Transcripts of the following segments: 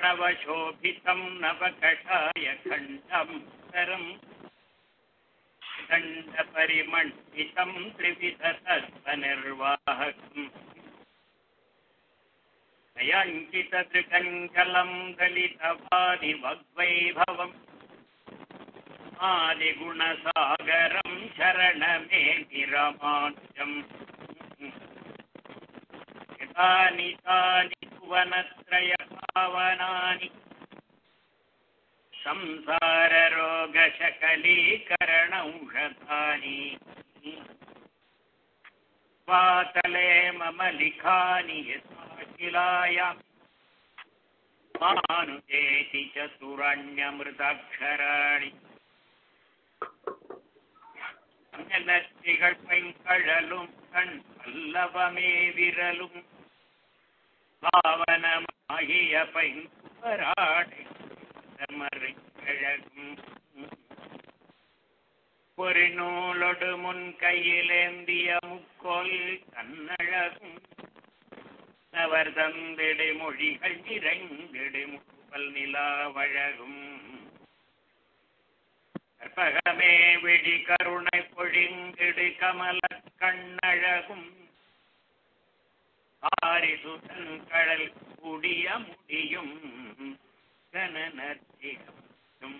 प्रणवशोभितं नवकषायखण्डं सरम् दण्डपरिमण्डितं त्रिविधतत्त्वनिर्वाहकम् अयङ्कितदृगङ्कलं दलितवादिवग्वैभवम् आदिगुणसागरं शरणमेतिरमाद्यम् तानि तानि भुवनत्रयपावनानि संसाररोगशकलीकरणौषधानि पातले मम लिखानि यथाशिलायाम् मानुजेति चतुरण्यमृताक्षराणि அஞ்சலத்திகள் பைங்கழலும் கண் பல்லவமே விரலும் பாவனமாகிய பைங்குவராடை மறைக்கழகும் ஒரு நூலொடு முன் கையிலேந்திய முக்கோல் கண்ணழகும் அவர் தந்திடு மொழிகள் நிறைந்திடு முப்பல் நிலாவழகும் கற்பகமே விழி கருணை பொழிந்திடு கமல கண்ணழகும் ஆரிசுதன் கடல் கூடிய முடியும் கனநர்த்திகம்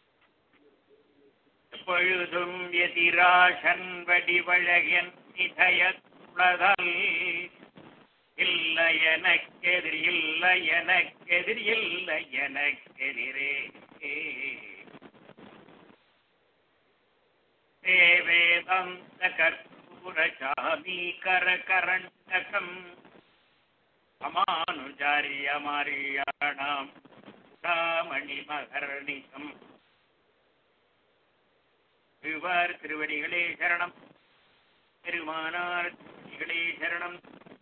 பொழுதும் எதிராசன் வடிவழகன் இதய குளதல் இல்லை எனக்கெதிர் இல்லை எனக்கெதிர் இல்லை எனக்கெதிரே தேவேதந்தகர்பூரசாமீகரகரண்டகம் அமானுஜாரியமாரியாணாம் ராமணிமகர்ணிகம் திருவார் திருவடிகளே சரணம் பெருமானார் திருவடிகளே சரணம்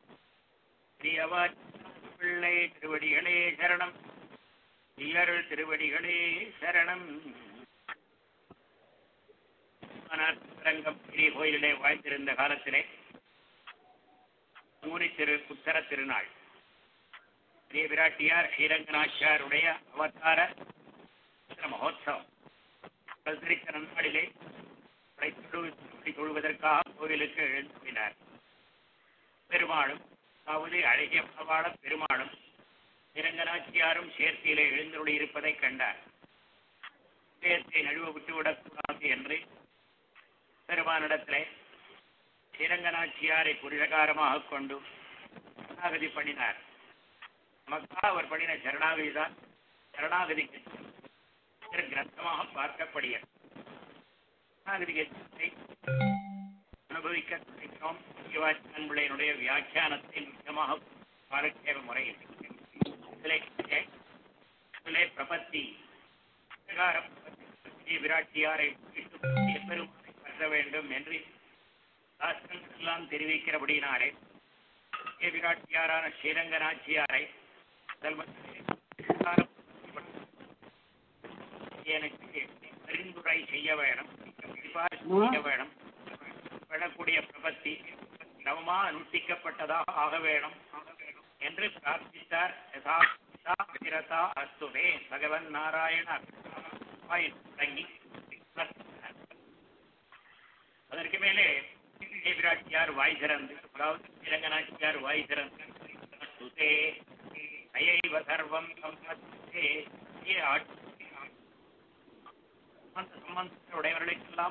பிள்ளை திருவடிகளே சரணம் இயருள் திருவடிகளே சரணம் ரங்கம் பெரிய கோயிலிலே வாழ்ந்திருந்த காலத்திலே மூனி திரு புத்தர திருநாள் பெரிய விராட்டியார் ஸ்ரீரங்கநாச்சியாருடைய அவதார மகோத்சவம் கல்திரித்த நன்னாளிலே தொழுவதற்காக கோவிலுக்கு எழுந்துவினார் பெருமாளும் அதாவது அழகிய பகவான பெருமாளும் ஸ்ரீரங்கநாச்சியாரும் சேர்த்தியிலே எழுந்தருளி இருப்பதை கண்டார் சேர்த்தை நழுவ விட்டுவிடக்கூடாது என்று பெருமானிடத்திலே ஸ்ரீரங்கநாச்சியாரை புரிதகாரமாக கொண்டு சரணாகதி பண்ணினார் நமக்காக அவர் பண்ணின சரணாகதி தான் சரணாகதிக்கு கிரந்தமாக பார்க்கப்படுகிறது சரணாகதி அனுபவிக்க கிடைக்கிறோம் சிவாச்சான்பிள்ளையினுடைய வியாக்கியானத்தை முக்கியமாக பாரட்சேப முறையில் இதிலே பிரபத்தி விராட்டியாரை பெருமானை பற்ற வேண்டும் என்று சாஸ்திரங்கள் எல்லாம் தெரிவிக்கிறபடினாலே விராட்டியாரான ஸ்ரீரங்க நாச்சியாரை எனக்கு பரிந்துரை செய்ய வேணும் செய்ய வேணும் பெறக்கூடிய பிரபத்தி நவமா அனுஷ்டிக்கப்பட்டதாக ஆக வேணும் என்று பிரார்த்தித்தார் யதா அஸ்துவே பகவன் நாராயண தொடங்கி அதற்கு மேலே விராட்டியார் வாய் திறந்து அதாவது இலங்கநாச்சியார் வாய் திறந்து சுதே அயைவ சர்வம் சம்பத்தே சம்பந்தத்துடையவர்களுக்கெல்லாம்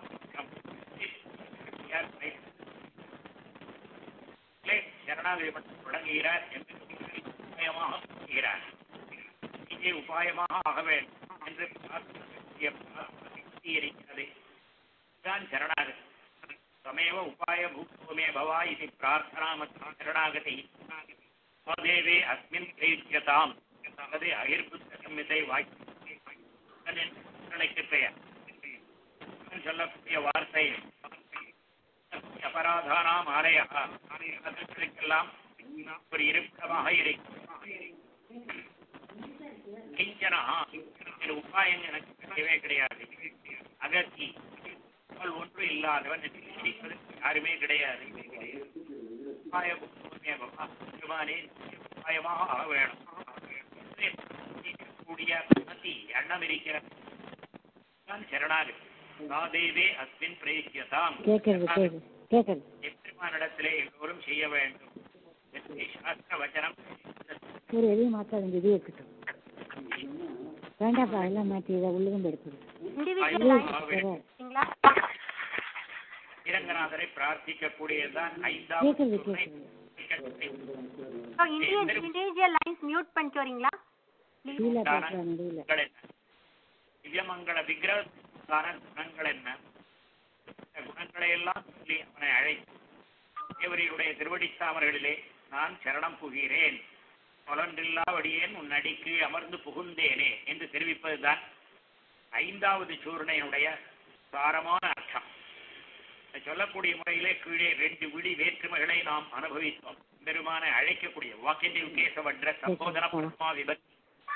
சரணாகதி மட்டும் தொடங்குகிறார் என்று உபாயமாக சொல்கிறார் இங்கே உபாயமாக ஆக வேண்டும் என்று இருக்கிறது தான் சரணாகதி तमेव उपायभूतोमे भवा इति प्रार्थनामत्र शरणागति स्वदेवे अस्मिन् प्रयुज्यताम् तदे அகிர்புத்தமிதை வாய்க்கு பெயர் சொல்லக்கூடிய வார்த்தை அபராதானாம் ஆலய அதற்கெல்லாம் ஒரு இருப்பிடமாக இருக்கும் கிஞ்சனா உபாயம் எனக்கு கிடையவே கிடையாது அகத்தி ஒன்று இல்லாதவன் யாருமே கிடையாது பெருமானே உபாயமாக ஆக வேணும் சொல்லக்கூடிய மதி எண்ணம் இருக்கிறது தான் சரணாகதி சாதேவே அஸ்மின் பிரேசியதாம் கேட்கறது கேட்குது கேட்கறது எம்பெருமானிடத்திலே எல்லோரும் செய்ய வேண்டும் என்று சாஸ்திர வச்சனம் ஒரு எதையும் மாற்றாதுங்க இதே இருக்கட்டும் வேண்டாப்பா எல்லாம் மாற்றி இதை உள்ளும் எடுக்குது இண்டிவிஜுவல் லைன் சரி. சரிங்களா ஸ்ரீரங்கநாதரை பிரார்த்திக்கக்கூடியதுதான் கேட்கறது ஐந்தாவது கேட்கறது so Indian individual lines mute பண்ணிட்டு வரீங்களா ப்ளீஸ் கீழே பேசுற முடியல குணங்கள் என்ன திவ்யமங்கள விக்கிரகத்தான குணங்கள் என்ன இந்த குணங்களை எல்லாம் சொல்லி அவனை அழைத்து தேவரியுடைய திருவடித்தாமர்களிலே நான் சரணம் புகிறேன் புலன்றில்லாவடியேன் உன் அடிக்கு அமர்ந்து புகுந்தேனே என்று தெரிவிப்பதுதான் ஐந்தாவது சூர்ணையினுடைய சாரமான அர்த்தம் இதை சொல்லக்கூடிய முறையிலே கீழே ரெண்டு விழி வேற்றுமைகளை நாம் அனுபவித்தோம் பெருமானை அழைக்கக்கூடிய வாக்கிண்டிவ் கேசவற்ற சம்போதன பிரம்மா விபத்தி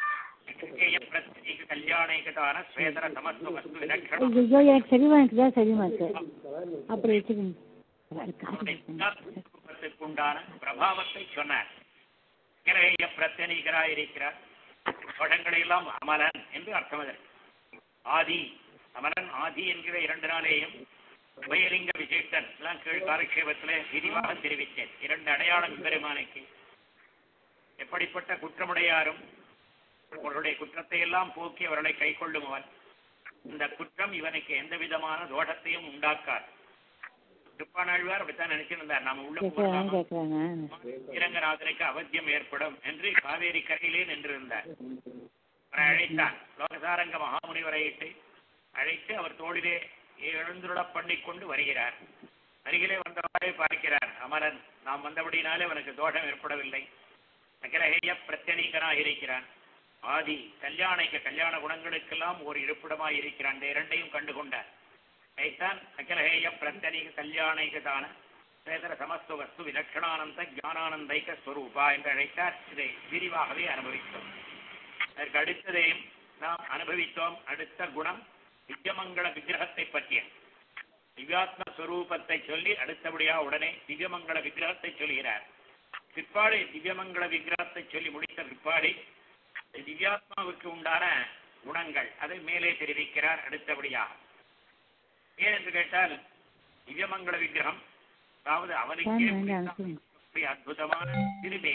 பிரத்யேக கல்யாணிகதான ஸ்வேதர சமஸ்து வஸ்து விலட்சணம் ஐயோ எனக்கு சரிமா எனக்கு தான் சரிமா இருக்கு அப்படி வச்சுக்கோங்க அது காசு கொடுத்தேன். ரூபத்துக்கு உண்டான பிரபாவத்தை சொன்னார் கிரகைய பிரத்யனிகராயிருக்கிறார் படங்களை எல்லாம் அமலன் என்று அர்த்தம் அதற்கு ஆதி அமலன் ஆதி என்கிற இரண்டு நாளேயும் உபயலிங்க விசிஷ்டன் எல்லாம் கீழ் காலக்ஷேபத்திலே விரிவாக தெரிவித்தேன் இரண்டு அடையாளம் பெருமானைக்கு எப்படிப்பட்ட குற்றமுடையாரும் அவர்களுடைய குற்றத்தை எல்லாம் போக்கி அவர்களை கை கொள்ளுமவன் இந்த குற்றம் இவனுக்கு எந்த விதமான தோஷத்தையும் உண்டாக்காது திருப்பானாழ்வார் அப்படித்தான் நினைச்சிருந்தார் நாம உள்ள கேட்கறாங்க போகலாமா கேட்கறாங்க இரங்கநாதனுக்கு அவத்தியம் ஏற்படும் என்று காவேரி கரையிலே நின்றிருந்தார் அவரை அழைத்தான் லோகசாரங்க மகாமுனிவரை இட்டு அழைத்து அவர் தோளிலே எழுந்துருளப் பண்ணிக் கொண்டு வருகிறார் அருகிலே வந்தவாறே பார்க்கிறார் அமரன் நாம் வந்தபடினாலே அவனுக்கு தோஷம் ஏற்படவில்லை அகிரஹேய பிரத்யனீகனாக இருக்கிறான் ஆதி கல்யாணிக்க கல்யாண குணங்களுக்கெல்லாம் ஒரு இருப்பிடமாய் இருக்கிறான் இந்த இரண்டையும் கண்டு கொண்டார் அதைத்தான் அகிலஹேய பிரத்யனீக கல்யாணிகதான சேதர சமஸ்து வஸ்து விலட்சணானந்த ஞானானந்தைக ஸ்வரூபா என்று அழைத்தார் இதை விரிவாகவே அனுபவித்தோம் அதற்கு அடுத்ததையும் நாம் அனுபவித்தோம் அடுத்த குணம் திவ்யமங்கள விக்கிரகத்தை பற்றிய திவ்யாத்ம ஸ்வரூபத்தை சொல்லி அடுத்தபடியா உடனே திவ்யமங்கள விக்கிரகத்தை சொல்கிறார் பிற்பாடு திவ்யமங்கள விக்கிரகத்தை சொல்லி முடித்த பிற்பாடு திவ்யாத்மாவுக்கு உண்டான குணங்கள் அதை மேலே தெரிவிக்கிறார் அடுத்தபடியாக ஏன் என்று கேட்டால் திவ்யமங்கள விக்கிரகம் அதாவது அவனுக்கே வேண்டாம், உரித்தான அனுப்புங்க. அப்படி அற்புதமான திருமே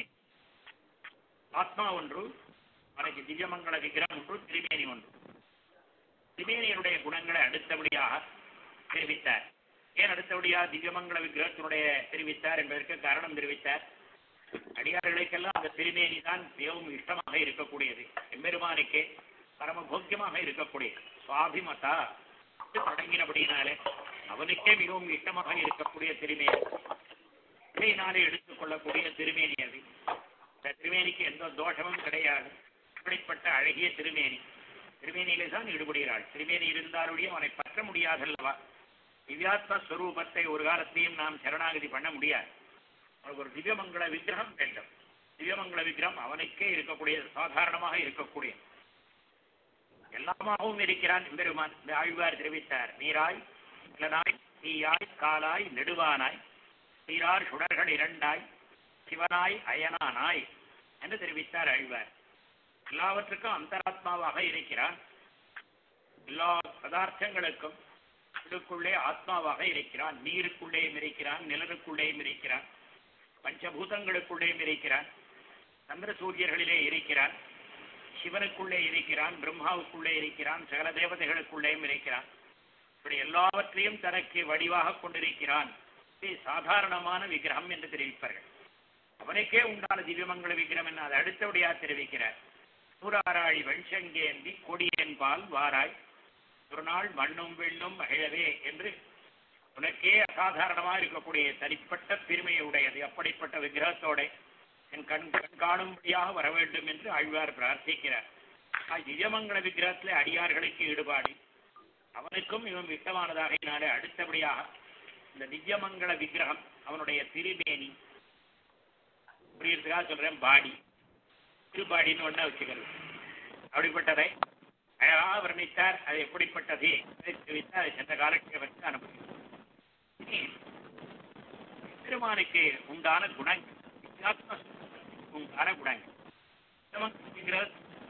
ஆத்மா ஒன்று அவனுக்கு திவ்யமங்கள விக்கிரகம் ஒன்று திருமேனி ஒன்று திருமேனியனுடைய குணங்களை அடுத்தபடியாக தெரிவித்தார் ஏன் அடுத்தபடியாக திவ்யமங்கள விக்கிரகத்தினுடைய தெரிவித்தார் என்பதற்கு காரணம் தெரிவித்தார் அடியார்களுக்கெல்லாம் அந்த திருமேனி தான் மிகவும் இஷ்டமாக இருக்கக்கூடியது எம்பெருமானுக்கே பரம போக்கியமாக இருக்கக்கூடியது சுவாபிமதா என்று தொடங்கினபடினாலே அவனுக்கே மிகவும் இஷ்டமாக இருக்கக்கூடிய திருமேனி இடையினாலே எடுத்துக்கொள்ளக்கூடிய திருமேனி அது இந்த திருமேனிக்கு எந்த தோஷமும் கிடையாது இப்படிப்பட்ட அழகிய திருமேனி திருமேனியிலே தான் ஈடுபடுகிறாள் திருமேனி இருந்தாலுடைய அவனை பற்ற முடியாதல்லவா திவ்யாத்ம ஸ்வரூபத்தை ஒரு காலத்தையும் நாம் சரணாகதி பண்ண முடியாது அவனுக்கு ஒரு திவ்யமங்கள விக்கிரகம் வேண்டும் திவ்யமங்கள விக்கிரகம் அவனுக்கே இருக்கக்கூடிய சாதாரணமாக இருக்கக்கூடிய எல்லாமாகவும் இருக்கிறான் எம்பெருமான் இந்த ஆழ்வார் தெரிவித்தார் நீராய் நிலனாய் தீயாய் காலாய் நெடுவானாய் சீரார் சுடர்கள் இரண்டாய் சிவனாய் அயனானாய் என்று தெரிவித்தார் ஆழ்வார் எல்லாவற்றுக்கும் அந்தராத்மாவாக இருக்கிறான் எல்லா பதார்த்தங்களுக்கும் இதுக்குள்ளே ஆத்மாவாக இருக்கிறான் நீருக்குள்ளேயும் இருக்கிறான் நிலருக்குள்ளேயும் இருக்கிறான் பஞ்சபூதங்களுக்குள்ளேயும் இருக்கிறான் சந்திர சூரியர்களிலே இருக்கிறான் சிவனுக்குள்ளே இருக்கிறான் பிரம்மாவுக்குள்ளே இருக்கிறான் சகல தேவதைகளுக்குள்ளேயும் இருக்கிறான் இப்படி எல்லாவற்றையும் தனக்கு வடிவாக கொண்டிருக்கிறான் இது சாதாரணமான விக்கிரகம் என்று தெரிவிப்பார்கள் அவனுக்கே உண்டான திவ்யமங்கள விக்கிரம் என்ன அதை அடுத்தபடியாக தெரிவிக்கிறார் சூராராழி வெண்சங்கேந்தி கொடியேன்பால் வாராய் ஒரு நாள் மண்ணும் வெண்ணும் மகிழவே என்று உனக்கே அசாதாரணமாக இருக்கக்கூடிய தனிப்பட்ட பெருமையை உடையது அப்படிப்பட்ட விக்கிரகத்தோட என் கண் கண் காணும்படியாக வர வேண்டும் என்று ஆழ்வார் பிரார்த்திக்கிறார் ஆ, திவ்யமங்கள விக்கிரகத்தில் அடியார்களுக்கு ஈடுபாடு அவனுக்கும் இவன் இஷ்டமானதாகினாலே அடுத்தபடியாக இந்த திவ்யமங்கள விக்கிரகம் அவனுடைய திருமேனி புரியறதுக்காக சொல்றேன் பாடி திருபாடின்னு ஒண்ணா வச்சுக்கிறது அப்படிப்பட்டதை அழகாக வர்ணித்தார் அது எப்படிப்பட்டது அதை தெரிவித்தார் அதை சென்ற காலக்ஷேபத்தை அனுபவித்தார் இனி பெருமானுக்கு உண்டான குணங்கள் வித்தியாத்ம உண்டான குணங்கள் விக்கிரகத்துக்கு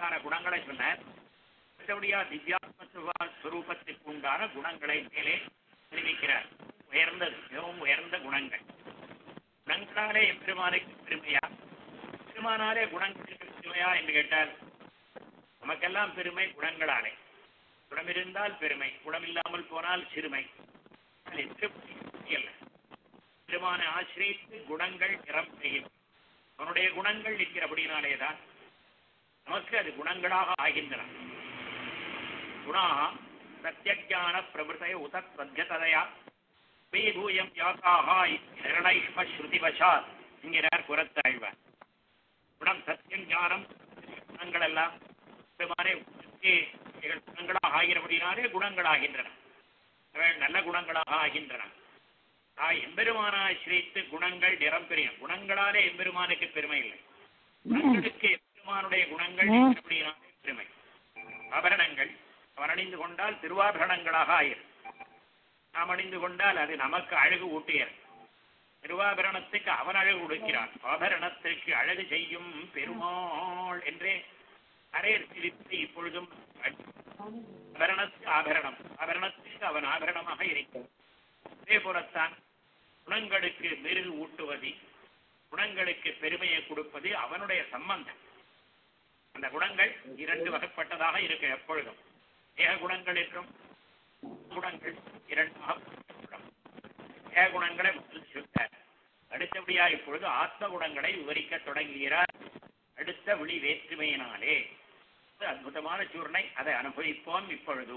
உண்டான குணங்களை சொன்னார் மற்றபடியா திவ்யாத்ம ஸ்வரூபத்துக்கு உண்டான குணங்களை மேலே தெரிவிக்கிறார் உயர்ந்தது மிகவும் உயர்ந்த குணங்கள் குணங்களாலே எம்பெருமானுக்கு பெருமையா பெருமானாலே குணங்களுக்கு பெருமையா என்று கேட்டால் நமக்கெல்லாம் பெருமை குணங்களாலே குணம் இருந்தால் பெருமை குணம் இல்லாமல் போனால் சிறுமை அது எப்படி அல்ல பெருமானை ஆசிரியத்து குணங்கள் நிரம்புகின்றன அவனுடைய குணங்கள் இருக்கிறபடினாலேதான் நமக்கு அது குணங்களாக ஆகின்றன குணா சத்தியஜான பிரபுதய உத பிரத்யதயா பீபூயம் யாக்காக நிரளைஷ்ம ஸ்ருதிவசாத் என்கிறார் குரத்தாழ்வார் குணம் சத்தியம் ஞானம் குணங்கள் எல்லாம் பெருமானே குணங்களாக ஆகிறபடினாலே குணங்களாகின்றன அவை நல்ல குணங்களாக ஆகின்றன ஆ எம்பெருமானாசிரியத்து குணங்கள் நிறம் பெரியும் குணங்களாலே எம்பெருமானுக்கு பெருமை இல்லை குணங்களுக்கு எம்பெருமானுடைய குணங்கள் இருக்கிறபடினாலே பெருமை ஆபரணங்கள் அவன் அணிந்து கொண்டால் திருவாபரணங்களாக ஆயிரும் நாம் அணிந்து கொண்டால் அது நமக்கு அழகு ஊட்டியர் திருவாபரணத்துக்கு அவன் அழகு கொடுக்கிறான் ஆபரணத்திற்கு அழகு செய்யும் பெருமாள் என்றே அரையர் சிரித்து இப்பொழுதும் ஆபரணத்து ஆபரணம் ஆபரணத்துக்கு அவன் ஆபரணமாக இருக்கிறான் அதே போலத்தான் குணங்களுக்கு மெருகு ஊட்டுவது குணங்களுக்கு பெருமையை கொடுப்பது அவனுடைய சம்பந்தம் அந்த குணங்கள் இரண்டு வகைப்பட்டதாக இருக்கு எப்பொழுதும் ஏக குணங்கள் என்றும் குணங்கள் இரண்டாக ஏக குணங்களை முதல் சொல்றார் அடுத்தபடியா இப்பொழுது ஆத்ம குணங்களை விவரிக்க தொடங்குகிறார் அடுத்த விழி வேற்றுமையினாலே இது அற்புதமான சூர்ணை அதை அனுபவிப்போம் இப்பொழுது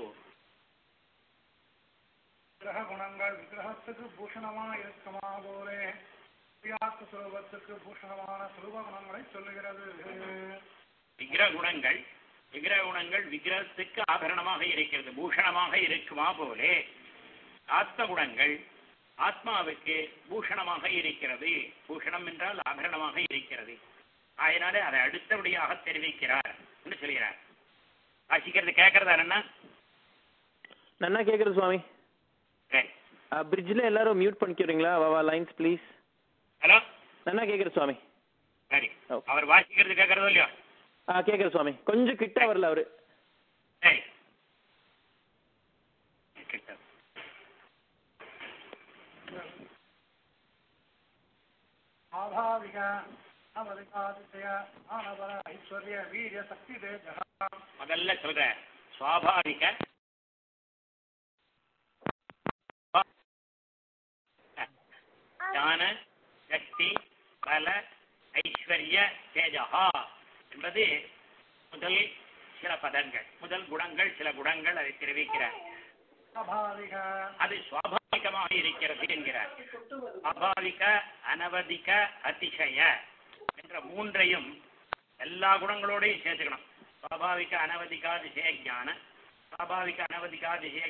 விக்கிரக குணங்கள் விக்கிரகத்துக்கு பூஷணமா இருக்குமா போலே பிரியாத்து சுரூபத்துக்கு பூஷணமான சுரூப குணங்களை சொல்லுகிறது விக்கிரக குணங்கள் விக்கிரக குணங்கள் விக்கிரகத்துக்கு ஆபரணமாக இருக்கிறது பூஷணமாக இருக்குமா போலே ஆத்ம குணங்கள் ஆத்மாவுக்கு பூஷணமாக இருக்கிறது பூஷணம் என்றால் ஆபரணமாக இருக்கிறது அதனாலே அதை அடுத்தபடியாக தெரிவிக்கிறார் என்று சொல்கிறார் வாசிக்கிறது கேட்கறதா என்ன நன்னா கேக்குது சுவாமி சரி பிரிட்ஜில் எல்லாரும் மியூட் பண்ணிக்கிறீங்களா வா லைன்ஸ் ப்ளீஸ் ஹலோ நன்னா கேக்குது சுவாமி சரி ஓ. அவர் வாசிக்கிறது கேட்கறதோ இல்லையோ ஆ கேக்குது சுவாமி கொஞ்சம் கிட்ட வரல அவரு சரி கிட்ட. ஆபாவிக அவதிகாதிசய ஆனவர ஐஸ்வர்ய வீரிய சக்தி தேஜ முதல்ல சொல்ற சுவாபாவிக ஞான சக்தி பல ஐஸ்வர்ய தேஜகா என்பது முதல் சில பதங்கள் முதல் குணங்கள் சில குணங்கள் அதை தெரிவிக்கிறார் அபாவிக அது சுவாபாவிகமாக இருக்கிறது என்கிறார் சுவாபாவிக அனவதிக அதிசய என்ற மூன்றையும் எல்லா குணங்களோடையும் சேர்த்துக்கணும் சுவாபாவிக அனவதிகாதிசய ஞான சுவாபாவிக அனவதிகாதிசய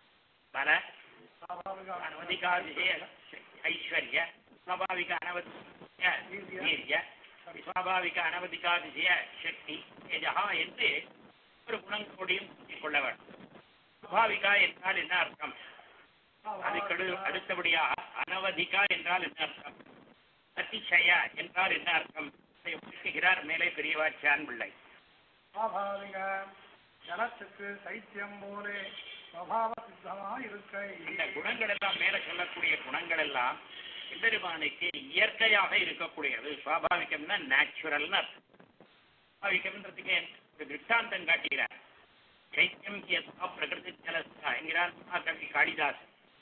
பல அபாவிக அனவதிகாதிசய ஐஸ்வர்ய சுவாபாவிக அனவதிக வீரிய சுவாபாவிக அனவதிகாதிசய சக்தி தேஜகா என்று ஒரு குணங்களோடையும் கூட்டிக் கொள்ள வேண்டும் சுவாபாவிகா என்றால் என்ன அர்த்தம் அதுக்கு அடு- அடுத்தபடியாக அனவதிகா என்றால் என்ன அர்த்தம் அதிசய என்றால் என்ன அர்த்தம் இதை விளக்குகிறார் மேலே பெரியவாச்சான் பிள்ளை சுவாபாவிக ஜலத்துக்கு சைத்தியம் போலே சுவாவ சித்தமா இருக்கை இந்த குணங்கள் எல்லாம் மேல சொல்லக்கூடிய குணங்கள் எல்லாம் எம்பெருமானுக்கு இயற்கையாக இருக்கக்கூடியது சுவாபாவிகம்னா நேச்சுரல்னு அர்த்தம் சுவாபாவிகம்ன்றதுக்கு ஒரு திருஷ்டாந்தம் காட்டுகிறார் சைத்தியம் யதா பிரகிருதி ஜலஸ்தா என்கிறார் மகாகவி காளிதாஸ்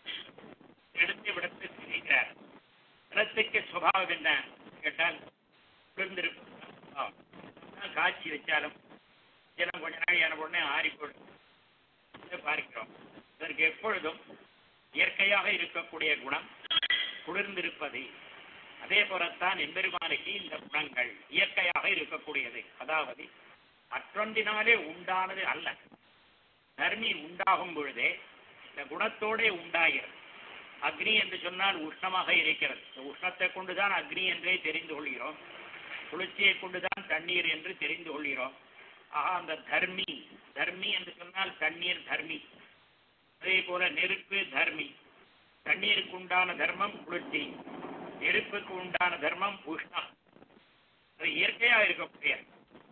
எடுத்து விடத்து சிரிக்கிறார் ஜலத்துக்கு சுபாவம் என்ன கேட்டால் குளிர்ந்திருக்கும் சுபாவம். நான் காய்ச்சி வச்சாலும் ஜலம் கொஞ்ச நாள் ஆன உடனே ஆறி போடும் இதை பார்க்கிறோம் இதற்கு எப்பொழுதும் இயற்கையாக இருக்கக்கூடிய குணம் குளிர்ந்திருப்பது அதே போலத்தான் எம்பெருமானுக்கு இந்த குணங்கள் இயற்கையாக இருக்கக்கூடியது அதாவது மற்றொன்றினாலே உண்டானது அல்ல தர்மி உண்டாகும் பொழுதே இந்த குணத்தோடே உண்டாகிறது அக்னி என்று சொன்னால் உஷ்ணமாக இருக்கிறது இந்த உஷ்ணத்தை கொண்டுதான் அக்னி என்றே தெரிந்து கொள்கிறோம் குளிர்ச்சியை கொண்டுதான் தண்ணீர் என்று தெரிந்து கொள்கிறோம் ஆக அந்த தர்மி தர்மி என்று சொன்னால் தண்ணீர் தர்மி அதே போல நெருப்பு தர்மி தண்ணீருக்கு உண்டான தர்மம் குளிர்ச்சி நெருப்புக்கு உண்டான தர்மம் உஷ்ணம் அது இயற்கையா இருக்கக்கூடிய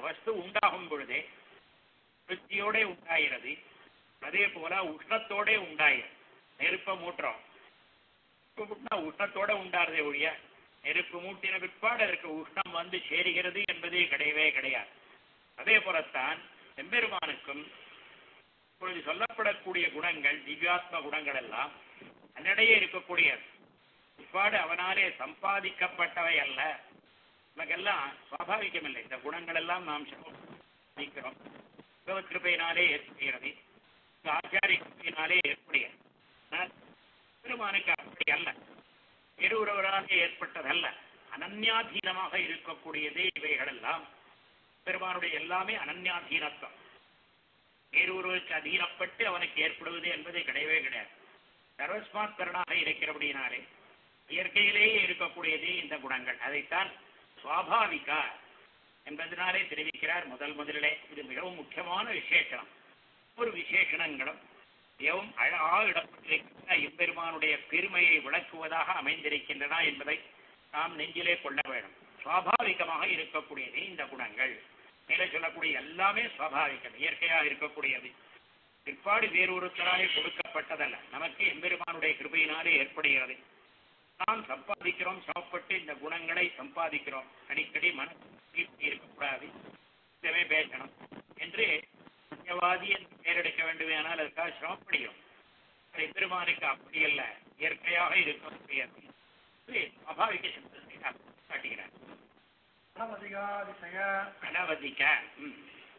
வஸ்து உண்டாகும் பொழுதே விருத்தியோட உண்டாகிறது அதே போல உஷ்ணத்தோட உண்டாயிரும் நெருப்ப மூட்டுறோம் நெருப்பு மூட்டினா உஷ்ணத்தோட உண்டாருதே ஒழிய நெருப்பு மூட்டின பிற்பாடு அதற்கு உஷ்ணம் வந்து சேருகிறது என்பதே கிடையவே கிடையாது அதே போலத்தான் எம்பெருமானுக்கும் இப்பொழுது சொல்லப்படக்கூடிய குணங்கள் திவ்யாத்ம குணங்கள் எல்லாம் அன்னிடையே இருக்கக்கூடிய பிற்பாடு அவனாலே சம்பாதிக்கப்பட்டவை அல்ல நமக்கெல்லாம் சுவாபாவிகம் இல்லை இந்த குணங்கள் எல்லாம் நாம் சம்பாதிக்கிறோம் பகவத் கிருபையினாலே ஏற்படுகிறது இந்த ஆச்சாரிய கிருபையினாலே ஏற்படுகிறது ஆனால் பெருமானுக்கு அப்படி அல்ல வேறொருவராலே ஏற்பட்டதல்ல அனன்யாதீனமாக இருக்கக்கூடியதே இவைகளெல்லாம் பெருமானுடைய எல்லாமே அனன்யாதீனத்துவம் வேறொருவருக்கு அதீனப்பட்டு அவனுக்கு ஏற்படுவது என்பது கிடையவே கிடையாது சர்வஸ்மாத்கரனாக இருக்கிறபடியினாலே இயற்கையிலேயே இருக்கக்கூடியதே இந்த குணங்கள் அதைத்தான் சுவாபாவிகா என்பதனாலே தெரிவிக்கிறார் முதல் முதலிலே இது மிகவும் முக்கியமான விசேஷனம் ஒரு விசேஷணங்களும் மிகவும் அழகா இடப்பட்டிருக்கின்ற எம்பெருமானுடைய பெருமையை விளக்குவதாக அமைந்திருக்கின்றன என்பதை நாம் நெஞ்சிலே கொள்ள வேண்டும் சுவாபாவிகமாக இருக்கக்கூடியது இந்த குணங்கள் மேலே சொல்லக்கூடிய எல்லாமே சுவாபாவிகம் இயற்கையாக இருக்கக்கூடியது பிற்பாடு வேறொருத்தராலே கொடுக்கப்பட்டதல்ல நமக்கு எம்பெருமானுடைய கிருபையினாலே ஏற்படுகிறது நாம் சம்பாதிக்கிறோம் சமப்பட்டு இந்த குணங்களை சம்பாதிக்கிறோம் அடிக்கடி மனசு இருக்கக்கூடாது இதமே பேசணும் என்று புண்ணியவாதி என்று பெயரெடுக்க வேண்டுமே ஆனால் அதற்காக சிரமப்படுகிறோம் அதை பெருமானுக்கு அப்படி அல்ல இயற்கையாக இருக்கக்கூடியது இது அபாவிக சப்தத்தை காட்டுகிறார் அனவதிகாதிசய அனவதிக்க ம்.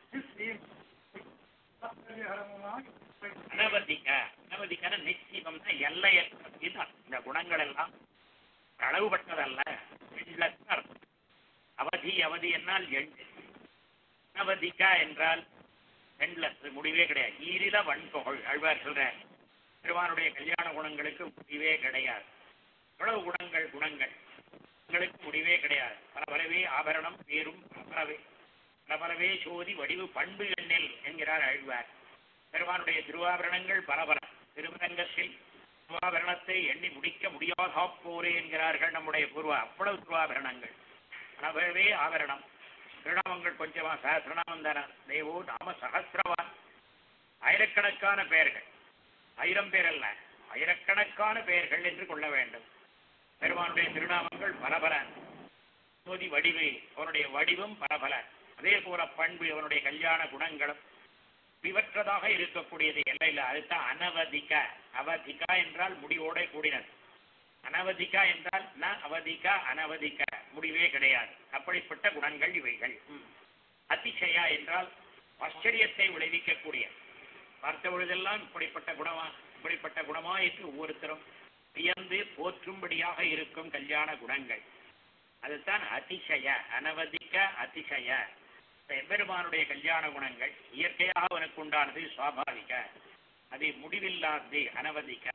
ஆச்சரியகரமுமாய் அனவதிக்க அனவதிக்கான நிச்சயம்னா எல்லையற்றது இதுதான். இந்த குணங்கள் எல்லாம் அளவுபட்டதல்ல எண்ணற்ற அர்த்தம். அவதி அவதி என்னால் எண்டு அனவதிக்கா என்றால் எண்ட்லெஸ் முடிவே கிடையாது ஈரில வன்புகழ் அழ்வார் சொல்ற பெருமானுடைய கல்யாண குணங்களுக்கு முடிவே கிடையாது எவ்வளவு குணங்கள் குணங்கள் குணங்களுக்கு முடிவே கிடையாது பரபரவே ஆபரணம் பேரும் பரபரவே பரபரவே சோதி வடிவு பண்பு எண்ணில் என்கிறார் அழ்வார் பெருமானுடைய திருவாபரணங்கள் பரபரம் திருவரங்கத்தில் திருவாபரணத்தை எண்ணி முடிக்க முடியாதா போரே என்கிறார்கள் நம்முடைய பூர்வா அவ்வளவு திருவாபரணங்கள் பரபரவே ஆபரணம் திருநாமங்கள் கொஞ்சமா சகசிரநாமம் தானே தேவோ நாம சகசிரவான் ஆயிரக்கணக்கான பெயர்கள் ஆயிரம் பேர் அல்ல ஆயிரக்கணக்கான பெயர்கள் என்று கொள்ள வேண்டும் பெருமானுடைய திருநாமங்கள் பரபர சோதி வடிவு அவனுடைய வடிவும் பரபல அதே போல பண்பு அவனுடைய கல்யாண குணங்களும் விவற்றதாக இருக்கக்கூடியது எல்லையில் அதுதான் அனவதிக அவதிகா என்றால் முடிவோட கூடினது அனவதிகா என்றால் ந அவதிகா அனவதிக முடிவே கிடையாது அப்படிப்பட்ட குணங்கள் இவைகள் ம். அதிசயா என்றால் ஆச்சரியத்தை விளைவிக்கக்கூடிய பார்த்த பொழுதெல்லாம் இப்படிப்பட்ட குணமா இப்படிப்பட்ட குணமா என்று ஒவ்வொருத்தரும் வியந்து போற்றும்படியாக இருக்கும் கல்யாண குணங்கள் அதுதான் அதிசய அனவதிக்க அதிசய இந்த எம்பெருமானுடைய கல்யாண குணங்கள் இயற்கையாக அவனுக்கு உண்டானது சுவாபாவிக அது முடிவில்லாதது அனவதிக்க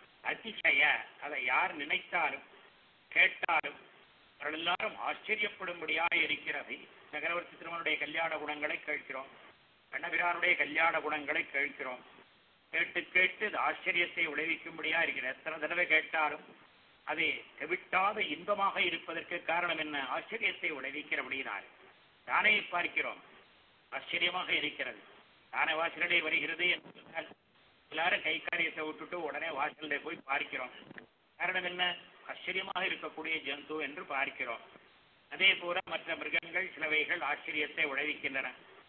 அதிசய அதை யார் நினைத்தாலும் கேட்டாலும் அவர்கள் எல்லாரும் ஆச்சரியப்படும்படியாக இருக்கிறது சக்கரவர்த்தி திருமனுடைய கல்யாண குணங்களை கேட்கிறோம் கண்ணபிரானுடைய கல்யாண குணங்களை கேட்கிறோம் கேட்டு கேட்டு அது ஆச்சரியத்தை விளைவிக்கும்படியா இருக்கிறது எத்தனை தடவை கேட்டாலும் அது தெவிட்டாத இன்பமாக இருப்பதற்கு காரணம் என்ன ஆச்சரியத்தை விளைவிக்கிறபடியினால் தானே பார்க்கிறோம் ஆச்சரியமாக இருக்கிறது தானே வாசலே வருகிறது என்று சொன்னால் எல்லாரும் கை காரியத்தை விட்டுட்டு உடனே வாசல்ல போய் பார்க்கிறோம் காரணம் என்ன ஆச்சரியமாக இருக்கக்கூடிய ஜந்து என்று பார்க்கிறோம் அதே போல மற்ற மிருகங்கள் சிலவைகள் ஆச்சரியத்தை விளைவிக்கின்றன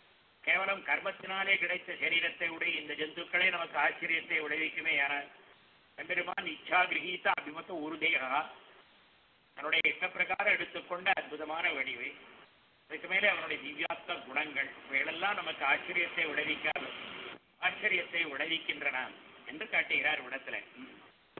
கேவலம் கர்மத்தினாலே கிடைத்த சரீரத்தை உடைய இந்த ஜந்துக்களே நமக்கு ஆச்சரியத்தை விளைவிக்குமே ஆனால் எம்பெருமான் இச்சா கிரகீத அபிமத்த உருதேகா தன்னுடைய இஷ்ட பிரகாரம் எடுத்துக்கொண்ட அற்புதமான வடிவு அதுக்கு மேலே அவனுடைய திவ்யாத்ம குணங்கள் இவைகளெல்லாம் நமக்கு ஆச்சரியத்தை விளைவிக்காது ஆச்சரியத்தை விளைவிக்கின்றன என்று காட்டுகிறார் விடத்துல ம்.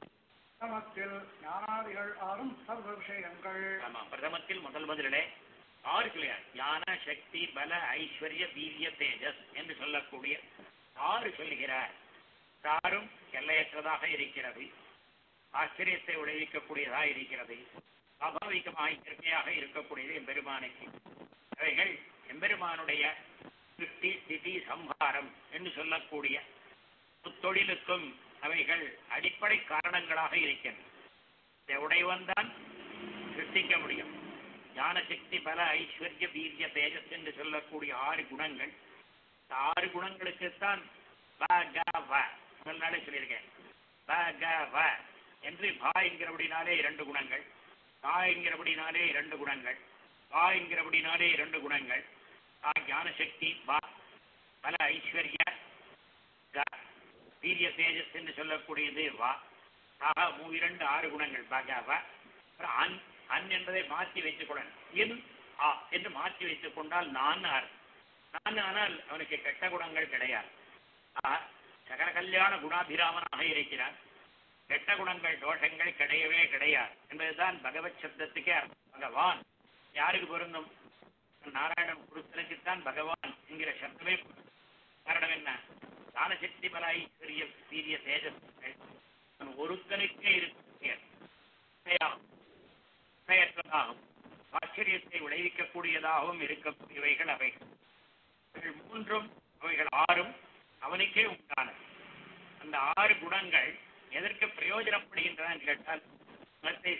பிரமத்தில் ஞானாதிகள் ஆறும் சர்வ விஷயங்கள் ஆமா பிரதமத்தில் முதல் முதலிலே ஆறு சொல்லியார் ஞான சக்தி பல ஐஸ்வர்ய வீரிய தேஜஸ் என்று சொல்லக்கூடிய ஆறு சொல்லுகிறார் ஆறும் எல்லையற்றதாக இருக்கிறது ஆச்சரியத்தை விளைவிக்கக்கூடியதாக இருக்கிறது அபாவிகமாக இயற்கையாக இருக்கக்கூடியது எம்பெருமானுக்கு அவைகள் எம்பெருமானுடைய சிருஷ்டி ஸ்திதி சம்ஹாரம் என்று சொல்லக்கூடிய தொழிலுக்கும் அவைகள் அடிப்படை காரணங்களாக இருக்கின்றன இதை உடையவன் தான் சிருஷ்டிக்க முடியும் ஞான சக்தி பல ஐஸ்வர்ய வீரிய தேஜஸ் என்று சொல்ல சொல்லக்கூடிய ஆறு குணங்கள் இந்த ஆறு குணங்களுக்குத்தான் ப க வ முதல் நாளே சொல்லியிருக்கேன் ப க வ என்று பா என்கிறபடினாலே இரண்டு குணங்கள் கா என்கிறபடினாலே இரண்டு குணங்கள் பா என்கிறபடினாலே இரண்டு குணங்கள் ஆ ஞானசக்தி பா பல ஐஸ்வர்ய க வீரிய தேஜஸ் என்று சொல்லக்கூடியது வா ஆக மூவிரண்டு ஆறு குணங்கள் பாஜாவ அப்புறம் அன் அன் என்பதை மாற்றி வைத்துக் கொள்ளணும் இன் ஆ என்று மாற்றி வைத்துக் கொண்டால் நான் ஆர் நான் ஆனால் அவனுக்கு கெட்ட குணங்கள் கிடையாது ஆ சகல கல்யாண குணாபிராமனாக இருக்கிறான் கெட்ட குணங்கள் தோஷங்கள் கிடையவே கிடையாது என்பதுதான் பகவத் சப்தத்துக்கே அர்த்தம். பகவான் யாருக்கு பொருந்தும் நாராயணன் குருத்தனுக்குத்தான் பகவான் என்கிற சப்தமே பொருந்தும். காரணம் என்ன தானசக்தி பல ஐஸ்வர்ய சீரிய தேஜஸ்கள் அவன் ஒருத்தனுக்கே இருக்கக்கூடிய உண்மையாகும், உண்மையற்றதாகவும் ஆச்சரியத்தை விளைவிக்கக்கூடியதாகவும் இருக்கக்கூடியவைகள் அவைகள் இவைகள் மூன்றும் அவைகள் ஆறும் அவனுக்கே உண்டானது அந்த ஆறு குணங்கள் எதற்கு பிரயோஜனப்படுகின்றன என்று கேட்டால் மனத்தை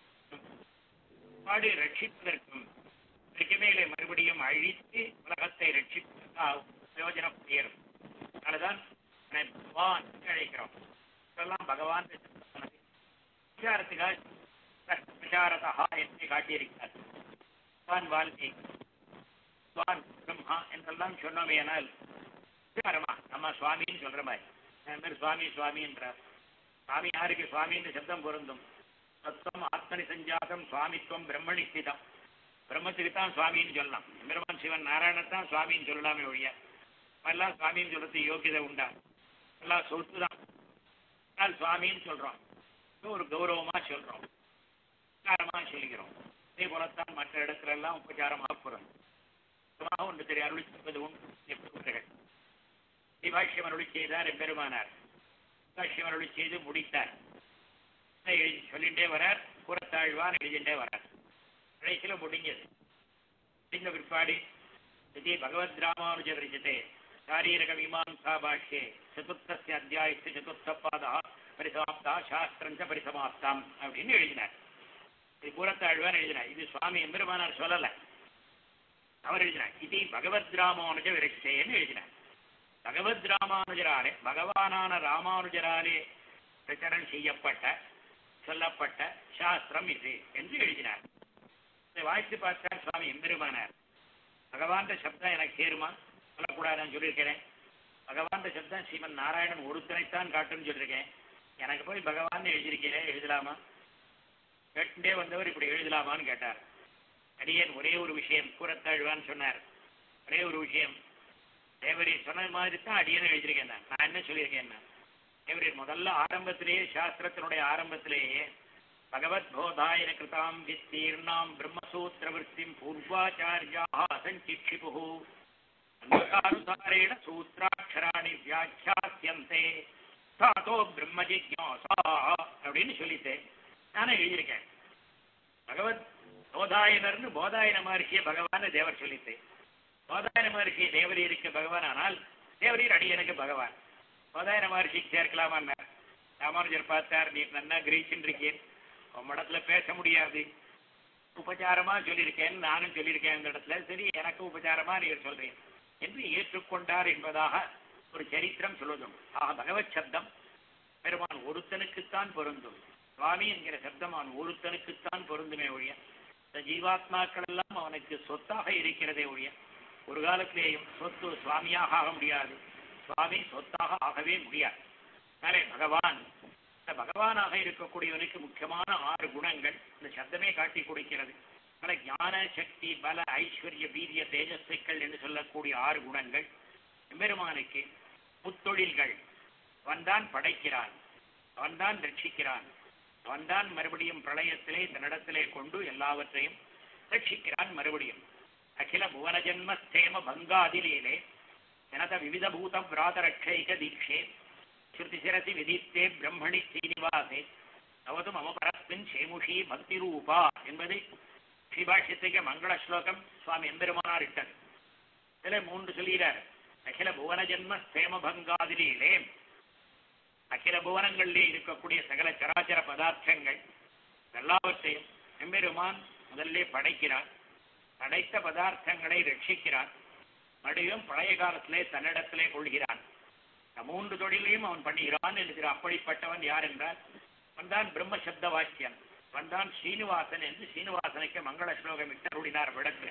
பாடு ரட்சிப்பதற்கும் இதற்கு மேலே மறுபடியும் அழித்து உலகத்தை ரட்சிப்பதற்காக பிரயோஜனப்படுகிறது அதனால்தான் என்னை பகவான் என்று அழைக்கிறோம் இதெல்லாம் பகவான் சொன்னது. விசாரத்துக்காக விசாரதா என்று காட்டியிருக்கிறார் பகவான் வால்மீகி பகவான் பிரம்மா என்றெல்லாம் சொன்னோமேனால் விசாரமா நம்ம சுவாமின்னு சொல்ற மாதிரி சில பேர் சுவாமி சுவாமி என்றார் சுவாமி யாருக்கு சுவாமின்னு சப்தம் பொருந்தும் தத்துவம் ஆத்மனி சஞ்சாதம் சுவாமித்துவம் பிரம்மணி ஸ்திதம் பிரம்மத்துக்கு தான் சுவாமின்னு சொல்லலாம் எம்பெருமான் சிவன் நாராயணத்தான் சுவாமின்னு சொல்லலாமே ஒழிய எல்லாம் சுவாமின்னு சொல்றது யோகியதை உண்டா எல்லாம் சொத்து தான் ஆனால் சுவாமின்னு சொல்றோம் இது ஒரு கௌரவமா சொல்றோம் உபச்சாரமா சொல்லிக்கிறோம் இதே போலத்தான் மற்ற இடத்துல எல்லாம் உபச்சாரமாக போறோம் ஒன்று தெரிய அருளி செய்வது உண்டு எப்படிகள் விபாஷ்யம் அருளி செய்தார் எம்பெருமானார் விபாஷ்யம் அருளி செய்து முடித்தார் இதை எழுதி சொல்லிட்டே வரார் புறத்தாழ்வான் எழுதிட்டே வரார் கடைசியில முடிஞ்சது முடிந்த பிற்பாடு இது பகவத் ராமானுஜ விரஜதே சாரீரக மீமாம்சா பாஷ்யே சதுர்த்தஸ்ய அத்தியாயத்து சதுர்த்த பாதா பரிசமாப்தா சாஸ்திரஞ்ச பரிசமாப்தாம் அப்படின்னு எழுதினார் இது பூரத்தாழ்வான் எழுதினார் இது சுவாமி எம்பெருமானார் சொல்லல அவர் எழுதினார் இது பகவத் ராமானுஜ விரட்சேன்னு எழுதினார் பகவத் ராமானுஜராலே பகவானான ராமானுஜராலே பிரச்சாரம் செய்யப்பட்ட சொல்லப்பட்ட சாஸ்திரம் இது என்று எழுதினார் இதை வாய்த்து பார்த்தார் சுவாமி எம்பெருமானார் பகவான் சப்தம் எனக்கு சேருமா சொல்லக்கூடாது நான் சொல்லியிருக்கிறேன் பகவான் சப்தம் ஸ்ரீமன் நாராயணன் ஒருத்தனைத்தான் காட்டுன்னு சொல்லியிருக்கேன் எனக்கு போய் பகவான் எழுதியிருக்கிறேன் எழுதலாமா கேட்டுட்டே வந்தவர் இப்படி எழுதலாமான்னு கேட்டார் அடியேன் ஒரே ஒரு விஷயம் கூறத்தாழ்வான்னு சொன்னார் ஒரே ஒரு விஷயம் தேவரி சொன்ன மாதிரி தான் அடியேன் எழுதியிருக்கேன் நான் நான் என்ன சொல்லியிருக்கேன் நான் தேவரி முதல்ல ஆரம்பத்திலேயே சாஸ்திரத்தினுடைய ஆரம்பத்திலேயே பகவத் போதாயன கிருதாம் வித்தீர்ணாம் பிரம்மசூத்திர விற்பிம் பூர்வாச்சாரியா சஞ்சிக்ஷிபு அனுசாரேண சூத்திராட்சராணி வியாக்கியாசியந்தே சாதோ பிரம்ம ஜிக்யாசா அப்படின்னு சொல்லிட்டு நானே எழுதியிருக்கேன் பகவத் போதாயனர்னு போதாயன மகர்ஷிய பகவான் தேவர் சொல்லிட்டு போதாயன மகர்ஷி தேவரி இருக்க பகவான் ஆனால் தேவரீர் அடியனுக்கு பகவான் போதாயன மகர்ஷிக்கு சேர்க்கலாமான்னார் ராமானுஜர் பார்த்தார் நீ நன்னா கிரீச்சின்னு இருக்கேன் உன் இடத்துல பேச முடியாது உபச்சாரமா சொல்லியிருக்கேன் நானும் சொல்லியிருக்கேன் இந்த இடத்துல சரி எனக்கு உபச்சாரமா நீர் சொல்றேன் என்று ஏற்றுக்கொண்டார் என்பதாக ஒரு சரித்திரம் சொல்வதும் ஆக பகவத் சப்தம் பெருமான் ஒருத்தனுக்குத்தான் பொருந்தும் சுவாமி என்கிற சப்தம் அவன் ஒருத்தனுக்குத்தான் பொருந்துமே ஒழிய இந்த ஜீவாத்மாக்கள் எல்லாம் அவனுக்கு சொத்தாக இருக்கிறதே ஒழிய ஒரு காலத்திலேயும் சொத்து சுவாமியாக ஆக முடியாது சுவாமி சொத்தாக ஆகவே முடியாது அதனாலே பகவான் இந்த பகவானாக இருக்கக்கூடியவனுக்கு முக்கியமான ஆறு குணங்கள் இந்த சப்தமே காட்டி கொடுக்கிறது அதனால ஞான சக்தி பல ஐஸ்வர்ய வீரிய தேஜஸ்கள் என்று சொல்லக்கூடிய ஆறு குணங்கள் எம்பெருமானுக்கு முத்தொழில்கள் அவன்தான் படைக்கிறான் அவன்தான் ரட்சிக்கிறான் அவன்தான் மறுபடியும் பிரளயத்திலே தன்னிடத்திலே கொண்டு எல்லாவற்றையும் ரட்சிக்கிறான் மறுபடியும் அகில புவன ஜன்ம ஸ்தேம பங்காதிலேலே ஜனத விவித பூத விராதரட்சைக தீட்சே ஸ்ருதிசிரசி விதித்தே பிரம்மணி ஸ்ரீனிவாசே நவது மம பரஸ்மின் சேமுஷி பக்தி ரூபா என்பது ஸ்ரீபாஷ்யத்துக்கு மங்கள ஸ்லோகம் சுவாமி எம்பெருமானார் இட்டது இதில் மூன்று சொல்கிறார் அகில புவன ஜன்ம ஸ்தேம பங்காதிலே அகில புவனங்களிலே இருக்கக்கூடிய சகல சராச்சர பதார்த்தங்கள் எல்லாவற்றையும் எம்பெருமான் முதல்ல படைக்கிறான் படைத்த பதார்த்தங்களை ரட்சிக்கிறான் மறுபடியும் பழைய காலத்திலே தன்னிடத்திலே கொள்கிறான் இந்த மூன்று தொழிலையும் அவன் பண்ணுகிறான் என்கிற அப்படிப்பட்டவன் யார் என்றால் அவன்தான் பிரம்ம சப்த வாக்கியன் அவன்தான் ஸ்ரீனிவாசன் என்று ஸ்ரீனிவாசனுக்கு மங்கள ஸ்லோகம் இட்டருளினார் விளக்கு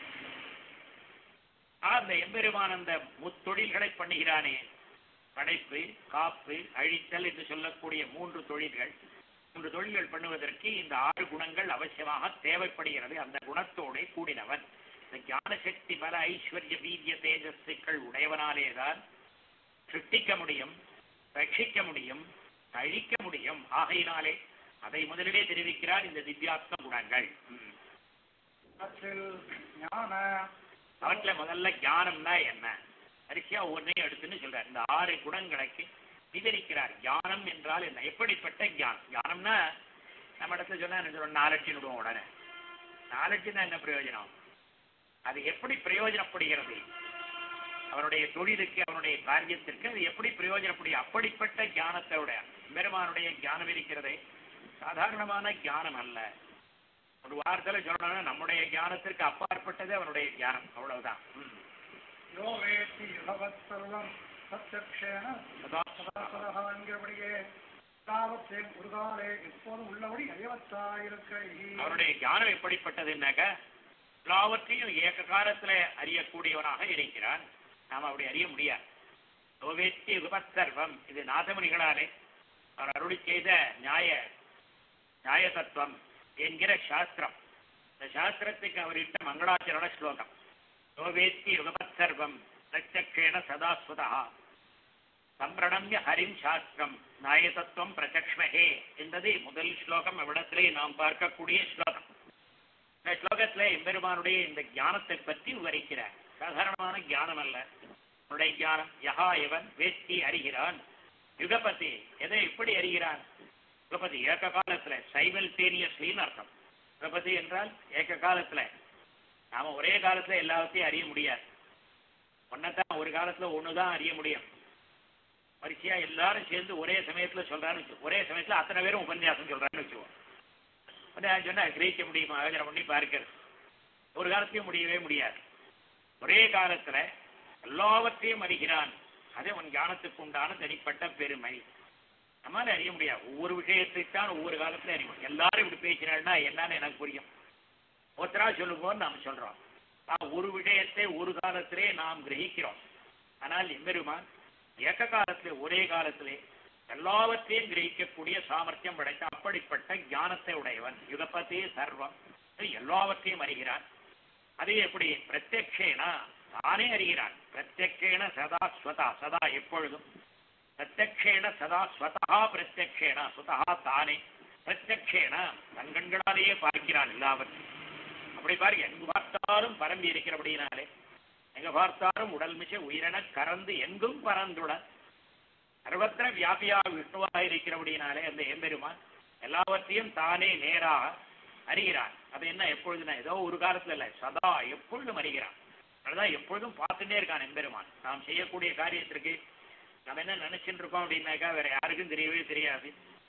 அந்த எம்பெருமான் அந்த முத்தொழில்களை பண்ணுகிறானே படைப்பு காப்பு அழித்தல் என்று சொல்லக்கூடிய மூன்று தொழில்கள் மூன்று தொழில்கள் பண்ணுவதற்கு இந்த ஆறு குணங்கள் அவசியமாக தேவைப்படுகிறது அந்த குணத்தோட கூடினவன் இந்த ஞான சக்தி பல ஐஸ்வர்ய வீரிய தேஜஸ்துக்கள் உடையவனாலேதான் சிருஷ்டிக்க முடியும் ரட்சிக்க முடியும் அழிக்க முடியும் ஆகையினாலே அதை முதலிலே தெரிவிக்கிறார் இந்த திவ்யாத்ம குணங்கள் ம். அவற்றில் ஞான அவற்றில் முதல்ல ஞானம்னா என்ன வரிசையா ஒன்றையும் எடுத்துன்னு சொல்றார் இந்த ஆறு குணங்களுக்கு விவரிக்கிறார் ஞானம் என்றால் என்ன எப்படிப்பட்ட ஞானம் ஞானம்னா நம்ம இடத்துல சொன்னா என்ன சொல்றோம் நாலட்சி விடுவோம் உடனே நாலட்சின்னா என்ன பிரயோஜனம் அது எப்படி பிரயோஜனப்படுகிறது அவனுடைய தொழிலுக்கு அவனுடைய காரியத்திற்கு அது எப்படி பிரயோஜனப்படும் அப்படிப்பட்ட ஞானத்தோட பெருமானுடைய ஞானம் இருக்கிறதே சாதாரணமான ஞானம் அல்ல ஒரு வாரத்தில் சொல்லணும்னா நம்முடைய ஞானத்திற்கு அப்பாற்பட்டது அவனுடைய ஞானம் அவ்வளவுதான் ம். யோ வேத்தி யுகவத் சர்வம் சத்யக்ஷேன அதான் சதாசதா என்கிறபடியே தாவத்தே முருகாலே எப்போதும் உள்ளபடி அயவத்தாயிருக்க அவருடைய ஞானம் எப்படிப்பட்டதுன்னாக்க எல்லாவற்றையும் ஏக காலத்துல அறியக்கூடியவனாக இருக்கிறான் நாம் அப்படி அறிய முடியாது லோவேத்தி உபசர்வம் இது நாதமுனிகளாலே அவர் அருளி செய்த நியாய நியாய தத்துவம் என்கிற சாஸ்திரம் இந்த சாஸ்திரத்துக்கு அவரிட்ட மங்களாச்சரண ஸ்லோகம் லோவேத்தி உபசர்வம் பிரத்யக்ஷேன சதாஸ்வதா சம்பிரணம்ய ஹரிம் சாஸ்திரம் நாயதத்துவம் பிரச்சக்ஷ்மஹே என்பது முதல் ஸ்லோகம் இவ்விடத்திலே நாம் பார்க்கக்கூடிய ஸ்லோகம் இந்த ஸ்லோகத்திலே எம்பெருமானுடைய இந்த ஞானத்தை பற்றி விவரிக்கிறார் சாதாரணமான ஞானம் அல்ல உன்னுடைய ஞானம் யஹா எவன் வேத்தி அறிகிறான் யுகபதி எதை எப்படி அறிகிறான் யுகபதி ஏக காலத்துல சைமல்டேனியஸ்லின்னு அர்த்தம் யுகபதி என்றால் ஏக காலத்துல நாம ஒரே காலத்துல எல்லாத்தையும் அறிய முடியாது ஒன்னதான் ஒரு காலத்துல ஒண்ணுதான் அறிய முடியும் வரிசையா எல்லாரும் சேர்ந்து ஒரே சமயத்துல சொல்றான்னு வச்சு ஒரே சமயத்துல அத்தனை பேரும் உபன்யாசம் சொல்றான்னு வச்சுக்குவோம் உடனே நான் சொன்னா கிரகிக்க முடியுமா யோஜனை பண்ணி பார்க்கிறது ஒரு காலத்தையும் முடியவே முடியாது ஒரே காலத்துல எல்லாவற்றையும் அறிகிறான் அது உன் ஞானத்துக்கு உண்டான தனிப்பட்ட பெருமை நம்மால அறிய முடியாது ஒவ்வொரு விஷயத்தைத்தான் ஒவ்வொரு காலத்துல அறிய முடியும் எல்லாரும் இப்படி பேசினாள்னா என்னன்னு எனக்கு புரியும் ஒருத்தரா சொல்லும்போது நாம் சொல்றோம் ஆ, ஒரு விஷயத்தை ஒரு காலத்திலே நாம் கிரகிக்கிறோம் ஆனால் எம்பெருமான் ஏக காலத்திலே ஒரே காலத்திலே எல்லாவற்றையும் கிரகிக்கக்கூடிய சாமர்த்தியம் படைத்த அப்படிப்பட்ட ஞானத்தை உடையவன் யுகபத்தே சர்வம் இது எல்லாவற்றையும் அறிகிறான் அது எப்படி பிரத்யக்ஷேனா தானே அறிகிறான் பிரத்யக்ஷேன சதா ஸ்வதா சதா எப்பொழுதும் பிரத்யக்ஷேன சதா ஸ்வதா பிரத்யக்ஷேனா சுதா தானே பிரத்யக்ஷேன தன் கண்களாலேயே பார்க்கிறான் எல்லாவற்றையும் அப்படி பாருங்க எங்கு பார்த்தாலும் பரம்பி இருக்கிறபடினாலே எங்க பார்த்தாலும் உடல் மிசை உயிரென கறந்து எங்கும் பறந்துட சர்வத்திர வியாபியா விஷ்ணுவாக இருக்கிறபடினாலே அந்த எம்பெருமான் எல்லாவற்றையும் தானே நேராக அறிகிறான் அது என்ன எப்பொழுதுனா ஏதோ ஒரு காலத்துல இல்ல சதா எப்பொழுதும் அறிகிறான் அதுதான் எப்பொழுதும் பார்த்துட்டே இருக்கான் எம்பெருமான் நாம் செய்யக்கூடிய காரியத்திற்கு நம்ம என்ன நினைச்சுட்டு இருக்கோம் அப்படின்னாக்கா வேற யாருக்கும் தெரியவே தெரியாது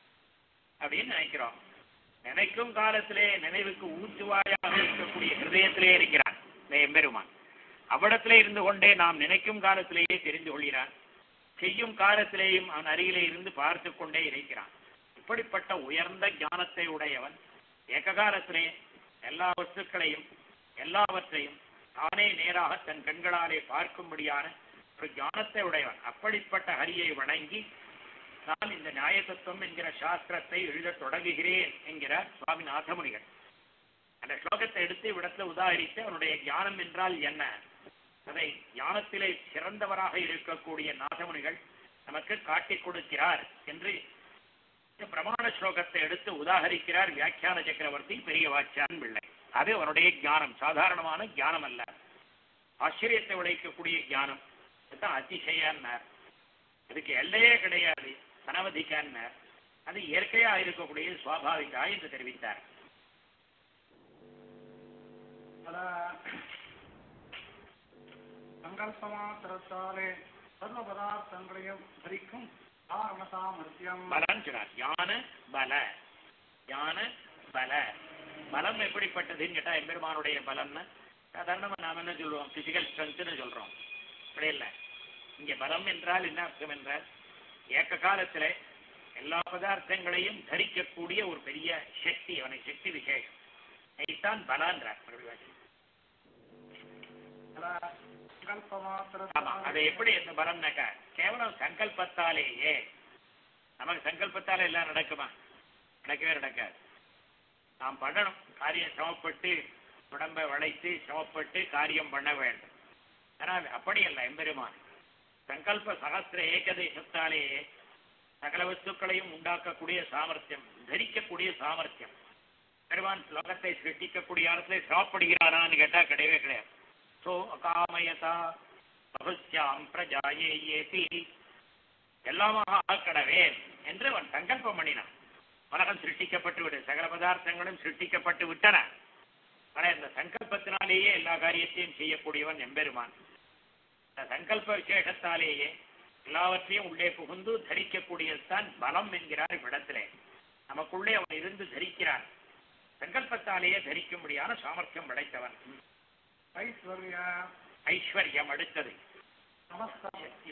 அப்படின்னு நினைக்கிறோம் நினைக்கும் காலத்திலே நினைவுக்கு ஊற்றுவாயாக இருக்கக்கூடிய ஹிருதயத்திலே இருக்கிறான் இந்த எம்பெருமான் அவ்விடத்திலே இருந்து கொண்டே நாம் நினைக்கும் காலத்திலேயே தெரிந்து கொள்கிறான் செய்யும் காலத்திலேயும் அவன் அருகிலே இருந்து பார்த்து கொண்டே இருக்கிறான் இப்படிப்பட்ட உயர்ந்த ஞானத்தை உடையவன் ஏக காலத்திலே எல்லா வஸ்துக்களையும் எல்லாவற்றையும் தானே நேராக தன் கண்களாலே பார்க்கும்படியான ஒரு ஞானத்தை உடையவன் அப்படிப்பட்ட ஹரியை வணங்கி நான் இந்த நியாயதத்துவம் என்கிற சாஸ்திரத்தை எழுதத் தொடங்குகிறேன் என்கிறார் சுவாமி நாதமுனிகள் அந்த ஸ்லோகத்தை எடுத்து இவ்விடத்துல உதாகரித்து அவனுடைய ஞானம் என்றால் என்ன அதை ஞானத்திலே சிறந்தவராக இருக்கக்கூடிய நாதமுனிகள் நமக்கு காட்டிக் கொடுக்கிறார் என்று இந்த பிரமாண ஸ்லோகத்தை எடுத்து உதாகரிக்கிறார் வியாக்கியான சக்கரவர்த்தி பெரிய வாச்சான் பிள்ளை அது அவனுடைய ஞானம் சாதாரணமான ஞானம் அல்ல ஆச்சரியத்தை உழைக்கக்கூடிய ஞானம் அதுதான் அதிசயான்னார் அதுக்கு எல்லையே கிடையாது அனவதிக்கான்னார் அது இயற்கையா இருக்கக்கூடிய சுவாபாவிகா என்று தெரிவித்தார் பல சங்கல்பமாத்திரத்தாலே சர்வ பதார்த்தங்களையும் தரிக்கும் காரண சாமர்த்தியம் பலன்னு சொன்னார் ஞான பல ஞான பல பலம் எப்படிப்பட்டதுன்னு கேட்டா எம்பெருமானுடைய பலம்னா சாதாரணமா நாம என்ன சொல்லுவோம் பிசிக்கல் ஸ்ட்ரென்த்னு சொல்றோம் அப்படி இல்லை இங்க பலம் என்றால் என்ன அர்த்தம் என்றால் ஏக்க காலத்துல எல்லா பதார்த்தங்களையும் தரிக்கக்கூடிய ஒரு பெரிய சக்தி அவனுக்கு சக்தி விசேஷம் இதைத்தான் பலான்றார் மறுபடியும் ஆமா அது எப்படி அந்த பலம்னாக்கா கேவலம் சங்கல்பத்தாலேயே நமக்கு சங்கல்பத்தாலே எல்லாம் நடக்குமா நடக்கவே நடக்காது நாம் பண்ணணும் காரியம் சமப்பட்டு உடம்பை வளைத்து சமப்பட்டு காரியம் பண்ண வேண்டும் ஆனால் அப்படி அல்ல எம்பெருமான் சங்கல்ப சகஸ்திர ஏகதேசத்தாலேயே சகல வஸ்துக்களையும் உண்டாக்கக்கூடிய சாமர்த்தியம் தரிக்கக்கூடிய சாமர்த்தியம் பெருமான் லோகத்தை சிருஷ்டிக்கக்கூடிய இடத்துல சாப்பிடுகிறாரான்னு கேட்டா கிடையவே கிடையாது சோ அகாமயதா பகுஸ்யாம் பிரஜாயேயேபி எல்லாமாக ஆக்கடவேன் என்று அவன் சங்கல்பம் பண்ணினான் உலகம் சிருஷ்டிக்கப்பட்டு விடு சகல பதார்த்தங்களும் சிருஷ்டிக்கப்பட்டு விட்டன ஆனா இந்த சங்கல்பத்தினாலேயே எல்லா காரியத்தையும் செய்யக்கூடியவன் எம்பெருமான் இந்த சங்கல்ப விசேஷத்தாலேயே எல்லாவற்றையும் உள்ளே புகுந்து தரிக்கக்கூடியதுதான் பலம் என்கிறார் இவ்விடத்திலே நமக்குள்ளே அவன் இருந்து தரிக்கிறான் சங்கல்பத்தாலேயே தரிக்கும்படியான சாமர்த்தியம் படைத்தவன் ஐஸ்வர்ய ஐஸ்வர்யம் அடுத்தது சமஸ்த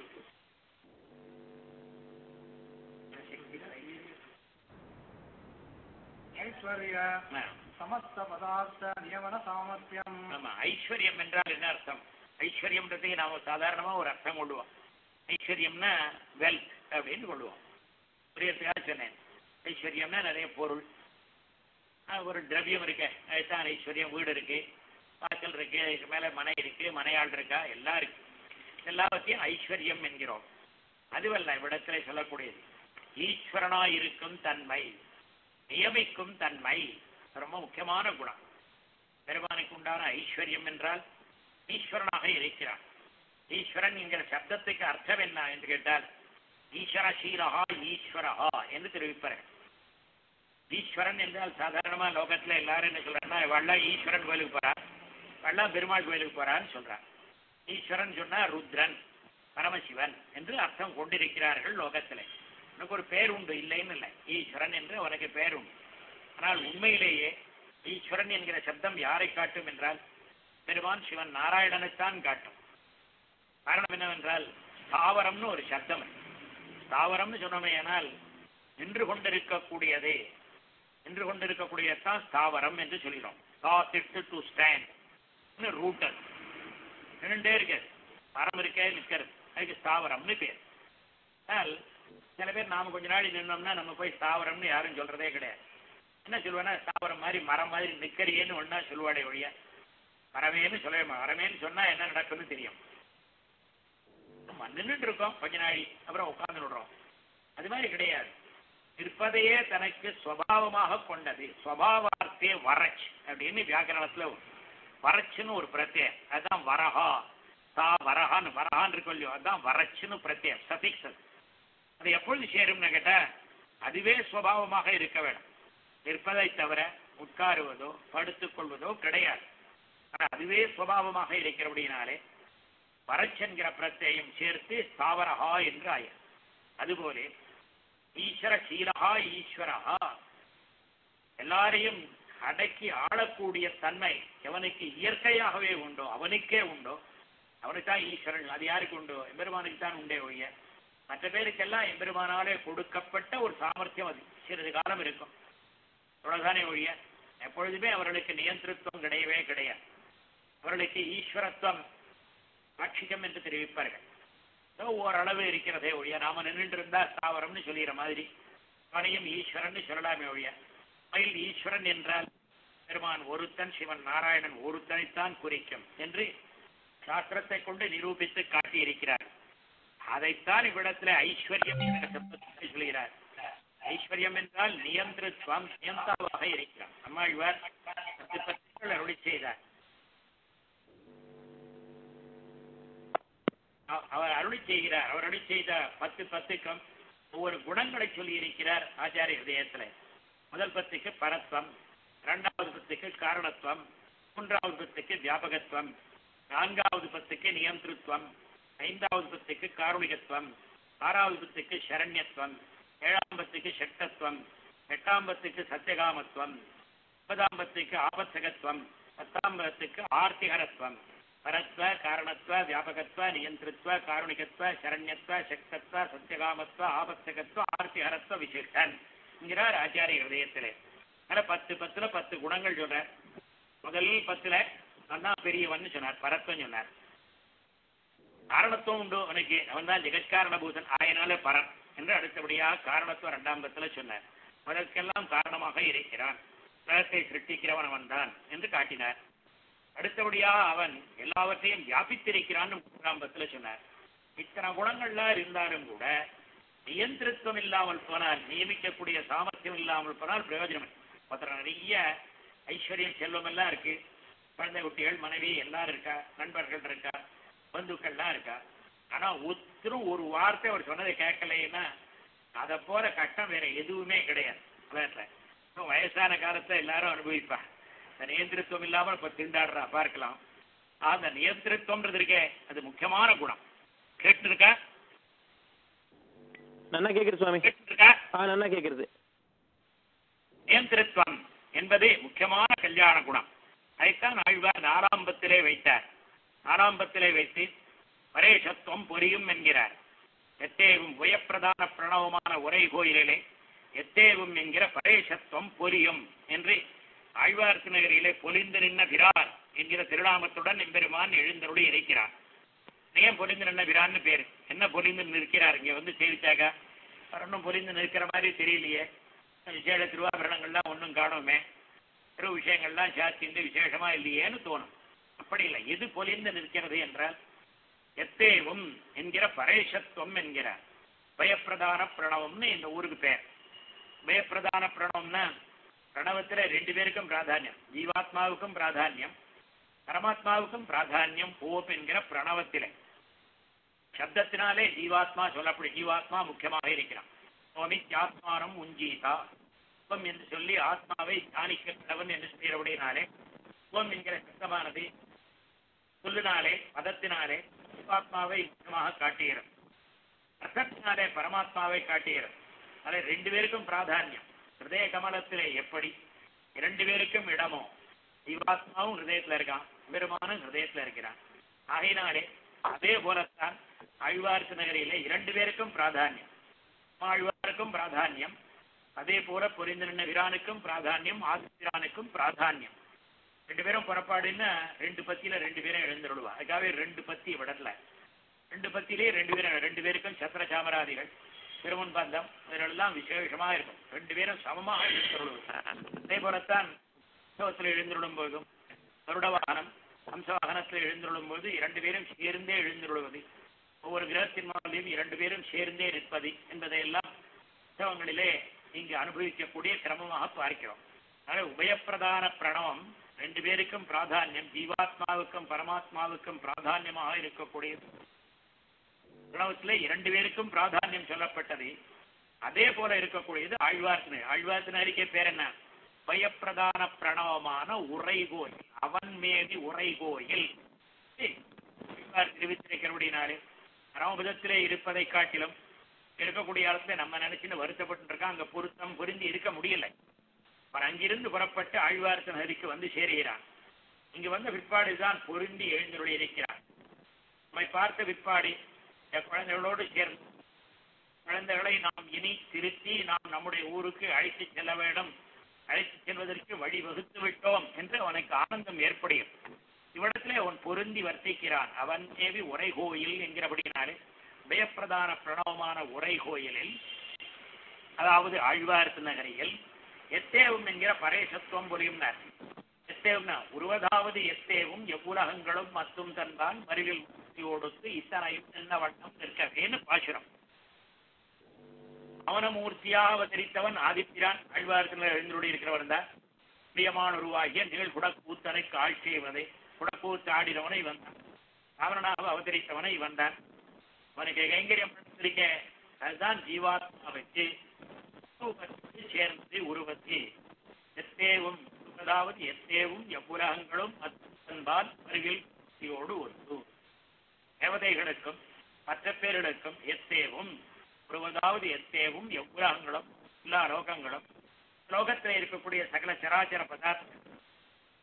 ஐஸ்வர்ய ஆ. சமஸ்த பதார்த்த நியமன சாமர்த்தியம் ஆமா ஐஸ்வர்யம் என்றால் என்ன அர்த்தம் ஐஸ்வர்யம்ன்றதுக்கு நாம சாதாரணமா ஒரு அர்த்தம் கொள்ளுவோம் ஐஸ்வர்யம்னா வெல்த் அப்படின்னு கொள்ளுவோம் புரியறதுக்காக சொன்னேன் ஐஸ்வர்யம்னா நிறைய பொருள் ஆ, ஒரு திரவியம் இருக்கு அதுதான் ஐஸ்வர்யம் வீடு இருக்கு வாசல் இருக்கு இதுக்கு மேல மனை இருக்கு மனையாள் இருக்கா எல்லாம் இருக்கு எல்லாவற்றையும் ஐஸ்வர்யம் என்கிறோம் அதுவல்ல இவ்விடத்துல சொல்லக்கூடியது ஈஸ்வரனா இருக்கும் தன்மை நியமிக்கும் தன்மை ரொம்ப முக்கியமான குணம் பெருமானுக்கு உண்டான ஐஸ்வர்யம் என்றால் ஈஸ்வரனாக இருக்கிறான் ஈஸ்வரன் என்கிற சப்தத்துக்கு அர்த்தம் என்ன என்று கேட்டால் ஈஸ்வரசீலகா ஈஸ்வரஹா என்று தெரிவிப்பார்கள் ஈஸ்வரன் என்றால் சாதாரணமா லோகத்துல எல்லாரும் என்ன சொல்றாங்கன்னா இவெல்லாம் ஈஸ்வரன் கோயிலுக்கு போறான் இவெல்லாம் பெருமாள் கோயிலுக்கு போறான்னு சொல்றான் ஈஸ்வரன் சொன்னா ருத்ரன் பரமசிவன் என்று அர்த்தம் கொண்டிருக்கிறார்கள் லோகத்திலே உனக்கு ஒரு பேர் உண்டு இல்லைன்னு இல்லை ஈஸ்வரன் என்று அவனுக்கு பேர் உண்டு ஆனால் உண்மையிலேயே ஈஸ்வரன் என்கிற சப்தம் யாரை காட்டும் என்றால் பெருமான் சிவன் நாராயணனைத்தான் காட்டும் காரணம் என்னவென்றால் ஸ்தாவரம்னு ஒரு சப்தம் இருக்கு. ஸ்தாவரம்னு சொன்னோமே ஆனால் நின்று கொண்டிருக்கக்கூடியதே நின்று கொண்டிருக்கக்கூடியதான் ஸ்தாவரம் என்று சொல்கிறோம் காத்திட்டு டு ஸ்டாண்ட் ரூட்டர் நின்றுட்டே இருக்காது மரம் இருக்கே நிற்கிறது அதுக்கு ஸ்தாவரம்னு பேர் ஆனால் சில பேர் நாம கொஞ்ச நாள் நின்னோம்னா நம்ம போய் ஸ்தாவரம்னு யாரும் சொல்றதே கிடையாது என்ன சொல்லுவேன்னா ஸ்தாவரம் மாதிரி மரம் மாதிரி நிற்கறியேன்னு ஒன்னா சொல்லுவாடே ஒழிய மரமேன்னு சொல்லவே மா- மரமேன்னு சொன்னா என்ன நடக்கும்னு தெரியும் நம்ம நின்றுட்டு இருக்கோம் கொஞ்ச நாளி அப்புறம் உட்கார்ந்து விடுறோம் அது மாதிரி கிடையாது இருப்பதையே தனக்கு சுவாவமாக கொண்டது சுவாவார்த்தே வரச் அப்படின்னு வியாக்கரணத்துல வரச்சுன்னு ஒரு பிரத்யம் அதுதான் வரஹா தா வரஹான்னு வரஹான்னு இருக்கும் இல்லையோ அதுதான் வரச்சுன்னு பிரத்யம் சபிக்ஸ் அது அது எப்பொழுது சேரும்னு கேட்டா அதுவே சுவாவமாக இருக்க வேண்டும் இருப்பதை தவிர உட்காருவதோ படுத்துக் கொள்வதோ கிடையாது ஆனா அதுவே சுவாவமாக இருக்கிறபடினாலே வரச்சென்கிற பிரத்யயம் சேர்த்து ஸ்தாவரஹா என்று ஆயிரம் அதுபோலே ஈஸ்வர சீலகா ஈஸ்வரஹா எல்லாரையும் அடக்கி ஆளக்கூடிய தன்மை எவனுக்கு இயற்கையாகவே உண்டோ அவனுக்கே உண்டோ அவனுக்கு தான் ஈஸ்வரன் அது யாருக்கு உண்டோ எம்பெருமானுக்கு தான் உண்டே ஒழிய மற்ற பேருக்கெல்லாம் எம்பெருமானாலே கொடுக்கப்பட்ட ஒரு சாமர்த்தியம் அது சிறிது காலம் இருக்கும் அவ்வளவுதானே ஒழிய எப்பொழுதுமே அவர்களுக்கு நியந்திரத்துவம் கிடையவே கிடையாது அவர்களுக்கு ஈஸ்வரத்துவம் ஆட்சிகம் என்று தெரிவிப்பார்கள் ஏதோ ஓரளவு இருக்கிறதே ஒழிய நாம நின்றுட்டு இருந்தா ஸ்தாவரம்னு சொல்லிடுற மாதிரி அவனையும் ஈஸ்வரன் சொல்லலாமே ஒழிய மயில் ஈஸ்வரன் என்றால் பெருமான் ஒருத்தன் சிவன் நாராயணன் ஒருத்தனைத்தான் குறிக்கும் என்று சாஸ்திரத்தை கொண்டு நிரூபித்து காட்டியிருக்கிறார் அதைத்தான் இவ்விடத்துல ஐஸ்வர்யம் என்ற சப்தத்தை சொல்கிறார் ஐஸ்வர்யம் என்றால் நியந்திரத்துவம் நியந்தாவாக இருக்கிறார் நம்மாழ்வார் பத்து பத்துக்கள் அருளி செய்தார் அவ- அவர் அருளி செய்கிறார் அவர் அருளி செய்த பத்து பத்துக்கும் ஒவ்வொரு குணங்களை சொல்லி இருக்கிறார் ஆச்சாரிய ஹிருதயத்துல முதல் பத்துக்கு பரத்வம் இரண்டாவது பத்துக்கு காரணத்துவம் மூன்றாவது பத்துக்கு வியாபகத்துவம் நான்காவது பத்துக்கு நியந்திருத்துவம் ஐந்தாவது பத்துக்கு காருணிகத்துவம் ஆறாவது பத்துக்கு சரண்யத்துவம் ஏழாம் பத்துக்கு சட்டத்துவம் எட்டாம் பத்துக்கு சத்தியகாமத்துவம் ஒன்பதாம் பத்துக்கு ஆபத்தகத்துவம் பத்தாம் பதத்துக்கு ஆர்த்திகரத்வம் பரத்வ காரணத்வ வியாபகத்வ நியந்திரத்வ காருணிகத்வ சரண்யத்வ சக்தத்வ சத்தியகாமத்வ ஆபத்தகத்வ ஆர்த்திகரத்வ விசிஷ்டன் என்கிறார் ஆச்சாரிய ஹிருதயத்திலே அதனால பத்து பத்துல பத்து குணங்கள் சொல்றார் முதல் பத்துல நான் தான் பெரியவன் சொன்னார் பரத்வம் சொன்னார் காரணத்துவம் உண்டு அவனுக்கு அவன் தான் ஜெகத்காரண பூதன் ஆயனால பரன் என்று அடுத்தபடியாக காரணத்துவம் இரண்டாம் பத்துல சொன்னார் அதற்கெல்லாம் காரணமாக இருக்கிறான் உலகத்தை சிருஷ்டிக்கிறவன் அவன் தான் என்று காட்டினார் அடுத்தபடியாக அவன் எல்லாவற்றையும் வியாபித்திருக்கிறான் மூன்றாம் பத்துல சொன்னார் இத்தனை குணங்கள்லாம் இருந்தாலும் கூட நியந்திரத்துவம் இல்லாமல் போனால் நியமிக்கக்கூடிய சாமர்த்தியம் இல்லாமல் போனால் பிரயோஜனம் இல்லை. ஒருத்தர் நிறைய ஐஸ்வர்யம் செல்வம் எல்லாம் இருக்கு குழந்தை குட்டிகள் மனைவி எல்லாரும் இருக்கா நண்பர்கள் இருக்கா பந்துக்கள்லாம் இருக்கா ஆனா ஒருத்தரும் ஒரு வார்த்தை அவர் சொன்னதை கேட்கலைன்னா அதை போல கஷ்டம் வேற எதுவுமே கிடையாது உலகத்துல இப்ப வயசான காலத்தை எல்லாரும் அனுபவிப்பா இந்த நியந்திரத்துவம் இல்லாமல் இப்ப திண்டாடுறா பார்க்கலாம் அந்த நியந்திரத்துவம்ன்றது இருக்கே அது முக்கியமான குணம் கேட்டு இருக்கா நன்னா கேக்குது சுவாமி கேட்டு இருக்கா ஆ நன்னா கேக்குறது நியந்திரத்துவம் என்பது முக்கியமான கல்யாண குணம் அதைத்தான் ஆழ்வார் நாராம்பத்திலே வைத்தார் நாராம்பத்திலே வைத்து பரேஷத்துவம் பொரியும் என்கிறார் எத்தேவும் உயப்பிரதான பிரணவமான உரை கோயிலிலே எத்தேவும் என்கிற பரேஷத்துவம் பொரியும் என்று ஆழ்வார் நகரிலே பொலிந்து நின்ன பிரான் என்கிற திருநாமத்துடன் எம்பெருமான் எழுந்தருளி இருக்கிறார் ஏன் பொலிந்து நின்ன பிரான்னு பேரு என்ன பொலிந்து நிற்கிறார் இங்க வந்து சேவிச்சாக்க ஒன்றும் பொலிந்து நிற்கிற மாதிரி தெரியலையே விசேஷ திருவாபரணங்கள்லாம் ஒன்றும் காணோமே திரு விஷயங்கள்லாம் சாத்திந்து விசேஷமா இல்லையேன்னு தோணும் அப்படி இல்லை எது பொலிந்து நிற்கிறது என்றால் எத்தேவும் என்கிற பரேஷத்துவம் என்கிறார் பயப்பிரதான பிரணவம்னு இந்த ஊருக்கு பேர் பயப்பிரதான பிரணவம்னா பிரணவத்துல ரெண்டு பேருக்கும் பிராதானியம் ஜீவாத்மாவுக்கும் பிராதானியம் பரமாத்மாவுக்கும் பிராதானியம் ஓப் என்கிற பிரணவத்திலே சப்தத்தினாலே ஜீவாத்மா சொல்லப்படும் ஜீவாத்மா முக்கியமாக இருக்கிறான் ஆத்மானம் உஞ்சீதா ஓம் என்று சொல்லி ஆத்மாவை தியானிக்க கடவன் என்று சொல்கிறபடினாலே ஓம் என்கிற சப்தமானது சொல்லினாலே பதத்தினாலே ஜீவாத்மாவை முக்கியமாக காட்டுகிறது அர்த்தத்தினாலே பரமாத்மாவை காட்டுகிறது அதில் ரெண்டு பேருக்கும் பிராதானியம் ஹிருதய கமலத்திலே எப்படி இரண்டு பேருக்கும் இடமோ ஜீவாத்மாவும் ஹிருதயத்துல இருக்கான் பெருமானும் ஹிருதயத்துல இருக்கிறான் ஆகையினாலே அதே போலத்தான் ஆழ்வார்க்கு நகரிலே இரண்டு பேருக்கும் பிராதானியம் ஆழ்வாருக்கும் பிராதானியம் அதே போல பொரிந்து நின்ன விரானுக்கும் பிராதானியம் ஆதிபிரானுக்கும் பிராதானியம் ரெண்டு பேரும் புறப்பாடுன்னா ரெண்டு பத்தியில ரெண்டு பேரும் எழுந்துருடுவா அதுக்காகவே ரெண்டு பத்தி விடல ரெண்டு பத்திலே ரெண்டு பேரும் ரெண்டு பேருக்கும் சத்திர சாமராதிகள் திருமண் பந்தம் இதெல்லாம் விசேஷமா இருக்கும் ரெண்டு பேரும் சமமாக எழுந்துருடுவது அதே போலத்தான் உற்சவத்தில் எழுந்துருடும் போதும் கருட வாகனம் ஹம்ச வாகனத்தில் எழுந்துருடும் போது இரண்டு பேரும் சேர்ந்தே எழுந்துருடுவது ஒவ்வொரு கிரகத்தின் மாதிரியும் இரண்டு பேரும் சேர்ந்தே நிற்பது என்பதையெல்லாம் உற்சவங்களிலே இங்கு அனுபவிக்கக்கூடிய கிரமமாக பார்க்கிறோம் அதனால உபயப்பிரதான பிரணவம் ரெண்டு பேருக்கும் பிராதானியம் ஜீவாத்மாவுக்கும் பரமாத்மாவுக்கும் பிராதானியமாக இருக்கக்கூடிய பிரணவத்திலே இரண்டு பேருக்கும் பிராதானியம் சொல்லப்பட்டது அதே போல இருக்கக்கூடியது ஆழ்வார்த்தினர் ஆழ்வார்த்தினருக்கே பேர் என்ன பயப்பிரதான பிரணவமான உரைகோயில் அவன் மேதி உரைகோயில் ஆழ்வார் தெரிவித்திருக்கிறபடினாலே பரமபதத்திலே இருப்பதை காட்டிலும் இருக்கக்கூடிய இடத்துல நம்ம நினைச்சுன்னு வருத்தப்பட்டு இருக்கோம் அங்க பொருத்தம் பொருந்தி இருக்க முடியல அவன் அங்கிருந்து புறப்பட்டு ஆழ்வார்த்த நதிக்கு வந்து சேருகிறான் இங்க வந்த பிற்பாடுதான் பொருந்தி எழுந்தருளி இருக்கிறான் நம்மை பார்த்த பிற்பாடு இந்த குழந்தைகளோடு சேர்ந்து குழந்தைகளை நாம் இனி திருத்தி நாம் நம்முடைய ஊருக்கு அழைத்து செல்ல வேண்டும் அழைத்து செல்வதற்கு வழி வகுத்து விட்டோம் என்று அவனுக்கு ஆனந்தம் ஏற்படுகிறது இவ்விடத்திலே அவன் பொருந்தி வர்த்திக்கிறான் அவன் தேவி உரை கோயில் என்கிறபடினாலே உபயப்பிரதான பிரணவமான உரை கோயிலில் அதாவது ஆழ்வார்த்து நகரில் எத்தேவும் என்கிற பரேசத்துவம் புரியும்னார் எத்தேவும்னா உருவதாவது எத்தேவும் எவ்வுலகங்களும் மத்தும் தன்பான் மருவில் ஒடுத்து இத்தனையும் என்ன வண்ணம் நிற்கவேன்னு பாசுரம் அவனமூர்த்தியாக அவதரித்தவன் ஆதித்யான் ஆழ்வாரத்தில் எழுந்தருடைய இருக்கிறவன் தான் பிரியமான உருவாகிய நிகழ் குடக்கூத்தனை கால் செய்வதை குடக்கூத்து ஆடினவனை வந்தான் ராவணனாக அவதரித்தவனை வந்தான் அவனுக்கு கைங்கரியம் பண்ணிருக்க அதுதான் ஜீவாத்மா வச்சு உருவத்தை சேர்ந்து உருவத்தி எத்தேவும் அதாவது எத்தேவும் எவ்வுலகங்களும் அன்பால் அருகில் யோடு ஒன்று தேவதைகளுக்கும் மற்ற பேர்களுக்கும் எத்தேவும் உருவதாவது எத்தேவும் எவ்வுலகங்களும் எல்லா லோகங்களும் லோகத்தில் இருக்கக்கூடிய சகல சராச்சர பதார்த்தம்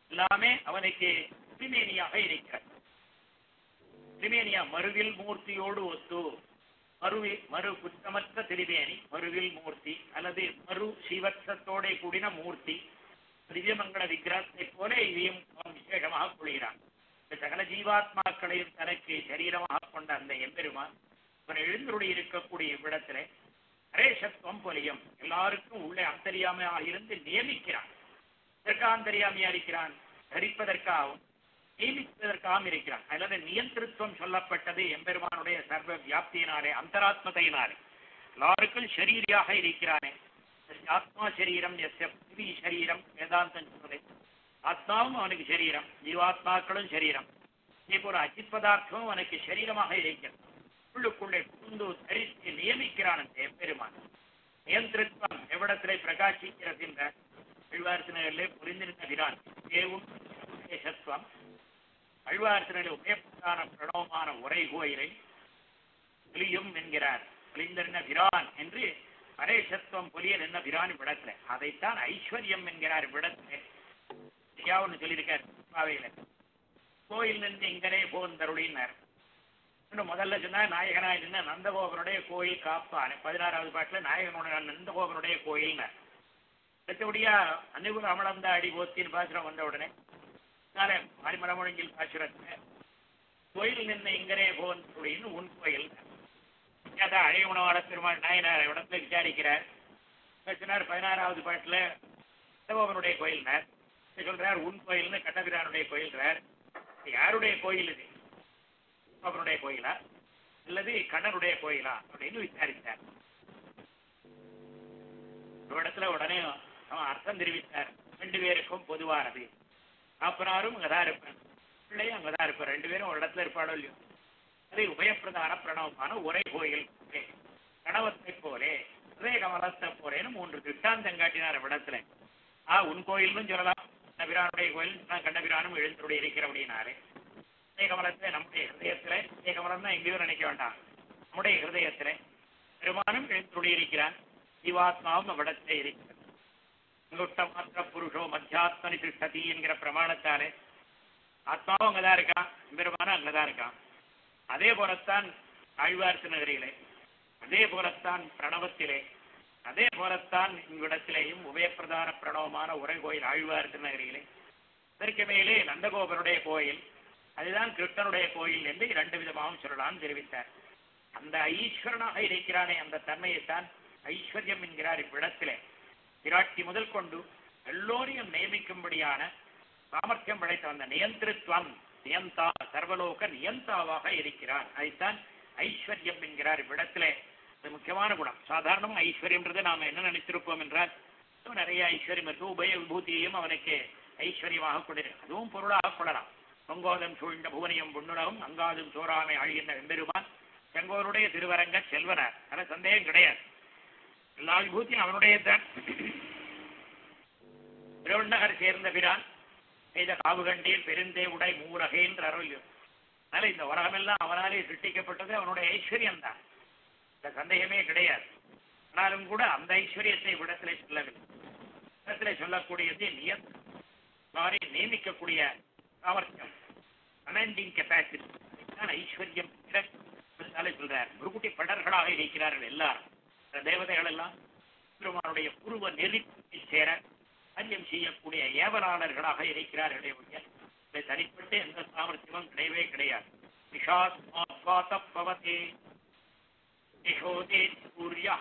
எல்லாமே அவனுக்கு திரிமேனியாக இருக்கிறது திரிமேனியா மருவில் மூர்த்தியோடு ஒத்து மருவி மறு குற்றமற்ற திருமேனி மருவில் மூர்த்தி அல்லது மறு சிவத்சத்தோட கூடின மூர்த்தி திவ்யமங்கள விக்கிரகத்தை போல இதையும் அவன் விசேஷமாக கொள்கிறான் இந்த சகல ஜீவாத்மாக்களையும் தனக்கு சரீரமாக கொண்ட அந்த எம்பெருமான் அவன் எழுந்தருடைய இருக்கக்கூடிய இவ்விடத்திலே அரேஷத்துவம் பொலியும் எல்லாருக்கும் உள்ளே அந்தரியாமையாக இருந்து நியமிக்கிறான் இதற்காக அந்தரியாமையா இருக்கிறான் தரிப்பதற்காகவும் நியமிப்பதற்காகவும் இருக்கிறான் அல்லது நியந்திரத்துவம் சொல்லப்பட்டது எம்பெருமானுடைய சர்வ வியாப்தியினாலே அந்தராத்மதையினாலே எல்லாருக்கும் ஷரீரியாக இருக்கிறானே ஆத்மா சரீரம் எஸ் பிருத்திவி சரீரம் வேதாந்தம் சொல்றது ஆத்மாவும் அவனுக்கு சரீரம் ஜீவாத்மாக்களும் சரீரம் இதே போல அஜித் பதார்த்தமும் அவனுக்கு சரீரமாக இருக்கிறது உள்ளுக்குள்ளே புகுந்து தரித்து நியமிக்கிறான் அந்த எம்பெருமான் நியந்திரத்துவம் எவ்விடத்திலே பிரகாசிக்கிறது என்ற அழ்வார்த்தினரிலே புரிந்திருக்கிறான் தேவும் தேசத்துவம் அழ்வார்த்தினரில் உபயப்பிரதான பிரணவமான உரை கோயிலை புலியும் என்கிறார் புலிந்தர்ன பிரான் என்று பரேசத்துவம் புலியன் என்ன பிரான் விடத்துல அதைத்தான் ஐஸ்வர்யம் என்கிறார் விடத்துல ஒன்று சொல்லியிருக்கார் பாவையில கோயில் நின்று இங்கனே போந்தருளினார் இன்னும் முதல்ல சொன்னா நாயகனாய் நின்ன நந்தகோபனுடைய கோயில் காப்பான் பதினாறாவது பாட்டுல நாயகனுடைய நந்தகோபனுடைய கோயில்னார் அடுத்தபடியா அன்னிகுல அமலந்தா அடி போத்தின்னு பாசுரம் வந்த உடனே நாளை மணிமரமுழங்கில் பாசுரத்துல கோயில் நின்று இங்கனே போந்தருளின்னு உன் கோயில் அதான் அழையவனவாட பெருமாள் நாயனார் இடத்துல விசாரிக்கிறார் சொன்னார் பதினாறாவது பாட்டுல நந்தகோபனுடைய கோயில்னார் சொல்றார் உன் கோயில்னு கண்ணபிரானுடைய கோயில்றார் யாருடைய கோயில் இது அவனுடைய கோயிலா அல்லது கண்ணனுடைய கோயிலா அப்படின்னு விசாரித்தார் ஒரு இடத்துல உடனே அவன் அர்த்தம் தெரிவித்தார் ரெண்டு பேருக்கும் பொதுவானது அப்பனாரும் அங்கதான் இருப்பேன் பிள்ளையும் அங்கதான் இருப்பார் ரெண்டு பேரும் ஒரு இடத்துல இருப்பாடோ இல்லையோ அது உபயப்பிரதான பிரணவமான ஒரே கோயில் கணவத்தை போலே ஹிருதய கமலத்தை போலேன்னு மூன்று திட்டாந்தம் காட்டினார் இடத்துல ஆ உன் கோயில்னு சொல்லலாம் கண்ணபிரானுடைய கோயில் நான் கண்ணபிரானும் எழுந்தருடைய இருக்கிற அப்படின்னாலே கமலத்தை நம்முடைய ஹிருதயத்திலே கமலம் தான் எங்கேயும் நினைக்க வேண்டாம் நம்முடைய ஹிருதயத்திலே பெருமானும் எழுந்துடைய இருக்கிறான் ஜீவாத்மாவும் அவ்விடத்திலே இருக்கிறது இங்குட்ட மாத்திர புருஷோ மத்தியாத்மனி திருஷ்டதி என்கிற பிரமாணத்தாலே ஆத்மாவும் அங்கதான் இருக்கான் பெருமானும் அங்கதான் இருக்கான் அதே போலத்தான் ஆழ்வார்த்து நகரிலே அதே போலத்தான் பிரணவத்திலே அதே போலத்தான் இவ்விடத்திலேயும் உபயப்பிரதான பிரணவமான உரை கோயில் ஆழ்வார்த்து நகரிலே இதற்கு மேலே நந்தகோபனுடைய கோயில் அதுதான் கிருஷ்ணனுடைய கோயில் என்று இரண்டு விதமாகவும் சொல்லலாம் தெரிவித்தார் அந்த ஐஸ்வரனாக இருக்கிறானே அந்த தன்மையைத்தான் ஐஸ்வர்யம் என்கிறார் இவ்விடத்திலே விராட்டி முதல் கொண்டு எல்லோரையும் நியமிக்கும்படியான சாமர்த்தியம் படைத்த அந்த நியந்திரத்துவம் நியந்தா சர்வலோக நியந்தாவாக இருக்கிறான் அதைத்தான் ஐஸ்வர்யம் என்கிறார் இவ்விடத்திலே அது முக்கியமான குணம் சாதாரணம் ஐஸ்வர்யம்ன்றதை நாம் என்ன நினைத்திருப்போம் என்றால் நிறைய ஐஸ்வர்யம் இருக்கு உபய விபூதியையும் அவனுக்கு ஐஸ்வர்யமாக கொண்டிருக்கு அதுவும் பொருளாக கொள்ளலாம் பொங்கோதம் சூழ்ந்த புவனியம் பொன்னுலகம் அங்காதும் சோறாமை ஆழ்கின்ற வெம்பெருமான் செங்கோருடைய திருவரங்க செல்வனார் அது சந்தேகம் கிடையாது எல்லா விபூத்தியும் அவனுடைய தான் திருவண்ணகர் சேர்ந்த பிரான் செய்த காவுகண்டீர் பெருந்தே உடை மூரகை என்று அருள்யும் அதனால இந்த உலகமெல்லாம் அவனாலே சிருஷ்டிக்கப்பட்டது அவனுடைய ஐஸ்வர்யம் தான் இந்த சந்தேகமே கிடையாது ஆனாலும் கூட அந்த ஐஸ்வர்யத்தை விடத்திலே சொல்லவில்லை இடத்திலே சொல்லக்கூடியது நியத் மாதிரி நியமிக்கக்கூடிய சாமர்த்தியம் கமாண்டிங் கெப்பாசிட்டி தான் ஐஸ்வர்யம் சொல்றார் குருகுட்டி படர்களாக இருக்கிறார்கள் எல்லாரும் இந்த தேவதைகள் எல்லாம் பெருமானுடைய புருவ நெறிக்கு சேர காரியம் செய்யக்கூடிய ஏவலாளர்களாக இருக்கிறார்களே ஒழிய இதை தனிப்பட்டு எந்த சாமர்த்தியமும் கிடையவே கிடையாது நிஷாத்மாத்வாதப்பவதே நிஷோதே சூரியः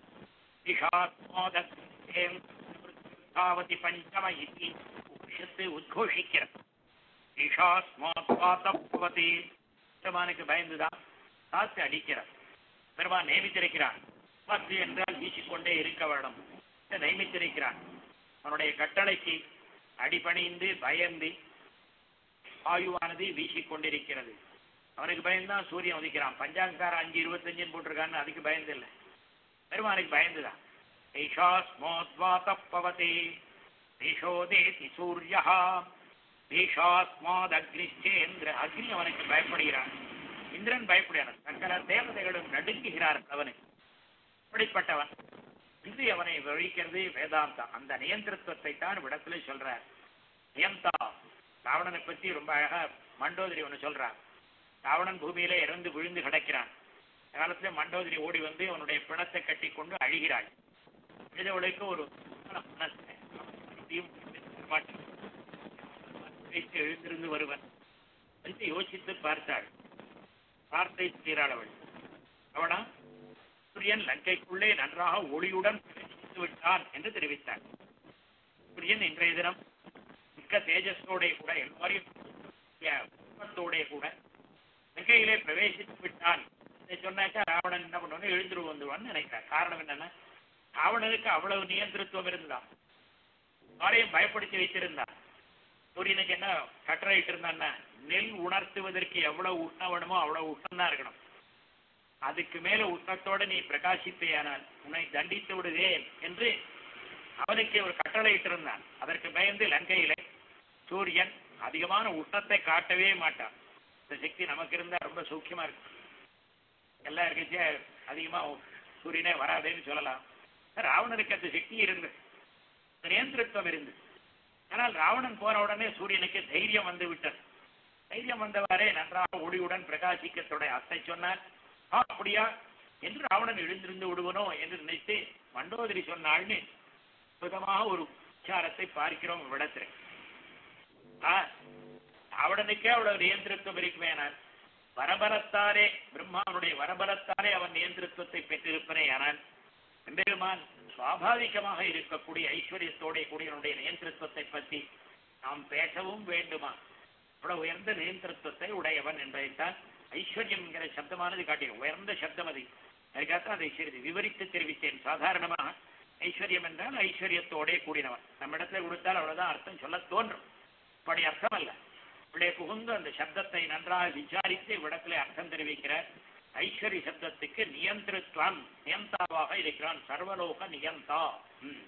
நிஷாத்மாதி பஞ்சம இதி உபனிஷத்து உத்கோஷிக்கிறது நிஷாத்மாத்வாதப்பவதே பெருமானுக்கு பயந்துதான் காத்து அடிக்கிறார் பெருமான் நியமித்திருக்கிறான் காத்து என்றால் வீசிக்கொண்டே இருக்க வேண்டும் நியமித்திருக்கிறான் அவனுடைய கட்டளைக்கு அடிபணிந்து பயந்து ஆயுவானது வீசிக்கொண்டிருக்கிறது அவனுக்கு பயந்துதான் சூரியன் உதிக்கிறான் பஞ்சாங்கார அஞ்சு இருபத்தஞ்சுன்னு போட்டிருக்கான்னு அதுக்கு பயந்து இல்லை பெருமானுக்கு பயந்துதான் ஈஷாஸ்மோத்வாதப்பவதே ஈஷோதேதி சூரியா ஈஷாஸ்மாத் அக்னிச்சேந்திர அக்னி அவனுக்கு பயப்படுகிறான் இந்திரன் பயப்படுகிறான் சகல தேவதைகளும் நடுங்குகிறார்கள் அவனுக்கு இப்படிப்பட்டவன் இது அவனை வழிக்கிறது வேதாந்தம் அந்த நியந்திரத்துவத்தை தான் விடத்துல சொல்றார் நியந்தா ராவணனை பத்தி ரொம்ப அழகா மண்டோதரி ஒண்ணு சொல்றான் ராவணன் பூமியில இறந்து விழுந்து கிடக்கிறான் அந்த காலத்துல மண்டோதரி ஓடி வந்து அவனுடைய பிணத்தை கட்டி கொண்டு அழுகிறாள் அழுதவளுக்கு ஒரு மனசு. மறுபடியும் வைத்து எழுந்திருந்து வருவன் என்று யோசித்து பார்த்தாள் வார்த்தை தீராள் அவள் அவனா சூரியன் லங்கைக்குள்ளே நன்றாக ஒளியுடன் பிரவேசித்து விட்டான் என்று தெரிவித்தார் சூரியன் இன்றைய தினம் மிக்க தேஜஸோட கூட எல்லாரையும் குடும்பத்தோட கூட லங்கையிலே பிரவேசித்து விட்டான் இதை சொன்னாக்கா ராவணன் என்ன பண்ணுவான்னு எழுந்துரு வந்துருவான்னு நினைக்கிறார் காரணம் என்னன்னா ராவணனுக்கு அவ்வளவு நியந்திரத்துவம் இருந்தான் யாரையும் பயப்படுத்தி வைத்திருந்தான் சூரியனுக்கு என்ன கட்டளையிட்டு இருந்தான்னா நெல் உணர்த்துவதற்கு எவ்வளவு உஷ்ணம் வேணுமோ அவ்வளவு உஷ்ணம் தான் இருக்கணும் அதுக்கு மேல உஷ்ணத்தோட நீ பிரகாசிப்பேயானால் உன்னை தண்டித்து விடுவேன் என்று அவனுக்கு ஒரு கட்டளையிட்டு இருந்தான் அதற்கு பயந்து லங்கையிலே சூரியன் அதிகமான உஷ்ணத்தை காட்டவே மாட்டான் இந்த சக்தி நமக்கு இருந்தா ரொம்ப சௌக்கியமா இருக்கும் எல்லாம் இருக்கச்சே அதிகமா சூரியனே வராதேன்னு சொல்லலாம் ராவணனுக்கு அந்த சக்தி இருந்து நியந்திரத்துவம் இருந்து ஆனால் ராவணன் போன உடனே சூரியனுக்கு தைரியம் வந்து விட்டது தைரியம் வந்தவாறே நன்றாக ஒளியுடன் பிரகாசிக்கத்தோட அத்தை சொன்னார் "ஆ, அப்படியா என்று ராவணன் எழுந்திருந்து விடுவனோ என்று நினைத்து மண்டோதரி சொன்னாள்னு அற்புதமாக ஒரு உச்சாரத்தை பார்க்கிறோம் இவ்விடத்தில் ஆ, ராவணனுக்கே அவ்வளவு நியந்திரத்துவம் இருக்குமேனால் வரபலத்தாலே பிரம்மாவனுடைய வரபலத்தாலே அவன் நியந்திரத்துவத்தை பெற்றிருப்பனே ஆனால் எம்பெருமான் சுவாபாவிகமாக இருக்கக்கூடிய ஐஸ்வர்யத்தோட கூடியவனுடைய நியந்திரத்துவத்தை பற்றி நாம் பேசவும் வேண்டுமா அவ்வளவு உயர்ந்த நியந்திரத்துவத்தை உடையவன் என்பதைத்தான் ஐஸ்வர்யம் என்கிற சப்தமானது காட்டிய உயர்ந்த சப்தம் அது அதுக்காகத்தான் அதை சிறிது விவரித்து தெரிவித்தேன் சாதாரணமாக ஐஸ்வர்யம் என்றால் ஐஸ்வர்யத்தோடே கூடினவன் நம்ம இடத்துல கொடுத்தால் அவ்வளவுதான் அர்த்தம் சொல்ல தோன்றும் அப்படி அர்த்தம் அல்ல உள்ளே புகுந்து அந்த சப்தத்தை நன்றாக விசாரித்து இவ்விடத்திலே அர்த்தம் தெரிவிக்கிறார் ஐஸ்வர்ய சப்தத்துக்கு நியந்திரத்துவம் நியந்தாவாக இருக்கிறான் சர்வலோக நியந்தா ம்.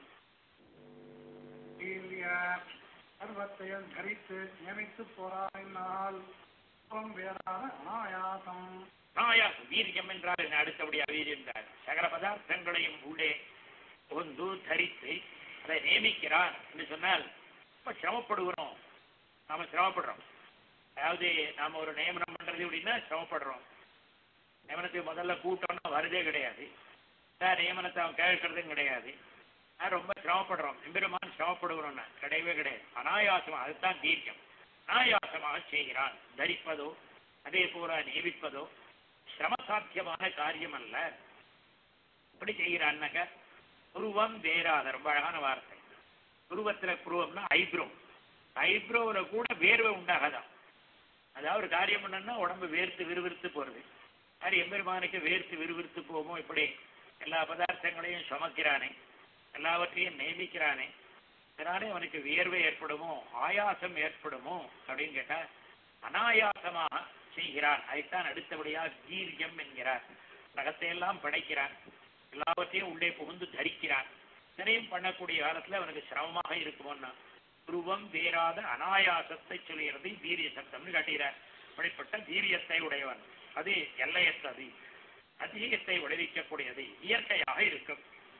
வீரிய சர்வத்தையும் தரித்து நியமித்து போராடினால் வேறாத அனாயாசம் நாயாசம் வீரியம் என்றால் என்ன அடுத்தபடியா வீரியம் என்றால் சகல பதார்த்தங்களையும் உள்ளே புகுந்து தரித்து அதை நியமிக்கிறான் என்று சொன்னால் ரொம்ப சிரமப்படுகிறோம் நாம சிரமப்படுறோம் அதாவது நாம ஒரு நியமனம் பண்றது அப்படின்னா சிரமப்படுறோம் நியமனத்துக்கு முதல்ல கூட்டம்னா வருதே கிடையாது சார் நியமனத்தை அவன் கேட்கறதும் கிடையாது நான் ரொம்ப சிரமப்படுறோம் எம்பெருமான் சிரமப்படுகிறோம்னா கிடையவே கிடையாது அனாயாசமா அதுதான் தீர்க்கம் அனாயாசமாக செய்கிறான் தரிப்பதோ அதே போல நியமிப்பதோ சிரமசாத்தியமான காரியம் அல்ல எப்படி செய்கிறான்னாக்க புருவம் வேறாத ரொம்ப அழகான வார்த்தை புருவத்துல புருவம்னா ஐப்ரோ ஐப்ரோவுல கூட வேர்வை உண்டாகாதான் அதாவது ஒரு காரியம் பண்ணணும்னா உடம்பு வேர்த்து விறுவிறுத்து போறது அது எம்பெருமானுக்கு வேர்த்து விறுவிறுத்து போகுமோ இப்படி எல்லா பதார்த்தங்களையும் சுமக்கிறானே எல்லாவற்றையும் நியமிக்கிறானே இதனாலே அவனுக்கு வியர்வை ஏற்படுமோ ஆயாசம் ஏற்படுமோ அப்படின்னு கேட்டா அனாயாசமாக செய்கிறான் அதைத்தான் அடுத்தபடியா வீரியம் என்கிறார் ரகத்தை எல்லாம் படைக்கிறான் எல்லாவற்றையும் உள்ளே புகுந்து தரிக்கிறான் இத்தனையும் பண்ணக்கூடிய காலத்துல அவனுக்கு சிரமமாக இருக்குமோன்னா துருவம் வேறாத அனாயாசத்தை சொல்கிறது வீரிய சப்தம்னு காட்டுகிறார் அப்படிப்பட்ட வீரியத்தை உடையவன் அது எல்லையற்றது அதிகத்தை விளைவிக்கக்கூடியது இயற்கையாக இருக்கும்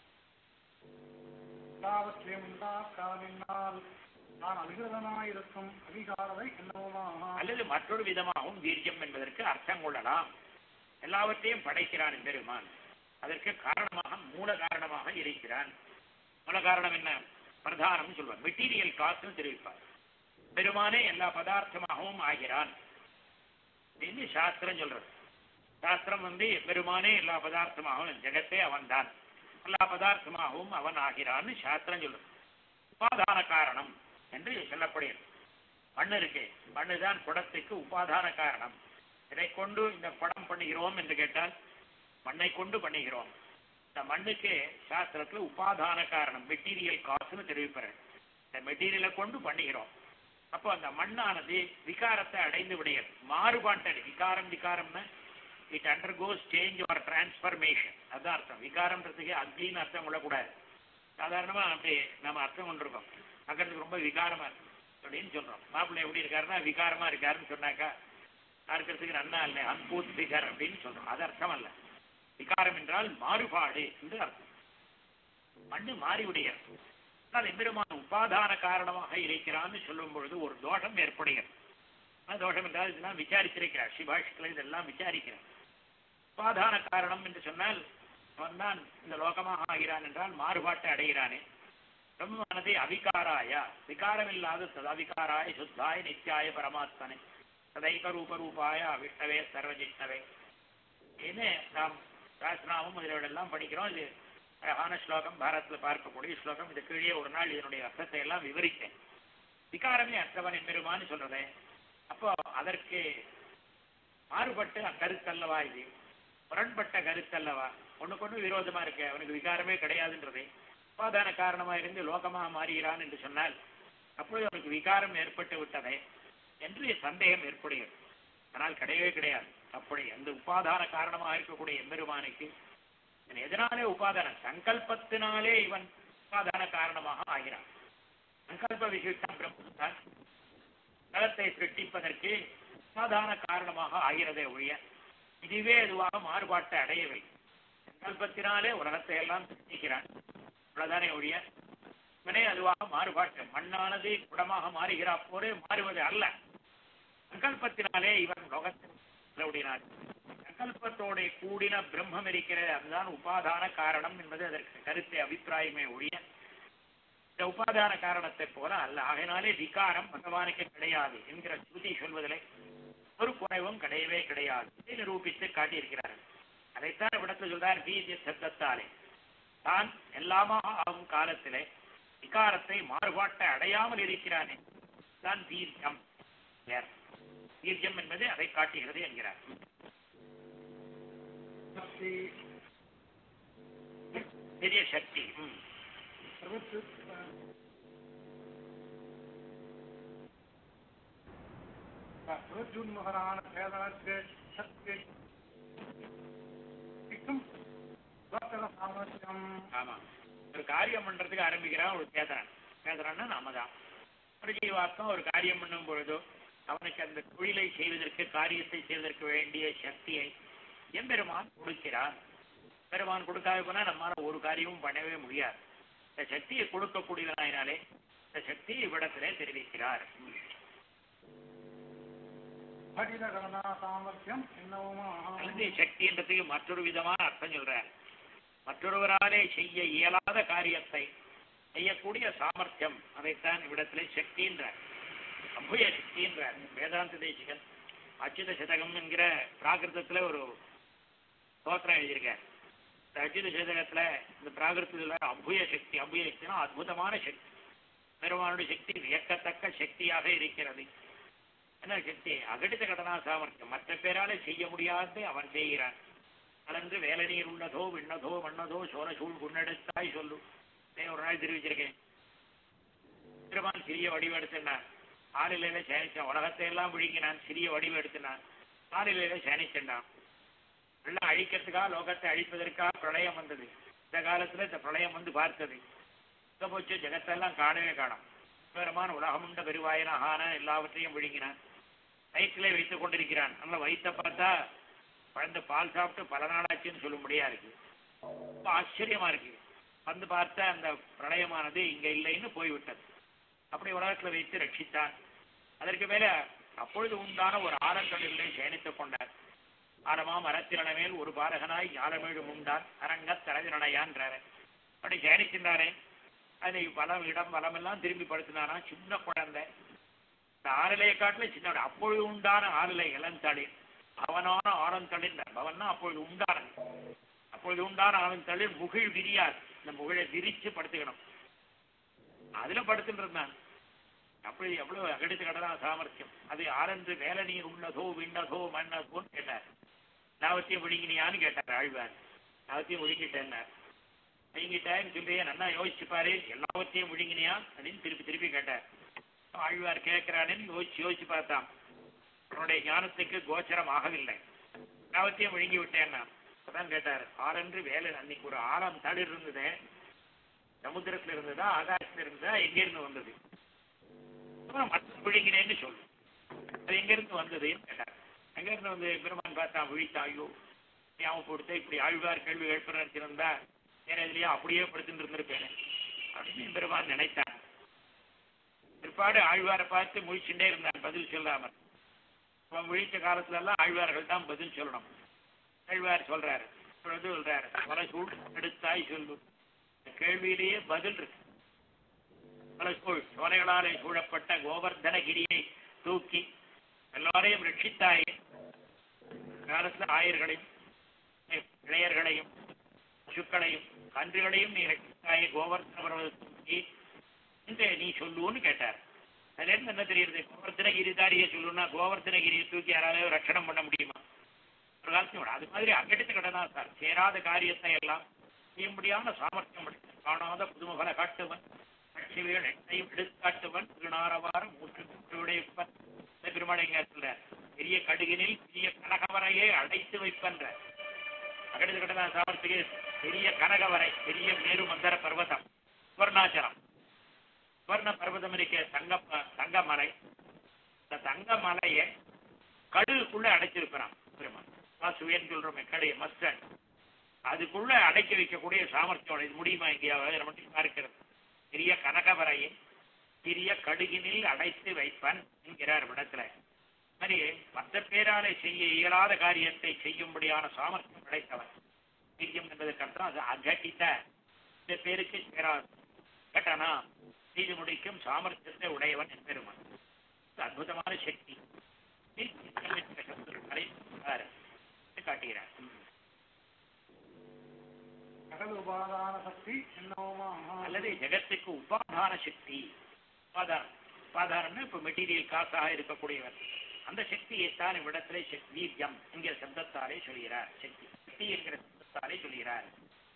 எல்லாவற்றையும் உண்டாக்காவினால் நான் அவிகிருதனாயிருக்கும் அதிகாரவை என்னவுமாக அல்லது மற்றொரு விதமாகவும் வீரியம் என்பதற்கு அர்த்தம் கொள்ளலாம் எல்லாவற்றையும் படைக்கிறான் பெருமான் அதற்கு காரணமாக மூல காரணமாக இருக்கிறான் மூல காரணம் என்ன பிரதானம் சொல்வார் மெட்டீரியல் காஸ்ட்னு தெரிவிப்பார் பெருமானே எல்லா பதார்த்தமாகவும் ஆகிறான் அப்படின்னு சாஸ்திரம் சொல்றது சாஸ்திரம் வந்து பெருமானே எல்லா பதார்த்தமாகவும் ஜெகத்தே அவன்தான் எல்லா பதார்த்தமாகவும் அவன் ஆகிறான்னு சாஸ்திரம் சொல்றது உபாதான காரணம் என்று சொல்லப்படுகிறது மண் இருக்கு மண்ணு தான் குடத்துக்கு உபாதான காரணம் இதை கொண்டு இந்த குடம் பண்ணுகிறோம் என்று கேட்டால் மண்ணை கொண்டு பண்ணுகிறோம் இந்த மண்ணுக்கு சாஸ்திரத்துல உபாதான காரணம் மெட்டீரியல் காசுன்னு தெரிவிப்பார்கள் இந்த மெட்டீரியலை கொண்டு பண்ணுகிறோம் அப்போ அந்த மண்ணானது விகாரத்தை அடைந்து விடையது மாறுபாட்டது விகாரம் விகாரம்னா it undergoes change or transformation அதுதான் அர்த்தம் விகாரம்ன்றதுக்கு அக்னின்னு அர்த்தம் கொள்ளக்கூடாது சாதாரணமா அப்படி நம்ம அர்த்தம் கொண்டிருக்கோம் பார்க்கறதுக்கு ரொம்ப விகாரமா இருக்கு அப்படின்னு சொல்றோம் மாப்பிள்ளை எப்படி இருக்காருன்னா விகாரமா இருக்காருன்னு சொன்னாக்கா பார்க்கறதுக்கு நன்னா இல்லை அன்பூத் விகார் அப்படின்னு சொல்றோம் அது அர்த்தம் அல்ல விகாரம் என்றால் மாறுபாடு என்று அர்த்தம் மண்ணு மாறிவிடுகிறது ஆனால் எம்பெருமான் உபாதான காரணமாக இருக்கிறான்னு சொல்லும் பொழுது ஒரு தோஷம் ஏற்படுகிறது என்ன தோஷம் என்றால் இதெல்லாம் விசாரித்திருக்கிறார் சிபாஷிகளை இதெல்லாம் விசாரிக்கிறார் உபாதான காரணம் என்று சொன்னால் அவன் தான் இந்த லோகமாக ஆகிறான் என்றால் மாறுபாட்டை அடைகிறானே பிரம்மமானது அவிகாராய விகாரமில்லாத சதவிகாராய சுத்தாய நித்யாய பரமாத்மனை சதைக ரூப ரூபாய விஷ்ணவே சர்வஜிஷ்ணவே இது நாம் சாஸ்திராமம் இதெல்லாம் படிக்கிறோம் இது அழகான ஸ்லோகம் பாரத்ல பார்க்கக்கூடிய ஸ்லோகம் இது கீழே ஒரு நாள் இதனுடைய அர்த்தத்தை எல்லாம் விவரித்தேன் விகாரமே அற்றவன் என்பெருமான்னு சொல்றதே அப்போ அதற்கு மாறுபட்டு கருத்தல்லவா இது முரண்பட்ட கருத்தல்லவா ஒண்ணுக்கு ஒண்ணு விரோதமா இருக்கு அவனுக்கு விகாரமே கிடையாதுன்றதே உபாதான காரணமா இருந்து லோகமாக மாறுகிறான் என்று சொன்னால் அப்பொழுது அவனுக்கு விகாரம் ஏற்பட்டு விட்டதே என்று சந்தேகம் ஏற்படுகிறது ஆனால் கிடையவே கிடையாது அப்படி அந்த உபாதான காரணமாக இருக்கக்கூடிய எம்பெருமானுக்கு இவன் எதனாலே உபாதான சங்கல்பத்தினாலே இவன் உபாதான காரணமாக ஆகிறான் சங்கல்ப விசிஷ்டம் பிரம்மத்தான் உலகத்தை சிருஷ்டிப்பதற்கு உபாதான காரணமாக ஆகிறதே ஒழிய இதுவே அதுவாக மாறுபாட்டை அடையவில்லை சங்கல்பத்தினாலே உலகத்தை எல்லாம் சிருஷ்டிக்கிறான் அவ்வளவுதானே ஒழிய இவனே அதுவாக மாறுபாட்டு மண்ணானது குடமாக மாறுகிறா போலே மாறுவது அல்ல சங்கல்பத்தினாலே இவன் லோகத்தினார் சங்கல்பத்தோட கூடின பிரம்மம் இருக்கிறது அதுதான் உபாதான காரணம் என்பது அதற்கு கருத்தை அபிப்பிராயமே ஒழிய இந்த உபாதான காரணத்தை போல அல்ல ஆகையினாலே விகாரம் பகவானுக்கு கிடையாது என்கிற ஸ்ருதி சொல்வதிலே ஒரு குறைவும் கிடையவே கிடையாது இதை நிரூபித்து காட்டியிருக்கிறார்கள் அதைத்தான் இவ்விடத்தில் சொல்றார் பீஜ சப்தத்தாலே தான் எல்லாமாக ஆகும் காலத்திலே விகாரத்தை மாறுபாட்டை அடையாமல் இருக்கிறானே தான் தீர்க்கம் வேற. தீர்க்கம் என்பது அதை காட்டுகிறது என்கிறார் சக்தி பெரிய சக்தி ம். சர்வத்து பிரஜுன்முகரான சேதனத்து சக்தி லோக்கல சாமர்த்தியம் ஆமா ஒரு காரியம் பண்றதுக்கு ஆரம்பிக்கிறான் ஒரு சேதனன் சேதனன்னா நாம தான் ஒரு ஜீவாத்மா ஒரு காரியம் பண்ணும் பொழுதோ அவனுக்கு அந்த தொழிலை செய்வதற்கு காரியத்தை செய்வதற்கு வேண்டிய சக்தியை எம்பெருமான் கொடுக்கிறான் பெருமான் கொடுக்காத போனா நம்மால ஒரு காரியமும் பண்ணவே முடியாது இந்த சக்தியை கொடுக்கக்கூடியவனாயினாலே இந்த சக்தியை இவ்விடத்திலே தெரிவிக்கிறார் படித கணனா சாமர்த்தியம் என்னவுமா அல்லது சக்தின்றதுக்கு மற்றொரு விதமான அர்த்தம் சொல்றார் மற்றொருவராலே செய்ய இயலாத காரியத்தை செய்யக்கூடிய சாமர்த்தியம் அதைத்தான் இவ்விடத்திலே சக்தின்றார் அம்புய சக்தின்றார் வேதாந்த தேசிகன் அச்சுத சதகம் என்கிற பிராகிருதத்துல ஒரு ஸ்தோத்திரம் எழுதியிருக்கார் இந்த அச்சுத சதகத்துல இந்த பிராகிருதத்துல அம்புய சக்தி அம்புய சக்தினா அற்புதமான சக்தி பெருமானுடைய சக்தி வியக்கத்தக்க சக்தியாக இருக்கிறது என்ன சக்தி அகடித கடனா சாமர்த்தியம் மற்ற பேராலே செய்ய முடியாது அவன் செய்கிறான் கலந்து வேலை நீர் உள்ளதோ விண்ணதோ மண்ணதோ சோழ சூழ் குன்னெடுத்தாய் சொல்லு இதை ஒரு நாள் தெரிவிச்சிருக்கேன் பெருமான் சிறிய வடிவெடுத்தினான் ஆளிலையில சேனிச்சான் உலகத்தை எல்லாம் விழுங்கினான் சிறிய வடிவெடுத்தினான் ஆளிலையில சேனிச்சண்டான் எல்லாம் அழிக்கிறதுக்காக லோகத்தை அழிப்பதற்காக பிரளயம் வந்தது இந்த காலத்துல இந்த பிரளயம் வந்து பார்த்தது இங்க போச்சு ஜெகத்தெல்லாம் காணவே காணும் பெருமான் உலகமுண்ட பெருவாயனாகான எல்லாவற்றையும் விழுங்கினான் வயிற்றிலே வைத்துக் கொண்டிருக்கிறான் நல்ல வயிற்ற பார்த்தா குழந்தை பால் சாப்பிட்டு பல நாளாச்சுன்னு சொல்லும்படியா இருக்கு ரொம்ப ஆச்சரியமா இருக்கு வந்து பார்த்தா அந்த பிரளயமானது இங்க இல்லைன்னு போய்விட்டது அப்படி உலகத்துல வைத்து ரட்சித்தான் அதற்கு மேல அப்பொழுது உண்டான ஒரு ஆரங்கடலை சேனித்துக் கொண்டார் ஆரமா மரத்திரன மேல் ஒரு பாரகனாய் ஞாலமேழும் உண்டான் அரங்க தரவினடையான்றாரு அப்படி சேனிச்சின்றாரே அது வளம் இடம் வளம் எல்லாம் திரும்பி படுத்தினாரா சின்ன குழந்தை இந்த ஆறிலையை காட்டுல சின்ன அப்பொழுது உண்டான ஆறிலை இளந்தளிர் அவனான ஆனந்தளிர் பவன்னா அப்பொழுது உண்டானது அப்பொழுது உண்டான ஆனந்தளிர் முகிழ் விரியாது இந்த முகிழை விரிச்சு படுத்துக்கணும் அதுல படுத்துட்டு இருந்தான் அப்படி எவ்வளவு அகடித்து கடனா சாமர்த்தியம் அது ஆரந்து வேலை நீர் உள்ளதோ விண்ணதோ மண்ணதோன்னு கேட்டார் நாவத்தையும் விழுங்கினியான்னு கேட்டார் ஆழ்வார் நாவத்தையும் விழுங்கிட்டேன்னார் விழுங்கிட்டேன்னு சொல்லி நல்லா யோசிச்சு பாரு எல்லாவற்றையும் விழுங்கினியா அப்படின்னு திருப்பி திருப்பி கேட்டார் ஆழ்வார் கேட்கிறானேன்னு யோசிச்சு யோசிச்சு பார்த்தான் அவனுடைய ஞானத்துக்கு கோச்சரம் ஆகவில்லை எல்லாவற்றையும் விழுங்கி விட்டேன்னா அதான் கேட்டார் ஆறன்று வேலை அன்னைக்கு ஒரு ஆறாம் தளிர் இருந்ததே சமுத்திரத்துல இருந்ததா ஆகாசத்துல இருந்ததா எங்க இருந்து வந்தது அப்புறம் மற்ற விழுங்கினேன்னு சொல்லு அது எங்க இருந்து வந்ததுன்னு கேட்டார் எங்க இருந்து வந்து பெருமான் பார்த்தா விழித்தான் ஐயோ ஞாபகம் கொடுத்த இப்படி ஆழ்வார் கேள்வி எழுப்புற நினைச்சிருந்தா வேற எதுலயா அப்படியே படுத்துட்டு இருந்திருப்பேன் அப்படின்னு பெருமான் நினைத்தான் பிற்பாடு ஆழ்வாரை பார்த்து முழிச்சுட்டே இருந்தான் பதில் சொல்லாமல் அவன் விழித்த காலத்துல எல்லாம் ஆழ்வார்கள் தான் பதில் சொல்லணும் ஆழ்வார் சொல்றாரு இப்பொழுது சொல்றாரு பல சூழ் எடுத்தாய் சொல்லு இந்த கேள்வியிலேயே பதில் இருக்கு பல சூழ் சோலைகளாலே சூழப்பட்ட கோவர்தனகிரியை தூக்கி எல்லாரையும் ரட்சித்தாயே காலத்துல ஆயர்களையும் இளையர்களையும் பசுக்களையும் கன்றுகளையும் நீ ரட்சித்தாயே கோவர்தன பர்வதத்தை தூக்கி என்று நீ சொல்லுன்னு கேட்டார் அதுல இருந்து என்ன தெரியுது கோவர்த்தனகிரிதாரியை சொல்லுன்னா கோவர்த்தனகிரியை தூக்கி யாராவது ரட்சணம் பண்ண முடியுமா ஒரு காலத்துல விட. அது மாதிரி அகடித்த கடனா சார் சேராத காரியத்தை எல்லாம் செய்யும்படியான சாமர்த்தியம் படைத்தவன். காணாத புதுமகன காட்டுவன் கட்சிவேல் எண்ணையும் எடுத்தாட்டுவன் திருநாரவாரம் மூன்று உடையப்பன் பெருமாளைங்க சொல்றார் பெரிய கடுகினில் பெரிய கனகவரையை அடைத்து வைப்பன்ற அகடித்த கடனா சாமர்த்திய பெரிய கனகவரை பெரிய மேரு மந்தர பர்வதம் சுவர்ணாச்சரம் சுவர்ண பர்வதம் இருக்க தங்க தங்க மலை இந்த தங்க மலையை கடுகுக்குள்ள அடைச்சிருக்கிறான் பெருமான் சுயன் சொல்றோமே கடை மஸ்டன் அதுக்குள்ள அடைக்கி வைக்கக்கூடிய சாமர்த்தியம் இது முடியுமா எங்கேயாவது நம்ம மட்டும் பார்க்கிறது பெரிய கனகவரையை சிறிய கடுகினில் அடைத்து வைப்பன் என்கிறார் இடத்துல சரி மற்ற பேராலே செய்ய இயலாத காரியத்தை செய்யும்படியான சாமர்த்தியம் படைத்தவன் வீரியம் என்பதற்கு அர்த்தம் அது அகட்டித்த இந்த பேருக்கு சேராது கட்டனா செய்து முடிக்கும் சாமர்த்தியத்தை உடையவன் என்பெருமான் இது அற்புதமான சக்தி காட்டுகிறார் சகல உபாதான சக்தி என்னோமா அல்லது ஜெகத்துக்கு உபாதான சக்தி உபாதானம் உபாதானம்னா இப்ப மெட்டீரியல் காசாக இருக்கக்கூடியவர் அந்த சக்தியைத்தான் இவ்விடத்திலே சக்தி வீரியம் என்கிற சப்தத்தாலே சொல்கிறார் சக்தி சக்தி என்கிற சப்தத்தாலே சொல்கிறார்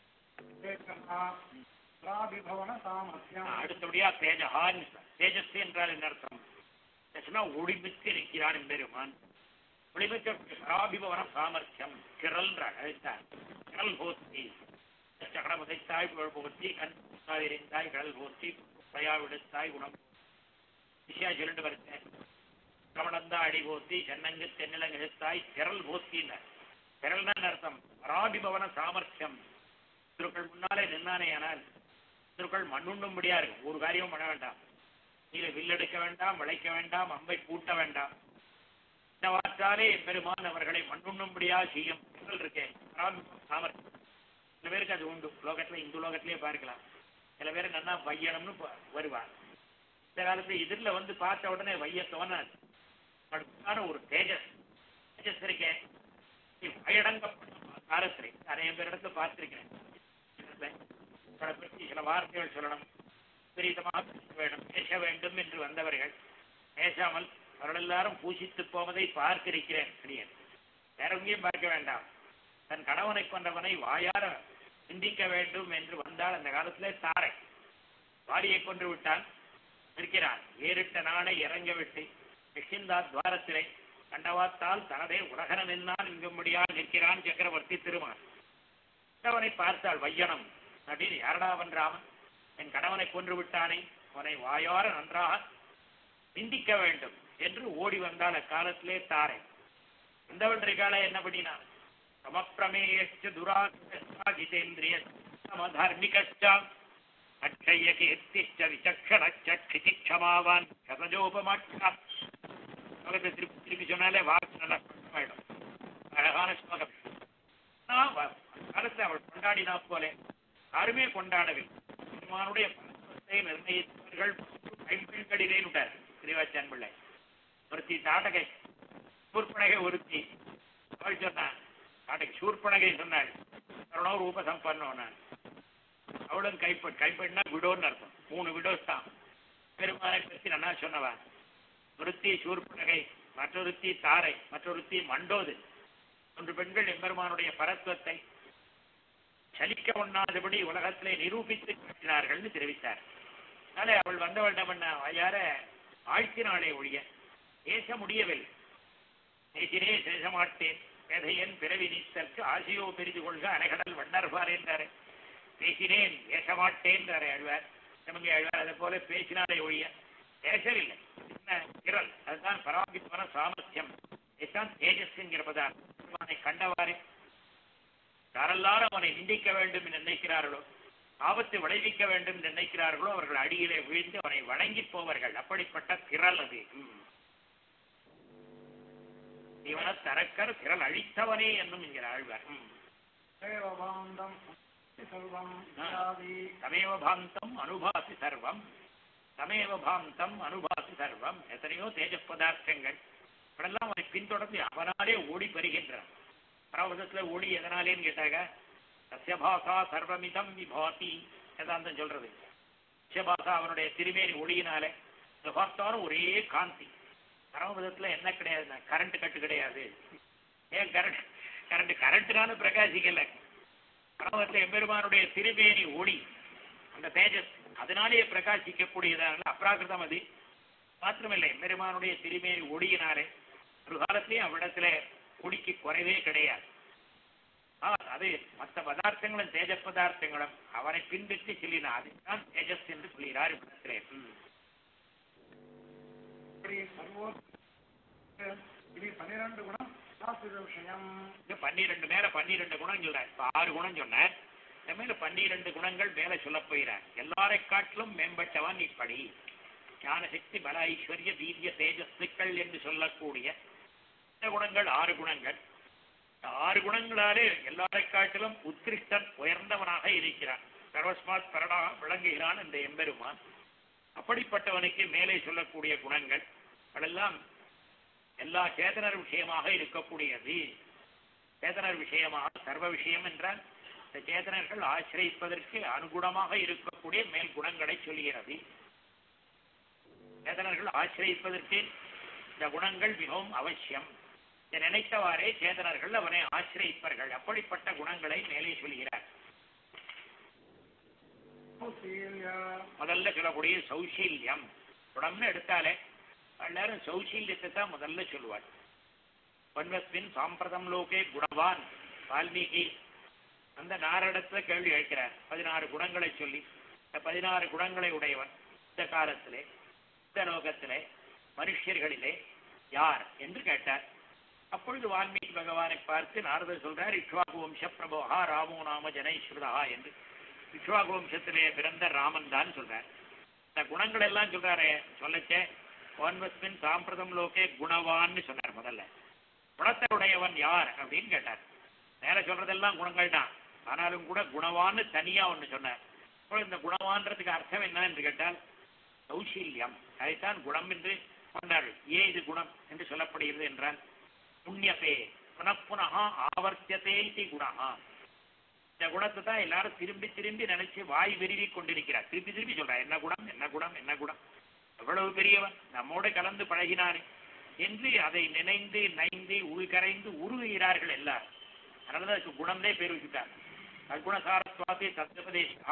பிராபிபவன சாமர்த்தியம் அடுத்தபடியா தேஜகான் தேஜஸ் என்றால் என்ன அர்த்தம் தேஜஸ்னா ஒளிமித்து இருக்கிறான் பெருமான் ஒளிமித்த பராபிபவன சாமர்த்தியம் கிரல்ன்றார் அதைத்தான் கிரல் போத்தி சகடம் உதைத்தாய் புகழ் புகுத்தி கண் எரிந்தாய் கடல் போத்தி பயா விடுத்தாய் குணம் விஷயா சொல்லிட்டு வருத்தேன் கவனந்தா அடி போத்தி சென்னங்கு தென்னிலங்கு எதிர்த்தாய் திரள் போத்தின்னு திரள்னா என்ன அர்த்தம் பராபிபவன சாமர்த்தியம் திருக்கள் முன்னாலே நின்னானே ஆனால் திருக்கள் மண்ணுண்ணும்படியா இருக்கு ஒரு காரியமும் பண்ண வேண்டாம் நீல வில்லெடுக்க வேண்டாம் விளைக்க வேண்டாம் அம்பை பூட்ட வேண்டாம் இந்த வாற்றாலே பெருமான் அவர்களை மண்ணுண்ணும்படியா செய்யும் திரள் இருக்கேன் பராபிபவன சாமர்த்தியம் சில பேருக்கு அது உண்டு லோகத்துல இந்து லோகத்திலேயே பார்க்கலாம் சில பேர் நல்லா வையனம்னு ப- வருவார் இந்த காலத்துல எதிரில் வந்து பார்த்த உடனே வைய தோணாது அடுத்தான ஒரு தேஜஸ் தேஜஸ் இருக்கேன் வயடங்கப்பட்ட காலத்திலே நிறைய பேர் இடத்துல பார்த்திருக்கிறேன் பல பற்றி சில வார்த்தைகள் சொல்லணும் விபரீதமாக பேச வேண்டும் பேச வேண்டும் என்று வந்தவர்கள் பேசாமல் அவர்கள் எல்லாரும் பூசித்து போவதை பார்த்திருக்கிறேன் அடியேன் வேற எங்கேயும் பார்க்க வேண்டாம் தன் கணவனை கொண்டவனை வாயார சிந்திக்க வேண்டும் என்று வந்தால் அந்த காலத்திலே தாரை வாலியை கொன்று விட்டான் இருக்கிறான் ஏறிட்ட நாளை இறங்க விட்டு நிஷிந்தா துவாரத்திலே கண்டவாத்தால் தனதே உலகனம் என்னால் இங்கும்படியால் நிற்கிறான் சக்கரவர்த்தி திருமான் கணவனை பார்த்தாள் வையனம் அப்படின்னு யாரடாவன் ராமன் என் கணவனை கொன்று விட்டானே அவனை வாயார நன்றாக சிந்திக்க வேண்டும் என்று ஓடி வந்தால் அக்காலத்திலே தாரை வந்தவன் கால என்ன பண்ணினான் சமப்பிரமேயச்ச துராகிதேந்திரிய சமதார்மிகச்சாம் அக்ஷய கீர்த்திச்ச விசக்ஷணச்ச க்ஷிதிக்ஷமாவான் சதஜோபமாட்சாம் ஸ்லோகத்தை திருப்பி திருப்பி சொன்னாலே வாக்கு நல்லா ஸ்பஷ்டமாயிடும் அழகான ஸ்லோகம் ஆனா, வ- காலத்தை அவள் கொண்டாடினா போல யாருமே கொண்டாடவில்லை பெருமானுடைய பரத்துவத்தை நிர்ணயித்தவர்கள் கைப்பெண்களிலே விட்டார் திருவாச்சான் பிள்ளை ஒருத்தி தாட்டகை சூர்பனகை ஒருத்தி அவள் சொன்னான் தாட்டகை சூர்பனகை சொன்னாள் கருணோ ரூப சம்பன்னோன்னு அவளும் கைப்ப கைப்பெண்ணா விடோன்னு அர்த்தம் மூணு விடோஸ் தான் பெருமானை பற்றி நல்லா சொன்னவா ஒருத்தி சூர்பனகை மற்றொருத்தி தாரை மற்றொருத்தி மண்டோது மூன்று பெண்கள் எம்பெருமானுடைய பரத்துவத்தை சலிக்க ஒண்ணாதபடி உலகத்திலே நிரூபித்து காட்டினார்கள்னு தெரிவித்தார் அதனால அவள் வந்தவளிடம் என்ன யார ஆழ்த்தினாளே ஒழிய பேச முடியவில்லை பேசினே பேச மாட்டேன் பேதையன் பிறவி நீத்தற்கு ஆசையோ பெரிது கொள்க அணைகடல் வண்ணர்பார் என்றாரு பேசினேன் பேச மாட்டேன் அழ்வார் நமக்கு அழ்வார் அதை போல பேசினாலே ஒழிய பேசவில்லை என்ன திரள் அதுதான் பராமரிப்பான சாமர்த்தியம் இதுதான் தேஜஸ் என்கிற பதார்த்தம் அவனை கண்டவாறே யாரெல்லாரும் அவனை நிந்திக்க வேண்டும் என்று நினைக்கிறார்களோ ஆபத்து விளைவிக்க வேண்டும் என்று நினைக்கிறார்களோ அவர்கள் அடியிலே விழுந்து அவனை வணங்கி போவார்கள் அப்படிப்பட்ட திரள் அது ம். இவன தரக்கர் திரள் அழித்தவனே என்னும் என்கிற ஆழ்வார் ம். தேவபாந்தம் சர்வம் ஆ. யாதி தமேவ பாந்தம் அனுபாசி சர்வம் தமேவ பாந்தம் அனுபாசி சர்வம் எத்தனையோ தேஜ பதார்த்தங்கள் அவனெல்லாம் அவனை பின்தொடர்ந்து அவனாலே ஓடி பெறுகின்றான் பரவசத்துல ஓடி எதனாலேன்னு கேட்டாங்க சசியபாசா சர்வமிதம் விபாதி வேதாந்தம் சொல்றது சசியபாசா அவனுடைய திருமேனி ஒளியினாலே இதை பார்த்தாலும் ஒரே காந்தி பரமபதத்துல என்ன கிடையாது கரண்ட் கட்டு கிடையாது ஏன் கரண்ட் கரண்ட் கரண்ட்னால பிரகாசிக்கல பரமபதத்துல எம்பெருமானுடைய திருமேனி ஒளி அந்த தேஜஸ் அதனாலேயே பிரகாசிக்கக்கூடியதான அப்ராகிருதம் அது மாத்திரமில்லை எம்பெருமானுடைய திருமேனி ஒளியினாலே ஒரு காலத்திலேயும் அவ்விடத்துல ஒளிக்கு குறைவே கிடையாது ஆ, அது மற்ற பதார்த்தங்களும் தேஜ பதார்த்தங்களும் அவனை பின்பற்றி சொல்லினா அதுதான் தேஜஸ் என்று சொல்கிறார் இவ்விடத்திலே ம். இப்படி சர்வோ இப்படி பன்னிரண்டு குணம் சாஸ்திர விஷயம் இது பன்னிரெண்டு மேல பன்னிரெண்டு குணம் சொல்றார் இப்ப ஆறு குணம் சொன்னார் இந்த மேல பன்னிரெண்டு குணங்கள் மேல சொல்லப் போகிறார் எல்லாரை காட்டிலும் மேம்பட்டவன் இப்படி ஞானசக்தி பல ஐஸ்வர்ய வீரிய தேஜஸ்துக்கள் என்று சொல்லக்கூடிய இந்த குணங்கள் ஆறு குணங்கள் இந்த ஆறு குணங்களாலே எல்லாரை காட்டிலும் உத்கிருஷ்டன் உயர்ந்தவனாக இருக்கிறான் சர்வஸ்மாத் பரடா விளங்குகிறான் இந்த எம்பெருமான் அப்படிப்பட்டவனுக்கு மேலே சொல்லக்கூடிய குணங்கள் அதெல்லாம் எல்லா சேதனர் விஷயமாக இருக்கக்கூடியது சேதனர் விஷயமாக சர்வ விஷயம் என்றால் இந்த சேதனர்கள் ஆசிரியப்பதற்கு அனுகுணமாக இருக்கக்கூடிய மேல் குணங்களை சொல்கிறது சேதனர்கள் ஆசிரியப்பதற்கு இந்த குணங்கள் மிகவும் அவசியம் இதை நினைத்தவாறே சேதனர்கள் அவனை ஆசிரியப்பார்கள் அப்படிப்பட்ட குணங்களை மேலே சொல்கிறார் சௌசீல்யா முதல்ல சொல்லக்கூடிய சௌசீல்யம் குணம்னு எடுத்தாலே எல்லாரும் சௌசீல்யத்தை தான் முதல்ல சொல்லுவார் பன்வஸ்மின் சாம்பிரதம் லோகே குணவான் வால்மீகி அந்த நாரிடத்துல கேள்வி கேட்கிறார் பதினாறு குணங்களை சொல்லி இந்த பதினாறு குணங்களை உடையவன் இந்த காலத்திலே இந்த லோகத்திலே மனுஷர்களிலே யார் என்று கேட்டார் அப்பொழுது வால்மீகி பகவானை பார்த்து நாரதர் சொல்றார் இக்ஷ்வாகு வம்ச பிரபோகா ராமோ நாம ஜனைஸ்ருதா என்று இக்ஷ்வாகு வம்சத்திலே பிறந்த ராமன் தான் சொல்றார் இந்த குணங்கள் எல்லாம் சொல்றாரே சொல்லச்சே ஒன்வஸ்மின் சாம்பிரதம் லோகே குணவான்னு சொன்னார் முதல்ல குணத்தை உடையவன் யார் அப்படின்னு கேட்டார் மேல சொல்றதெல்லாம் குணங்கள் தான் ஆனாலும் கூட குணவான்னு தனியா ஒண்ணு சொன்னார் அப்போ இந்த குணவான்றதுக்கு அர்த்தம் என்ன என்று கேட்டால் சௌசீல்யம் அதைத்தான் குணம் என்று கொண்டார்கள் ஏன் இது குணம் என்று சொல்லப்படுகிறது என்றால் புண்ணியபே புனப்புனகா ஆவர்த்தியதே இது குணஹா இந்த குணத்தை தான் எல்லாரும் திரும்பி திரும்பி நினைச்சு வாய் விருவி கொண்டிருக்கிறார் திருப்பி திருப்பி சொல்றார் என்ன குணம் என்ன குணம் என்ன குணம் எவ்வளவு பெரியவன் நம்மோடு கலந்து பழகினானே என்று அதை நினைந்து நைந்து உள்கரைந்து உருகுகிறார்கள் எல்லாரும் அதனாலதான் அதுக்கு குணம்னே பேர் வச்சுட்டார் சத்குணசாரத்வாதி சத்யபதேஷா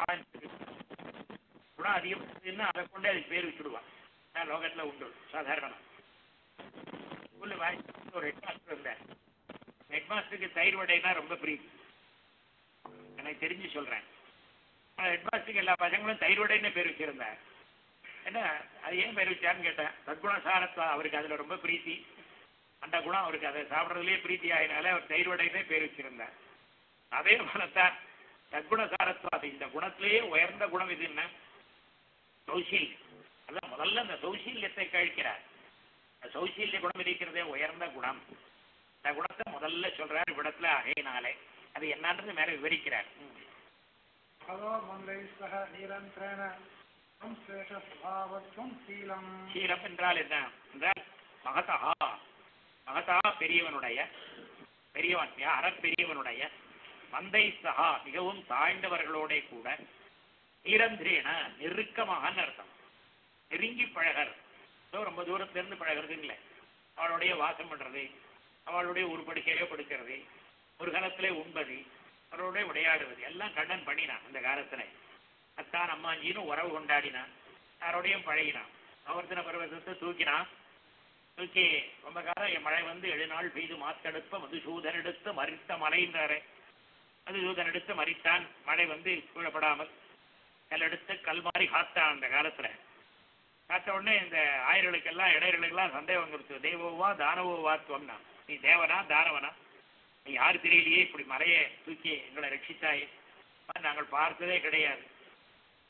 குணம் அதிகம் அதை கொண்டே அதுக்கு பேர் வச்சுடுவான் அதான் லோகத்துல உண்டு சாதாரணமா ஸ்கூல்ல வாங்கி ஒரு ஹெட் மாஸ்டர் இருந்தார் ஹெட் மாஸ்டருக்கு தயிர் வடைனா ரொம்ப பிரியம் எனக்கு தெரிஞ்சு சொல்றேன் ஹெட் மாஸ்டருக்கு எல்லா பசங்களும் தயிர் வடைன்னு பேர் வச்சிருந்தார் என்ன அது ஏன் பேர் வச்சான்னு கேட்டேன் சத்குணசாரத்வா அவருக்கு அதுல ரொம்ப பிரீத்தி அந்த குணம் அவருக்கு அதை சாப்பிட்றதுலயே பிரீத்தி ஆகினால அவர் தயிர் வடைனே பேர் வச்சிருந்தார் அதே போலத்தான் சத்குணசாரத்வாது இந்த குணத்திலேயே உயர்ந்த குணம் இது என்ன சௌசீல் அதான் முதல்ல அந்த சௌசீல்யத்தை கழிக்கிறார் அந்த சௌசீல்ய குணம் இருக்கிறதே உயர்ந்த குணம் இந்த குணத்தை முதல்ல சொல்றார் இவ்விடத்துல அகையினாலே அது என்னன்றது மேல விவரிக்கிறார் ம். அதோ மந்தை சக நிரந்தரேன சம்சேஷ சுபாவத்வம் சீலம் சீலம் என்றால் என்ன என்றால் மகதா மகதா பெரியவனுடைய பெரியவன் யார பெரியவனுடைய மந்தை சகா மிகவும் தாழ்ந்தவர்களோட கூட நிரந்திரேன நெருக்கமாக அர்த்தம் நெருங்கி பழகர் ஏதோ ரொம்ப தூரத்துல இருந்து பழகிறது இல்லை அவளுடைய வாசம் பண்றது அவளுடைய ஒரு படுக்கையிலே படுக்கிறது ஒரு காலத்திலே உண்பது அவளுடைய விளையாடுவது எல்லாம் கண்ணன் பண்ணினான் அந்த காலத்துல அத்தான் அம்மாஞ்சின்னு உறவு கொண்டாடினான் யாரோடையும் பழகினான் ஆவர்த்தன பருவத்தை தூக்கினான் தூக்கி ரொம்ப காலம் என் மழை வந்து ஏழு நாள் பெய்து மாத்தெடுப்ப மதுசூதன் எடுத்து மறித்த மலைன்றாரே மதுசூதன் எடுத்து மறித்தான் மழை வந்து கீழப்படாமல் கல் எடுத்து கல் மாறி காத்தான் அந்த காலத்துல காத்த உடனே இந்த ஆயர்களுக்கெல்லாம் இடையர்களுக்கெல்லாம் சந்தேகம் கொடுத்து தெய்வவா தானவோவாத்துவம்னா நீ தேவனா தானவனா நீ யாரு தெரியலையே இப்படி மலையை தூக்கி எங்களை ரட்சித்தாயே நாங்கள் பார்த்ததே கிடையாது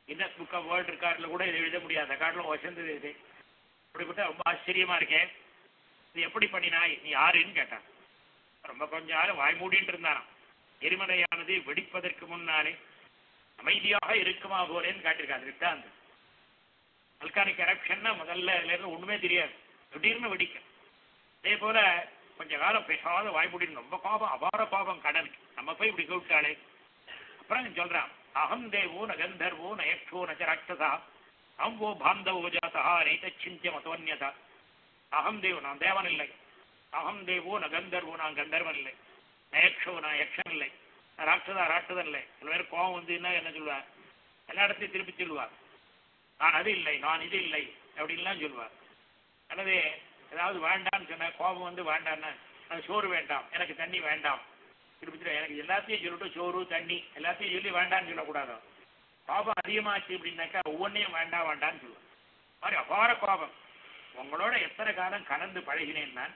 கின்னஸ் புக் ஆஃப் வேர்ல்ட் ரெக்கார்டில் கூட இதை எழுத முடியாது அந்த காட்டில் வசந்தது இது அப்படிப்பட்ட ரொம்ப ஆச்சரியமா இருக்கேன் இது எப்படி பண்ணினாய் நீ யாருன்னு கேட்டான் ரொம்ப கொஞ்ச நேரம் வாய் மூடிட்டு இருந்தானாம் எரிமலையானது வெடிப்பதற்கு முன்னாலே அமைதியாக இருக்குமா போலேன்னு காட்டியிருக்காது விட்டாந்து அல்கானிக் எரப்ஷன்னா முதல்ல இதுல இருந்து ஒண்ணுமே தெரியாது திடீர்னு வெடிக்கும் அதே போல கொஞ்ச காலம் பேசாத வாய் மூடின்னு ரொம்ப பாபம் அபார பாபம் கடனுக்கு நம்ம போய் இப்படி கூப்பிட்டாலே அப்புறம் சொல்றான் அகம் தேவோ ந கந்தர்வோ நயக்ஷோ நச்ச ராட்சசா அம் ஓ பாந்தவோ ஜாதா நைதச்சிந்திய மதோன்யதா அகம் தேவ் நான் தேவன் இல்லை அகம் தேவோ ந கந்தர்வோ நான் கந்தர்வன் இல்லை நயக்ஷோ நான் யக்ஷன் இல்லை நான் ராட்சதா ராட்சதன் இல்லை சில பேர் கோவம் வந்துன்னா என்ன சொல்லுவார் எல்லா இடத்தையும் திருப்பி சொல்லுவார் நான் அது இல்லை நான் இது இல்லை அப்படின்லாம் சொல்லுவார் அல்லது ஏதாவது வேண்டாம்னு சொன்ன கோபம் வந்து வேண்டாம்னா அது சோறு வேண்டாம் எனக்கு தண்ணி வேண்டாம் திருப்பி திருப்பி எனக்கு எல்லாத்தையும் சொல்லிட்டு சோறு தண்ணி எல்லாத்தையும் சொல்லி வேண்டாம்னு சொல்லக்கூடாது கோபம் அதிகமாச்சு அப்படின்னாக்கா ஒவ்வொன்றையும் வேண்டாம் வேண்டாம்னு சொல்லுவோம் மாதிரி அபார கோபம் உங்களோட எத்தனை காலம் கலந்து பழகினேன் நான்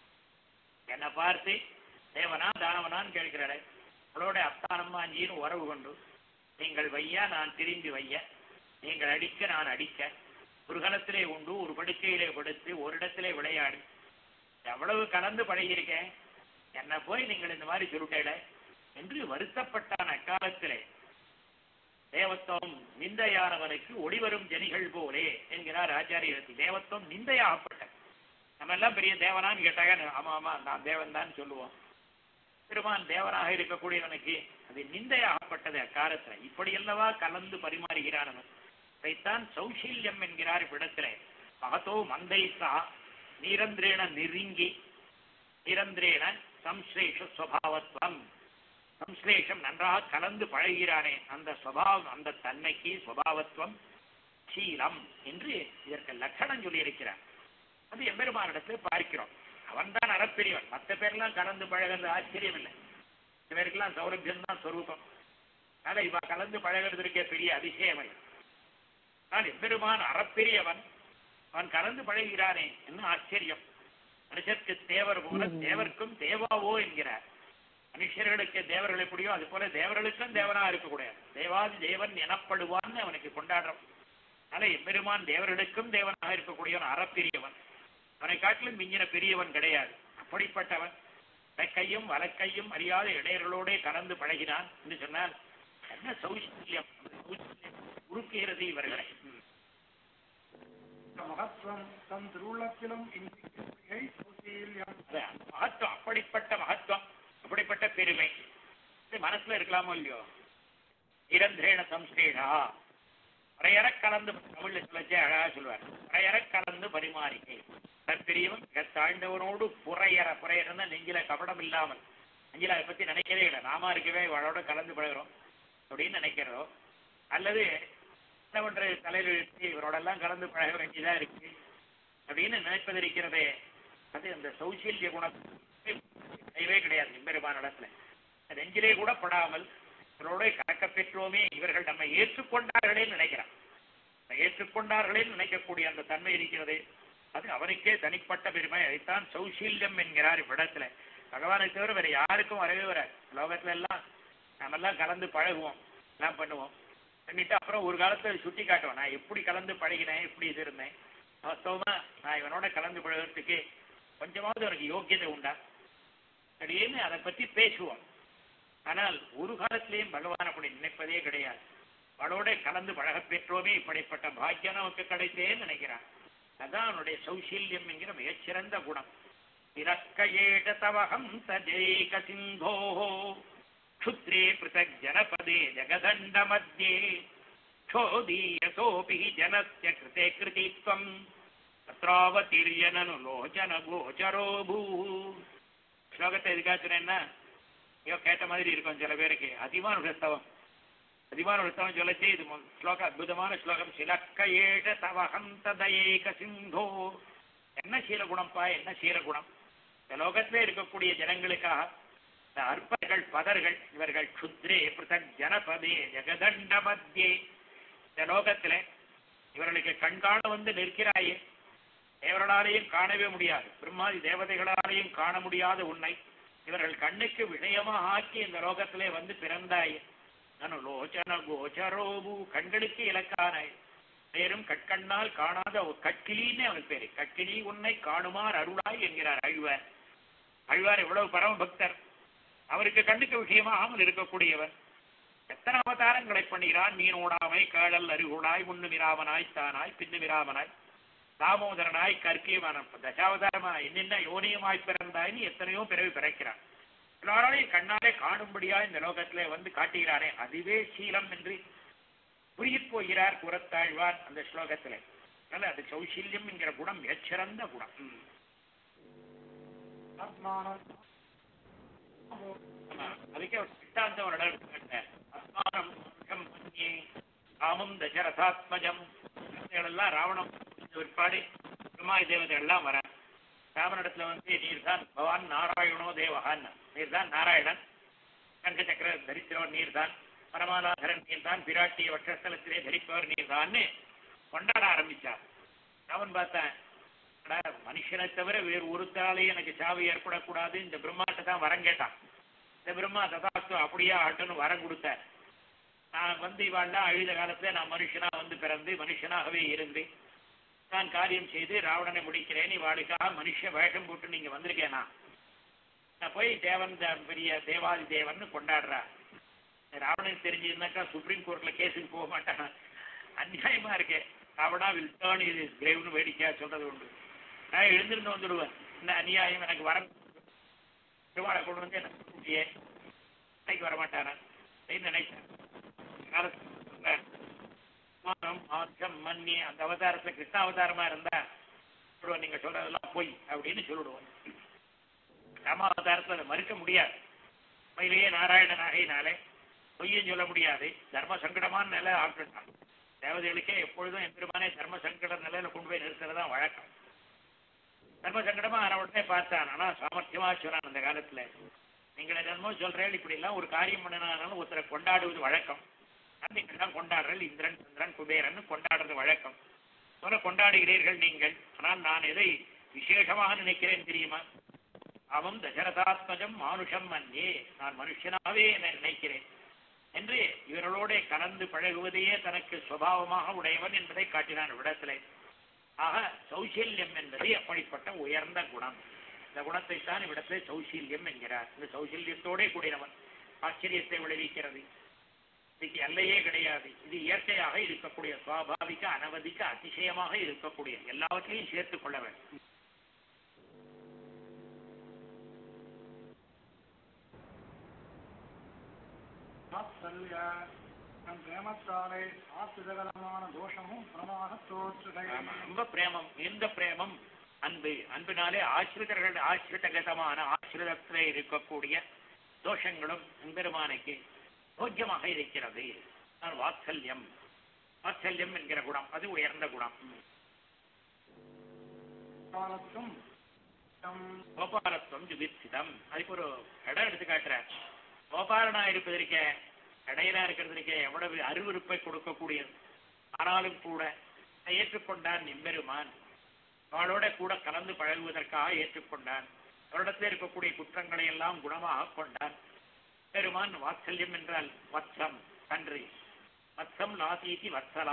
என்னை பார்த்து தேவனா தானவனான்னு கேட்கிறாளே உங்களோட அத்தானம்மா அஞ்சின்னு உறவு கொண்டு நீங்கள் வையா நான் திரும்பி வைய நீங்கள் அடிக்க நான் அடிக்க ஒரு கலத்திலே உண்டு ஒரு படுக்கையிலே படுத்து ஒரு இடத்திலே விளையாடி எவ்வளவு கலந்து பழகியிருக்கேன் என்ன போய் நீங்கள் இந்த மாதிரி சொல்லிட்டேல என்று வருத்தப்பட்டான் அக்காலத்திலே தேவத்துவம் நிந்தையானவனுக்கு ஒளிவரும் ஜனிகள் போலே என்கிறார் ஆச்சாரியத்தில் தேவத்துவம் நிந்தையாகப்பட்ட நம்ம எல்லாம் பெரிய தேவனான்னு கேட்டாங்க ஆமா ஆமா நான் தேவன் தான் சொல்லுவோம் பெருமான் தேவனாக இருக்கக்கூடியவனுக்கு அது நிந்தையாகப்பட்டது அக்காலத்துல இப்படி அல்லவா கலந்து பரிமாறுகிறானவன் இதைத்தான் சௌஷீல்யம் என்கிறார் இவ்விடத்திலே மகத்தோ மந்தை சா நிரந்திரேண நெருங்கி நிரந்திரேண சம்ஸ்லேஷ சுவாவத்வம் சம்ஸ்லேஷம் நன்றாக கலந்து பழகிறானே அந்த சுவாவம் அந்த தன்மைக்கு சுவாவத்துவம் சீலம் என்று இதற்கு லட்சணம் சொல்லியிருக்கிறார் அது எம்பெருமானிடத்தில் பார்க்கிறோம் அவன் தான் அறப்பிரியவன் மற்ற பேர்லாம் கலந்து பழகிறது ஆச்சரியம் இல்லை இந்த பேருக்கெல்லாம் சௌரபியம் தான் ஸ்வரூபம் அதனால இவ கலந்து பழகிறதுக்கே பெரிய அதிசயம் இல்லை ஆனால் எம்பெருமான் அறப்பெரியவன் அவன் கலந்து பழகிறானே என்ன ஆச்சரியம் மனுஷருக்கு தேவர் போல தேவர்க்கும் தேவாவோ என்கிறார் மனுஷர்களுக்கு தேவர்கள் எப்படியோ அது போல தேவர்களுக்கும் தேவனா இருக்கக்கூடாது தேவாதி தேவன் எனப்படுவான்னு அவனுக்கு கொண்டாடுறோம் அதனால எம்பெருமான் தேவர்களுக்கும் தேவனாக இருக்கக்கூடியவன் அறப்பிரியவன் அவனை காட்டிலும் மிஞ்சின பெரியவன் கிடையாது அப்படிப்பட்டவன் கையும் வலக்கையும் அறியாத இடையர்களோடே கலந்து பழகினான் என்று சொன்னால் என்ன சௌஷல்யம் உருக்குகிறது இவர்களை ம். மகத்துவம் தம் திருவுள்ளத்திலும் இன்றைய சௌசீல்யம் அதான், மகத்துவம் அப்படிப்பட்ட மகத்துவம் அப்படிப்பட்ட பெருமை இது மனசுல இருக்கலாமோ இல்லையோ இரந்திரேண சம்ஸ்ரேடா வரையற கலந்து தமிழ்ல சொல்லச்சே அழகா சொல்லுவார் வரையற கலந்து பரிமாறிக்கை பெரியவன் மிக தாழ்ந்தவனோடு புறையற புறையறன்னா நெஞ்சில கபடம் இல்லாமல் நெஞ்சில அதை பத்தி நினைக்கவே இல்லை நாம இருக்கவே இவளோட கலந்து பழகிறோம் அப்படின்னு நினைக்கிறோம் அல்லது என்ன பண்றது தலையில் இழுத்து இவரோட எல்லாம் கலந்து பழக வேண்டியதா இருக்கு அப்படின்னு நினைப்பது இருக்கிறதே அது அந்த சௌசீல்ய குணத்தை கிடையவே கிடையாது எம்பெருமான இடத்துல நெஞ்சிலே கூட படாமல் இவரோட கலக்க பெற்றோமே இவர்கள் நம்மை ஏற்றுக்கொண்டார்களே நினைக்கிறான் ஏற்றுக்கொண்டார்களே நினைக்கக்கூடிய அந்த தன்மை இருக்கிறது அது அவனுக்கே தனிப்பட்ட பெருமை அதைத்தான் சௌசீல்யம் என்கிறார் இவ்விடத்துல பகவானை தவிர வேற யாருக்கும் வரவே வர லோகத்துல எல்லாம் நாமெல்லாம் கலந்து பழகுவோம் எல்லாம் பண்ணுவோம் பண்ணிட்டு அப்புறம் ஒரு காலத்துல சுட்டி காட்டுவோம் நான் எப்படி கலந்து பழகினேன் எப்படி இது இருந்தேன் வாஸ்தவமா நான் இவனோட கலந்து பழகிறதுக்கு கொஞ்சமாவது எனக்கு யோக்கியதை உண்டா அப்படின்னு அதை பத்தி பேசுவோம் ஆனால் ஒரு காலத்திலேயும் பகவான் அப்படி நினைப்பதே கிடையாது அவளோட கலந்து பழகப் பெற்றோமே இப்படிப்பட்ட பாக்கியம் நமக்கு கிடைத்தேன்னு நினைக்கிறான் அதான் அவனுடைய சௌசீல்யம் என்கிற மிகச்சிறந்த குணம் திரக்கயேட தவகம் தஜேக சிந்தோ க்ஷுத்ரே பிருத்தக் ஜனபதே ஜகதண்ட மத்தியே க்ஷோதீயசோபி ஜனஸ்ய கிருதே கிருதித்வம் அத்ராவதீர்யனனு லோச்சன கோச்சரோ பூ ஸ்லோகத்தை எதுக்காச்சுன்னா ஐயோ கேட்ட மாதிரி இருக்கும் சில பேருக்கு அதிமான உத்தவம் அதிமான உத்தவம் சொல்லச்சு இது மொ- ஸ்லோகம் அற்புதமான ஸ்லோகம் சிலக்க ஏழ தவகம் ததேக சிந்தோ என்ன சீலகுணம்ப்பா என்ன சீலகுணம் இந்த லோகத்திலே இருக்கக்கூடிய ஜனங்களுக்காக இந்த அற்பர்கள் பதர்கள் இவர்கள் க்ஷுத்ரே பிருத்தக் ஜனபதே ஜெகதண்ட மத்தியே இந்த லோகத்திலே இவர்களுக்கு கண்காண வந்து நிற்கிறாயே தேவர்களாலேயும் காணவே முடியாது பிரம்மாதி தேவதைகளாலேயும் காண முடியாத உன்னை இவர்கள் கண்ணுக்கு விஷயமாக ஆக்கி இந்த லோகத்திலே வந்து பிறந்தாயே லோச்சன கோச்சரோபு கண்களுக்கு இலக்கான பேரும் கட்கண்ணால் காணாத ஒரு கட்கிலின்னு அவனுக்கு பேரு கட்கிலி உன்னை காணுமார் அருளாய் என்கிறார் அழ்வார் அழ்வார் எவ்வளவு பரம பக்தர் அவருக்கு கண்ணுக்கு விஷயமா ஆமல் இருக்கக்கூடியவர் எத்தனை அவதாரங்களை பண்ணுகிறான் மீனோடாமை காடல் அருகுடாய் முன்னு விராமனாய் தானாய் பின்னு விராமனாய் தாமோதரனாய் கற்கியமான தசாவதாரமா என்னென்ன யோனியமாய் பிறந்தாய்னு எத்தனையோ பிறவி பிறக்கிறான் எல்லாராலையும் கண்ணாலே காணும்படியா இந்த லோகத்திலே வந்து காட்டுகிறானே அதுவே சீலம் என்று புரியப் போகிறார் புறத்தாழ்வார் அந்த ஸ்லோகத்திலே அதனால அது சௌசல்யம் என்கிற குணம் மிகச்சிறந்த குணம் ம். ஆத்மானம் ஆமா. அதுக்கே ஒரு சித்தாந்தம் ஒரு இடம் இருக்கு. அஸ்மானம் மனுஷம் மன்யே காமம் தசரதாத்மஜம் எல்லாம் ராவணம் முடிஞ்ச பிற்பாடு பிரம்மாய் தேவதைகள் எல்லாம் வர ராமனிடத்துல வந்து நீர்தான் பகவான் நாராயணோ தேவகான் நீர்தான் நாராயணன் கங்க சக்கர தரித்திரவர் நீர்தான் பரமாநாதரன் நீர்தான் பிராட்டிய வட்சஸ்தலத்திலே தரிப்பவர் நீர்தான்னு கொண்டாட ஆரம்பிச்சார் அவன் பார்த்தான் அடா, மனுஷனை தவிர வேறு ஒருத்தாலே எனக்கு சாவு ஏற்படக்கூடாது இந்த பிரம்மாட்ட தான் வரம் கேட்டான் இந்த பிரம்மா ததாஸ்து அப்படியே ஆட்டணும் வரம் கொடுத்தார் நான் வந்து இவாள்லாம் அழுத காலத்துல நான் மனுஷனா வந்து பிறந்து மனுஷனாகவே இருந்து நான் காரியம் செய்து ராவணனை முடிக்கிறேன் இவாளுக்காக மனுஷ வேஷம் போட்டு நீங்க வந்திருக்கேனா நான் போய் தேவன் த- பெரிய தேவாதி தேவன் கொண்டாடுறா ராவணன் தெரிஞ்சிருந்தாக்கா சுப்ரீம் கோர்ட்ல கேஸுக்கு போக மாட்டான் அநியாயமா இருக்கே ராவணா வில் டேர்ன் இது கிரேவ்னு வேடிக்கையா சொல்றது உண்டு நான் எழுந்திருந்து வந்துடுவேன் இந்த அநியாயம் எனக்கு வர திருவாளை கொண்டு வந்து என்ன கூட்டியே இன்னைக்கு வரமாட்டானா அப்படின்னு நினைச்சேன் காலத்துல மானம், ஆச்சம் மன்னி அந்த அவதாரத்துல கிருஷ்ண அவதாரமா இருந்தா சொல்லுவேன் நீங்க சொல்றதெல்லாம் பொய் அப்படின்னு சொல்லிடுவோம் ராம அவதாரத்துல அதை மறுக்க முடியாது உண்மையிலேயே நாராயணன் ஆகையினாலே பொய்யும் சொல்ல முடியாது தர்ம சங்கடமான நிலை ஆக்கிட்டான் தேவதைகளுக்கே எப்பொழுதும் எம்பெருமானே தர்ம சங்கட நிலையில கொண்டு போய் நிறுத்துறதா வழக்கம் தர்ம சங்கடமா ஆன உடனே பார்த்தான் ஆனா சாமர்த்தியமா சொன்னான் அந்த காலத்துல நீங்கள் என்னமோ சொல்றேன் இப்படி எல்லாம் ஒரு காரியம் பண்ணினாலும் ஒருத்தரை கொண்டாடுவது வழக்கம் நீங்கள் எல்லாம் கொண்டாடுறல் இந்திரன் சந்திரன் குபேரன் கொண்டாடுறது வழக்கம் சொல்ல கொண்டாடுகிறீர்கள் நீங்கள் ஆனால் நான் எதை விசேஷமாக நினைக்கிறேன் தெரியுமா அவன் தசரதாத்மஜம் மானுஷம் மன்னே நான் மனுஷனாவே என்னை நினைக்கிறேன் என்று இவர்களோட கலந்து பழகுவதையே தனக்கு சுபாவமாக உடையவன் என்பதை காட்டினான் விடத்திலே ஆக சௌசல்யம் என்பது அப்படிப்பட்ட உயர்ந்த குணம் இந்த குணத்தை தான் இவ்விடத்திலே சௌசல்யம் என்கிறார் இந்த சௌசல்யத்தோடே கூடியவன் ஆச்சரியத்தை விளைவிக்கிறது இதுக்கு எல்லையே கிடையாது இது இயற்கையாக இருக்கக்கூடிய சுவாபாவிக அனவதிக்க அதிசயமாக இருக்கக்கூடிய எல்லாவற்றையும் சேர்த்துக் கொள்ள வேண்டும் வாத்சல்ய தன் பிரேமத்தாலே ஆத்துதகரமான தோஷமும் பிரமாக தோற்றுகை ஆமா, ரொம்ப பிரேமம் எந்த பிரேமம் அன்பு அன்பினாலே ஆசிரிதர்கள் ஆசிரிதகதமான ஆசிரிதத்திலே இருக்கக்கூடிய தோஷங்களும் எம்பெருமானுக்கு போக்கியமாக இருக்கிறது அதான் வாத்சல்யம் வாத்சல்யம் என்கிற குணம் அது உயர்ந்த குணம் காலத்தும் தம் கோபாலத்துவம் ஜுபித்சிதம் அதுக்கு ஒரு இடம் எடுத்து காட்டுறார் கோபாலனா இருப்பதற்க இடையிலா இருக்கிறதுக்கு எவ்வளவு அருவருப்பை கொடுக்கக்கூடியது ஆனாலும் கூட ஏற்றுக்கொண்டான் எம்பெருமான் அவளோட கூட கலந்து பழகுவதற்காக ஏற்றுக்கொண்டான் அவரிடத்தில் இருக்கக்கூடிய குற்றங்களை எல்லாம் குணமாக கொண்டான் பெருமான் வாத்சல்யம் என்றால் வத்சம் கன்றி வத்சம் லாசீதி வத்சலா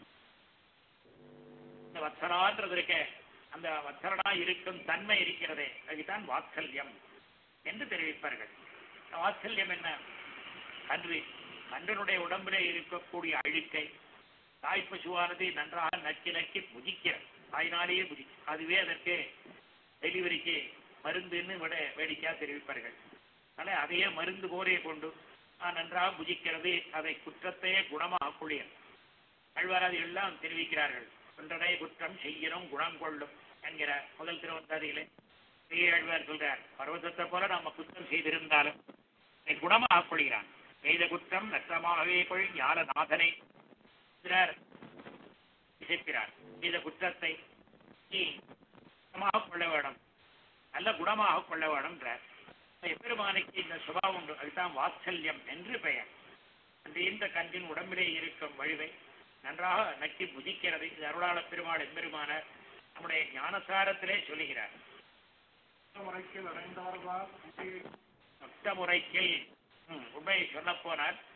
இந்த வத்சலான்றது இருக்க அந்த வத்சலனா இருக்கும் தன்மை இருக்கிறதே அதுதான் வாத்சல்யம் என்று தெரிவிப்பார்கள் இந்த வாத்சல்யம் என்ன கன்று கன்றனுடைய உடம்பிலே இருக்கக்கூடிய அழுக்கை தாய் பசுவானது நன்றாக நக்கி நக்கி புதிக்கிறது தாயினாலேயே புதி அதுவே அதற்கு டெலிவரிக்கு மருந்துன்னு விட வேடிக்கையா தெரிவிப்பார்கள் அதனால அதையே மருந்து போரே கொண்டு ஆஹ், நன்றாக புதிக்கிறது அதை குற்றத்தையே குணமாக குளியல் அழ்வாராதி எல்லாம் தெரிவிக்கிறார்கள் ஒன்றனை குற்றம் செய்யணும் குணம் கொள்ளும் என்கிற முதல் திருவந்தாதியிலே பெரிய ஆழ்வார் சொல்றார் பர்வதத்தை போல நாம குற்றம் செய்திருந்தாலும் அதை குணமாக கொள்கிறான் செய்த குற்றம் நஷ்டமாகவே கொள் ஞானநாதனை என்கிறார் இசைக்கிறார் செய்த குற்றத்தை நீ குணமாக கொள்ள வேணும் நல்ல குணமாக கொள்ள வேணும்ன்றார் எப்பெருமானுக்கு இந்த சுபாவம் உண்டு அதுதான் வாத்சல்யம் என்று பெயர் அந்த இந்த கன்றின் உடம்பிலே இருக்கும் வழுவை நன்றாக நக்கி புதிக்கிறது இது அருளாள பெருமாள் எம்பெருமானார் நம்முடைய ஞானசாரத்திலே சொல்லுகிறார் முறைக்கு அடைந்தார்வார் மொத்த முறைக்கில் ம், உண்மையை சொல்ல போனார்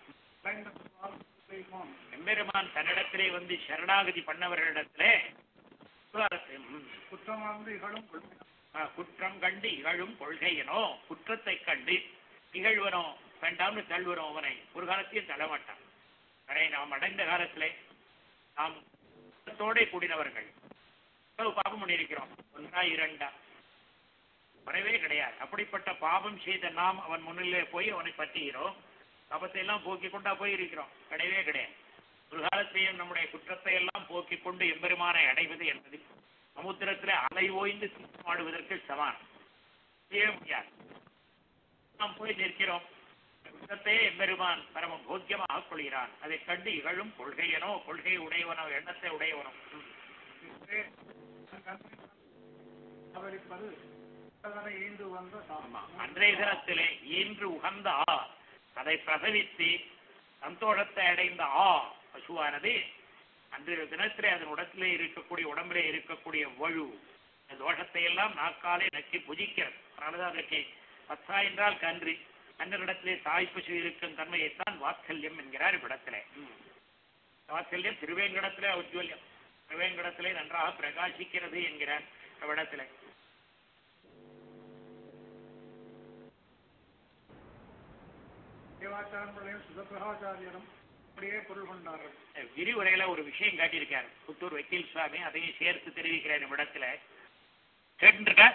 எம்பெருமான் தன்னிடத்திலே வந்து சரணாகதி பண்ணவர்களிடத்திலே ம், குற்றமார்ந்து இகழும் ஆ, குற்றம் கண்டு இகழும் கொள்கையனோ குற்றத்தை கண்டு இகழ்வனோ வேண்டாம்னு தள்ளுவனோ அவனை ஒரு காலத்தையும் தள்ளமாட்டான் அவனை நாம் அடைந்த காலத்திலே நாம் குற்றத்தோடே கூடினவர்கள் எவ்வளவு பாபம் பண்ணியிருக்கிறோம் ஒன்றா இரண்டா வரவே கிடையாது அப்படிப்பட்ட பாவம் செய்த நாம் அவன் முன்னிலே போய் அவனை பற்றுகிறோம் பாபத்தை எல்லாம் போக்கிக் கொண்டா போயிருக்கிறோம் கிடையவே கிடையாது ஒரு காலத்தையும் நம்முடைய குற்றத்தை எல்லாம் போக்கிக் கொண்டு எம்பெருமானை அடைவது என்பது சமுத்திரத்திலே அலை ஓய்ந்து ஆடுவதற்கு சமானம் செய்ய முடியாது நாம் போய் நிற்கிறோம் குற்றத்தையே எம்பெருமான் பரம போக்கியமாக கொள்கிறான் அதை கண்டு இகழும் கொள்கையனோ கொள்கை உடையவனோ எண்ணத்தை உடையவனோ ம். அவரிப்பது அதனை ஈண்டு வந்த ஆமா. சாமா அன்றைய தினத்திலே ஈன்று உகந்த ஆ அதை பிரசவித்து சந்தோஷத்தை அடைந்த ஆ பசுவானது அன்றைய தினத்திலே அதன் உடத்திலே இருக்கக்கூடிய உடம்பிலே இருக்கக்கூடிய வலு இந்த தோஷத்தை எல்லாம் நாக்காலே நக்கி புஜிக்கிறது அதனாலதான் அதற்கு பத்தா என்றால் கன்று கன்றிடத்திலே தாய் பசு இருக்கும் தன்மையைத்தான் வாத்சல்யம் என்கிறார் இவ்விடத்திலே ம். வாத்சல்யம் திருவேங்கடத்திலே உஜ்வல்யம் திருவேங்கடத்திலே நன்றாக பிரகாசிக்கிறது என்கிறார் இவ்விடத்திலே தேவாச்சாரங்களையும் சுதபிரகாச்சாரியரும் அப்படியே பொருள் கொண்டார்கள் விரிவுரையில ஒரு விஷயம் காட்டியிருக்காரு புத்தூர் வக்கீல் சுவாமி அதையும் சேர்த்து தெரிவிக்கிறார் இடத்துல கேட்டுருக்கா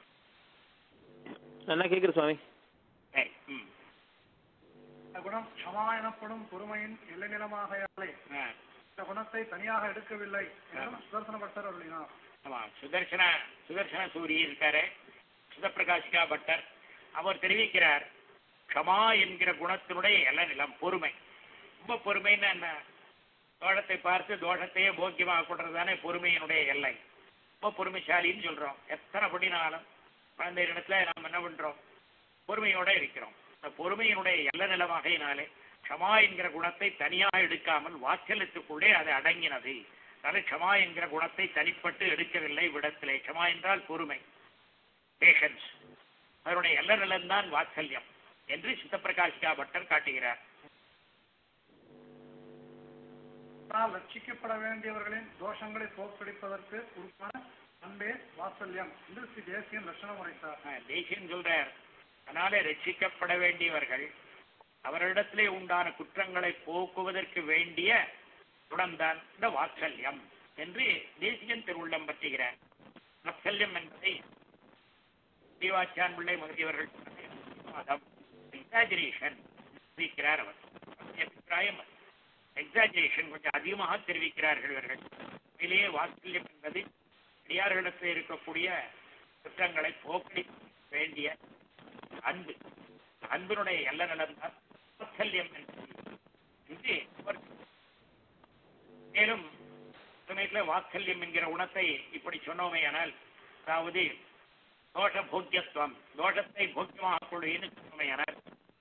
நல்லா கேக்குது சுவாமி சரி ம் இந்த குணம் க்ஷமா எனப்படும் பொறுமையின் எல்லை நிலமாகையாலே ஆ, இந்த குணத்தை தனியாக எடுக்கவில்லை என்றும் சுதர்சன பட்டர் அருளினார் ஆமா சுதர்சன சுதர்சன சூரி இருக்காரு சுதப்பிரகாஷிகா பட்டர் அவர் தெரிவிக்கிறார் க்ஷமா என்கிற குணத்தினுடைய எல்லை நிலம் பொறுமை ரொம்ப பொறுமைன்னா என்ன தோஷத்தை பார்த்து தோஷத்தையே போக்கியமாக கொள்றதுதானே பொறுமையினுடைய எல்லை ரொம்ப பொறுமைசாலின்னு சொல்றோம் எத்தனை பண்ணினாலும் குழந்தை இடத்துல நாம் என்ன பண்றோம் பொறுமையோட இருக்கிறோம் இந்த பொறுமையினுடைய எல்ல நிலமாகையினாலே க்ஷமா என்கிற குணத்தை தனியாக எடுக்காமல் வாச்சலத்துக்குள்ளே அது அடங்கினது அதனால க்ஷமா என்கிற குணத்தை தனிப்பட்டு எடுக்கவில்லை விடத்திலே க்ஷமா என்றால் பொறுமை பேஷன்ஸ் அதனுடைய எல்ல நிலம்தான் வாத்சல்யம் என்று சித்தப்பிரகாஷிகா பட்டர் காட்டுகிறார் ஆனால் ரட்சிக்கப்பட வேண்டியவர்களின் தோஷங்களை போக்கடிப்பதற்கு உருப்பான அன்பே வாத்சல்யம் என்று ஸ்ரீ தேசியம் லட்சணம் உரைத்தார் ஆஹ், தேசியம் சொல்றார் அதனாலே ரட்சிக்கப்பட வேண்டியவர்கள் அவரிடத்திலே உண்டான குற்றங்களை போக்குவதற்கு வேண்டிய குணம்தான் இந்த வாத்சல்யம் என்று தேசிகன் திருவுள்ளம் பற்றுகிறார் வாத்சல்யம் என்பதை தீவாச்சான் பிள்ளை முதலியவர்கள் எக்ஸாஜரேஷன் தெரிவிக்கிறார் அவர் அவருடைய அபிப்பிராயம் எக்ஸாஜரேஷன் கொஞ்சம் அதிகமாக தெரிவிக்கிறார்கள் இவர்கள் உண்மையிலேயே வாத்சல்யம் என்பது அடியார்களிடத்தில் இருக்கக்கூடிய குற்றங்களை போக்கடி வேண்டிய அன்பு அன்பினுடைய எல்ல நிலம்தான் வாத்சல்யம் என்பது இது அவர் மேலும் சமயத்தில் வாத்சல்யம் என்கிற குணத்தை இப்படி சொன்னோமேயானால் அதாவது தோஷ போக்கியத்துவம் தோஷத்தை போக்கியமாக கொள்கைன்னு சொன்னோமேயானால்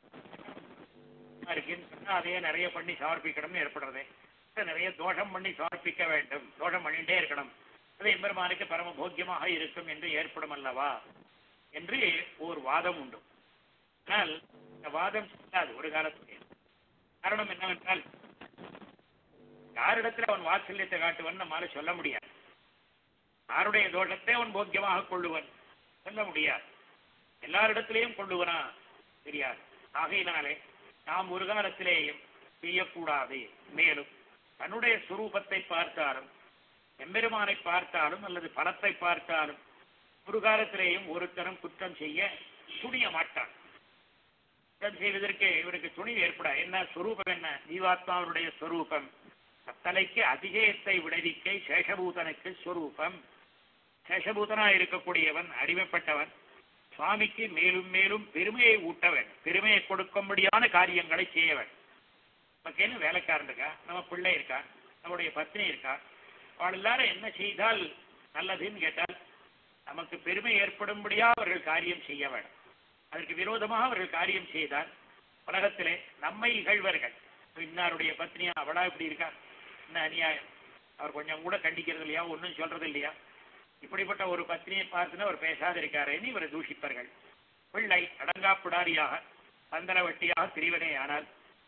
இருக்குன்னு சொன்னா அதையே நிறைய பண்ணி சமர்ப்பிக்கணும்னு ஏற்படுறது நிறைய தோஷம் பண்ணி சமர்ப்பிக்க வேண்டும் தோஷம் பண்ணிட்டே இருக்கணும் அது எம்பெருமானுக்கு பரம போக்கியமாக இருக்கும் என்று ஏற்படும் அல்லவா என்று ஒரு வாதம் உண்டு ஆனால் இந்த வாதம் செல்லாது ஒரு காலத்தில் காரணம் என்னவென்றால் யாரிடத்தில் அவன் வாத்சல்யத்தை காட்டுவன் நம்மால சொல்ல முடியாது யாருடைய தோஷத்தை அவன் போக்கியமாக கொள்ளுவன் சொல்ல முடியாது எல்லாரிடத்திலேயும் கொள்ளுவனா தெரியாது ஆகையினாலே நாம் ஒரு காலத்திலேயும் செய்யக்கூடாது மேலும் தன்னுடைய சுரூபத்தை பார்த்தாலும் எம்பெருமானை பார்த்தாலும் அல்லது பணத்தை பார்த்தாலும் ஒரு காலத்திலேயும் ஒருத்தரும் குற்றம் செய்ய துணிய மாட்டான் குற்றம் செய்வதற்கு இவருக்கு துணிவு ஏற்பட என்ன சொரூபம் என்ன ஜீவாத்மாவுடைய சொரூபம் அத்தலைக்கு அதிகயத்தை விளைவிக்க சேஷபூதனுக்கு சொரூபம் சேஷபூதனா இருக்கக்கூடியவன் அடிமைப்பட்டவன் சுவாமிக்கு மேலும் மேலும் பெருமையை ஊட்டவன் பெருமையை கொடுக்கும்படியான காரியங்களை செய்யவன் நமக்கு என்ன வேலைக்காரன் இருக்கா நம்ம பிள்ளை இருக்கா நம்முடைய பத்னி இருக்கா அவள் எல்லாரும் என்ன செய்தால் நல்லதுன்னு கேட்டால் நமக்கு பெருமை ஏற்படும்படியா அவர்கள் காரியம் செய்ய வேண்டும் அதற்கு விரோதமாக அவர்கள் காரியம் செய்தால் உலகத்திலே நம்மை இகழ்வர்கள் இன்னாருடைய பத்னியா அவளா இப்படி இருக்கா என்ன அநியாயம் அவர் கொஞ்சம் கூட கண்டிக்கிறது இல்லையா ஒன்றும் சொல்றது இல்லையா இப்படிப்பட்ட ஒரு பத்னியை பார்த்துன்னு அவர் பேசாது இருக்காரேன்னு இவரை தூஷிப்பார்கள் பிள்ளை அடங்காப்பிடாரியாக சந்தன வட்டியாக திரிவனே ஆனால்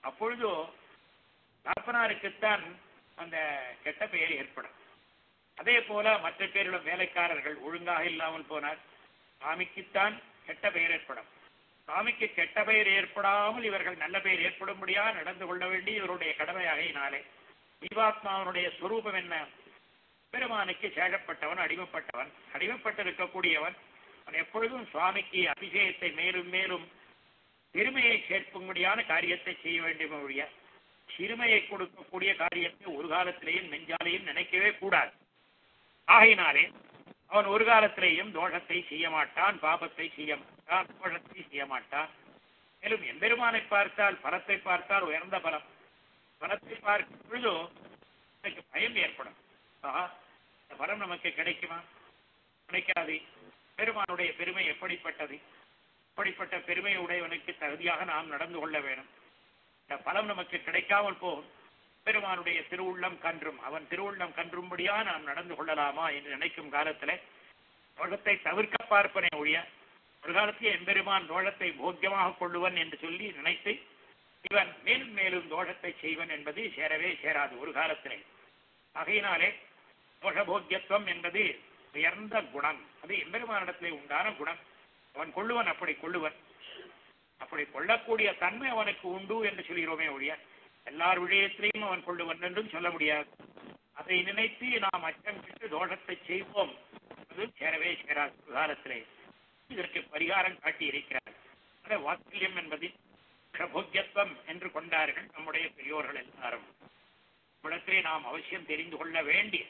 அப்பொழுது தகப்பனாருக்குத்தான் அந்த கெட்ட பெயர் ஏற்படும் அதே போல மற்ற பேருள்ள வேலைக்காரர்கள் ஒழுங்காக இல்லாமல் போனார் சாமிக்குத்தான் கெட்ட பெயர் ஏற்படும் சாமிக்கு கெட்ட பெயர் ஏற்படாமல் இவர்கள் நல்ல பெயர் ஏற்படும்படியாக நடந்து கொள்ள வேண்டி இவருடைய கடமையாகையினாலே ஜீவாத்மாவனுடைய ஸ்வரூபம் என்ன பெருமானுக்கு சேழப்பட்டவன் அடிமைப்பட்டவன் அடிமைப்பட்டிருக்கக்கூடியவன் அவன் எப்பொழுதும் சுவாமிக்கு அபிஷேகத்தை மேலும் மேலும் பெருமையை சேர்க்கும்படியான காரியத்தை செய்ய வேண்டும் ஒழிய சிறுமையை கொடுக்கக்கூடிய காரியத்தை ஒரு காலத்திலேயும் நெஞ்சாலையும் நினைக்கவே கூடாது ஆகையினாலே அவன் ஒரு காலத்திலேயும் தோஷத்தை செய்ய மாட்டான் பாபத்தை செய்ய மாட்டான் தோஷத்தை செய்ய மாட்டான் மேலும் எம்பெருமானை பார்த்தால் பலத்தை பார்த்தால் உயர்ந்த பலம் பலத்தை பார்க்கும் பொழுது எனக்கு பயம் ஏற்படும் ஆஹா இந்த பலம் நமக்கு கிடைக்குமா கிடைக்காது பெருமானுடைய பெருமை எப்படிப்பட்டது அப்படிப்பட்ட பெருமை உடையவனுக்கு தகுதியாக நாம் நடந்து கொள்ள வேண்டும் இந்த பலம் நமக்கு கிடைக்காமல் போகும் பெருமானுடைய திருவுள்ளம் கன்றும் அவன் திருவுள்ளம் கன்றும்படியா நாம் நடந்து கொள்ளலாமா என்று நினைக்கும் காலத்துல தோழத்தை தவிர்க்க பார்ப்பனே ஒழிய ஒரு காலத்தில் எம்பெருமான் தோழத்தை போக்கியமாக கொள்ளுவன் என்று சொல்லி நினைத்து இவன் மேலும் மேலும் தோஷத்தை செய்வன் என்பது சேரவே சேராது ஒரு காலத்திலே ஆகையினாலே தோஷபோக்கியத்துவம் என்பது உயர்ந்த குணம் அது எம்பெருமானிடத்திலே உண்டான குணம் அவன் கொள்ளுவன் அப்படி கொள்ளுவன் அப்படி கொள்ளக்கூடிய தன்மை அவனுக்கு உண்டு என்று சொல்கிறோமே ஒழிய எல்லார் விஷயத்திலையும் அவன் கொள்ளுவன் என்றும் சொல்ல முடியாது அதை நினைத்து நாம் அச்சம் விட்டு தோஷத்தை செய்வோம் அது சேரவே சேராது ஒரு காலத்திலே இதற்கு பரிகாரம் காட்டி இருக்கிறார் அந்த வாத்சல்யம் என்பது போக்கியத்துவம் என்று கொண்டார்கள் நம்முடைய பெரியோர்கள் எல்லாரும் இவ்விடத்திலே நாம் அவசியம் தெரிந்து கொள்ள வேண்டிய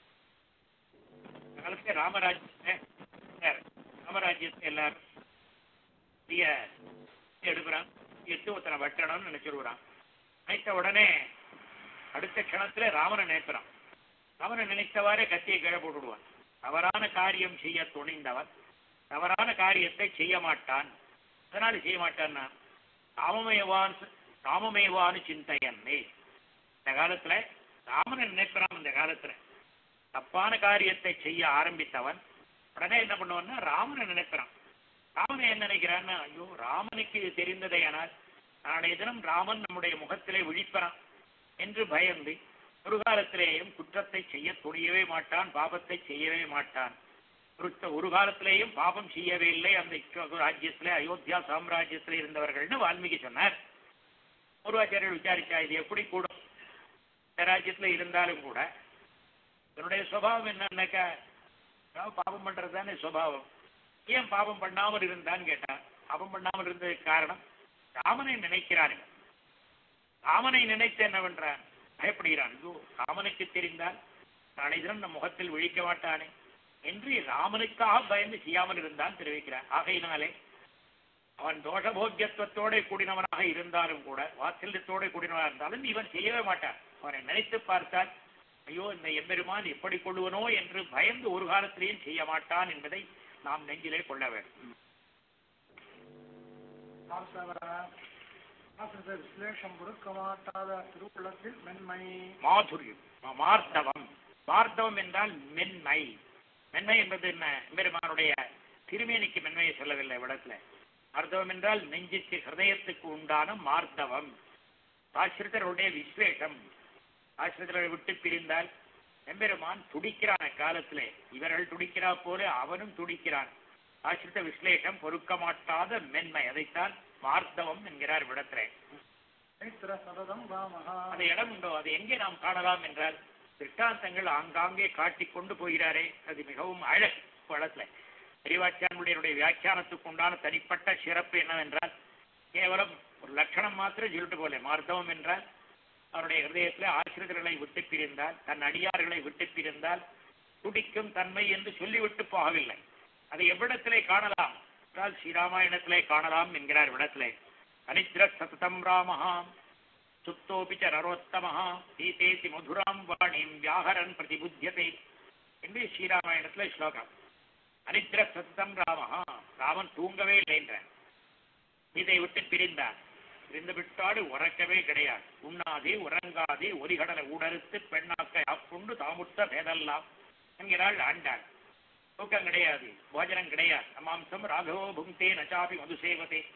காலத்தில் ராமராஜ்யத்தை ராமராஜ்யத்தை எல்லாரும் பெரிய எடுக்கிறான் எட்டு ஒருத்தனை வெட்டணும்னு நினைச்சிருக்கிறான் நினைத்த உடனே அடுத்த க்ஷணத்துல ராமனை நினைக்கிறான் ராமனை நினைத்தவாறே கத்தியை கீழே போட்டுடுவான் தவறான காரியம் செய்ய துணிந்தவன் தவறான காரியத்தை செய்ய மாட்டான் அதனால செய்ய மாட்டான்னா ராமமேவான் ராமமேவான்னு சிந்தையன்னே இந்த காலத்துல ராமனை நினைக்கிறான் இந்த காலத்துல தப்பான காரியத்தை செய்ய ஆரம்பித்தவன் உடனே என்ன பண்ணுவான்னா ராமனை நினைக்கிறான் ராமனை என்ன நினைக்கிறான்னா ஐயோ ராமனுக்கு இது தெரிந்ததே ஆனால் நாளைய தினம் ராமன் நம்முடைய முகத்திலே விழிப்பறான் என்று பயந்து ஒரு காலத்திலேயும் குற்றத்தை செய்ய துணியவே மாட்டான் பாபத்தை செய்யவே மாட்டான் ஒரு- ஒரு காலத்திலேயும் பாபம் செய்யவே இல்லை அந்த இக்ஷ்வாகு ராஜ்யத்திலே அயோத்தியா சாம்ராஜ்யத்திலே இருந்தவர்கள்னு வால்மீகி சொன்னார் பூர்வாச்சாரியர் விசாரிச்சா இது எப்படி கூடும் இந்த ராஜ்யத்துல இருந்தாலும் கூட என்னுடைய சுபாவம் என்னன்னாக்கா நான் பாபம் பண்றது தானே சுபாவம் ஏன் பாபம் பண்ணாமல் இருந்தான்னு கேட்டான் பாபம் பண்ணாமல் இருந்ததுக்கு காரணம் ராமனை நினைக்கிறானுங்க ராமனை நினைத்து என்ன பண்றான் பயப்படுகிறான் ஐயோ ராமனுக்கு தெரிந்தால் நாளை தினம் நம் முகத்தில் விழிக்க மாட்டானே என்று ராமனுக்காக பயந்து செய்யாமல் இருந்தான் தெரிவிக்கிறான் ஆகையினாலே அவன் தோஷபோக்கியத்துவத்தோட கூடினவனாக இருந்தாலும் கூட வாத்சல்யத்தோட கூடினவனாக இருந்தாலும் இவன் செய்யவே மாட்டான் அவனை நினைத்து பார்த்தால் ஐயோ இந்த எம்பெருமான் எப்படி கொள்ளுவனோ என்று பயந்து ஒரு காலத்திலேயும் செய்ய மாட்டான் என்பதை நாம் நெஞ்சிலே கொள்ள வேண்டும் ஆசிரியர் விஸ்லேஷம் கொடுக்க மாட்டாத திருக்குள்ளத்தில் மென்மை மாதுரியம் மா- மார்த்தவம் மார்த்தவம் என்றால் மென்மை மென்மை என்பது என்ன எம்பெருமானுடைய திருமேனிக்கு மென்மையை சொல்லவில்லை விடத்துல மார்த்தவம் என்றால் நெஞ்சுக்கு ஹிருதயத்துக்கு உண்டான மார்த்தவம் ஆசிரியர்களுடைய விஸ்லேஷம் ஆசிரியர்களை விட்டு பிரிந்தால் எம்பெருமான் துடிக்கிறான் அக்காலத்திலே இவர்கள் துடிக்கிறா போல அவனும் துடிக்கிறான் ஆசிரித்த விஸ்லேஷம் பொறுக்க மாட்டாத மென்மை அதைத்தான் மார்த்தவம் என்கிறார் விடத்திலே மைத்திர சததம் ராமஹா அந்த இடம் உண்டோ அது எங்கே நாம் காணலாம் என்றால் திருஷ்டாந்தங்கள் ஆங்காங்கே காட்டிக் கொண்டு போகிறாரே அது மிகவும் அழகு படத்துல பெரியவாச்சானுடைய வியாக்கியானத்துக்கு உண்டான தனிப்பட்ட சிறப்பு என்னவென்றால் கேவலம் ஒரு லட்சணம் மாத்திரம் சொல்லிட்டு போல மார்த்தவம் என்றால் அவருடைய ஹிருதயத்தில் ஆசிரியர்களை விட்டு பிரிந்தால் தன் அடியார்களை விட்டு பிரிந்தால் துடிக்கும் தன்மை என்று சொல்லிவிட்டு போகவில்லை அதை எவ்விடத்திலே காணலாம் என்றால் ஸ்ரீராமாயணத்திலே காணலாம் என்கிறார் விடத்திலே அனித்ர சததம் ராமஹா சுப்தோபி ச நரோத்தமஹா சீதேதி மதுராம் வாணிம் வியாகரன் பிரதிபுத்தியதே என்று ஸ்ரீராமாயணத்துல ஸ்லோகம் அனித்ர சத்தம் ராமஹா ராமன் தூங்கவே இல்லை என்றான் இதை விட்டு பிரிந்தான் பிரிந்து விட்டாடு உறக்கவே கிடையாது உண்ணாதே உறங்காதே ஒரு கடலை உடறுத்து பெண்ணாக்கை ஆப்புண்டு தாமுட்ட பேதல்லாம் என்கிறாள் ஆண்டாள் தூக்கம் கிடையாது போஜனம் கிடையாது அமாம்சம் ராகவோ புங்கே நச்சாபி மது சேவதே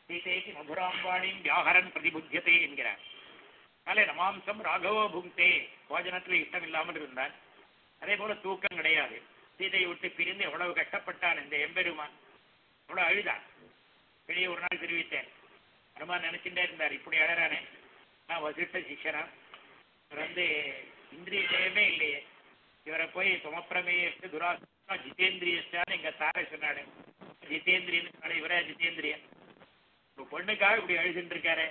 சீதேக்கு மதுராம்பாணியும் வியாகரன் பிரதிபுத்தியதே என்கிறார் அதனாலே நமாம்சம் ராகவோ புங்தே போஜனத்துல இஷ்டம் இல்லாமல் இருந்தான் அதே போல தூக்கம் கிடையாது சீதையை விட்டு பிரிந்து எவ்வளவு கஷ்டப்பட்டான் இந்த எம்பெருமான் எவ்வளவு அழுதான் வெளியே ஒரு நாள் தெரிவித்தேன் அனுமான் நினைச்சுட்டே இருந்தார் இப்படி அழறானே நான் வசிட்ட சிஷ்யனா இவர் வந்து இந்திரிய ஜெயமே இல்லையே இவரை போய் சுமப்பிரமேய துராசா ஜிதேந்திரியஸ்டான்னு எங்க தாரை சொன்னாடு ஜிதேந்திரியன் சொன்னாரு, இவரே ஜிதேந்திரியன் ஒரு பொண்ணுக்காக இப்படி அழுதுட்டு இருக்காரு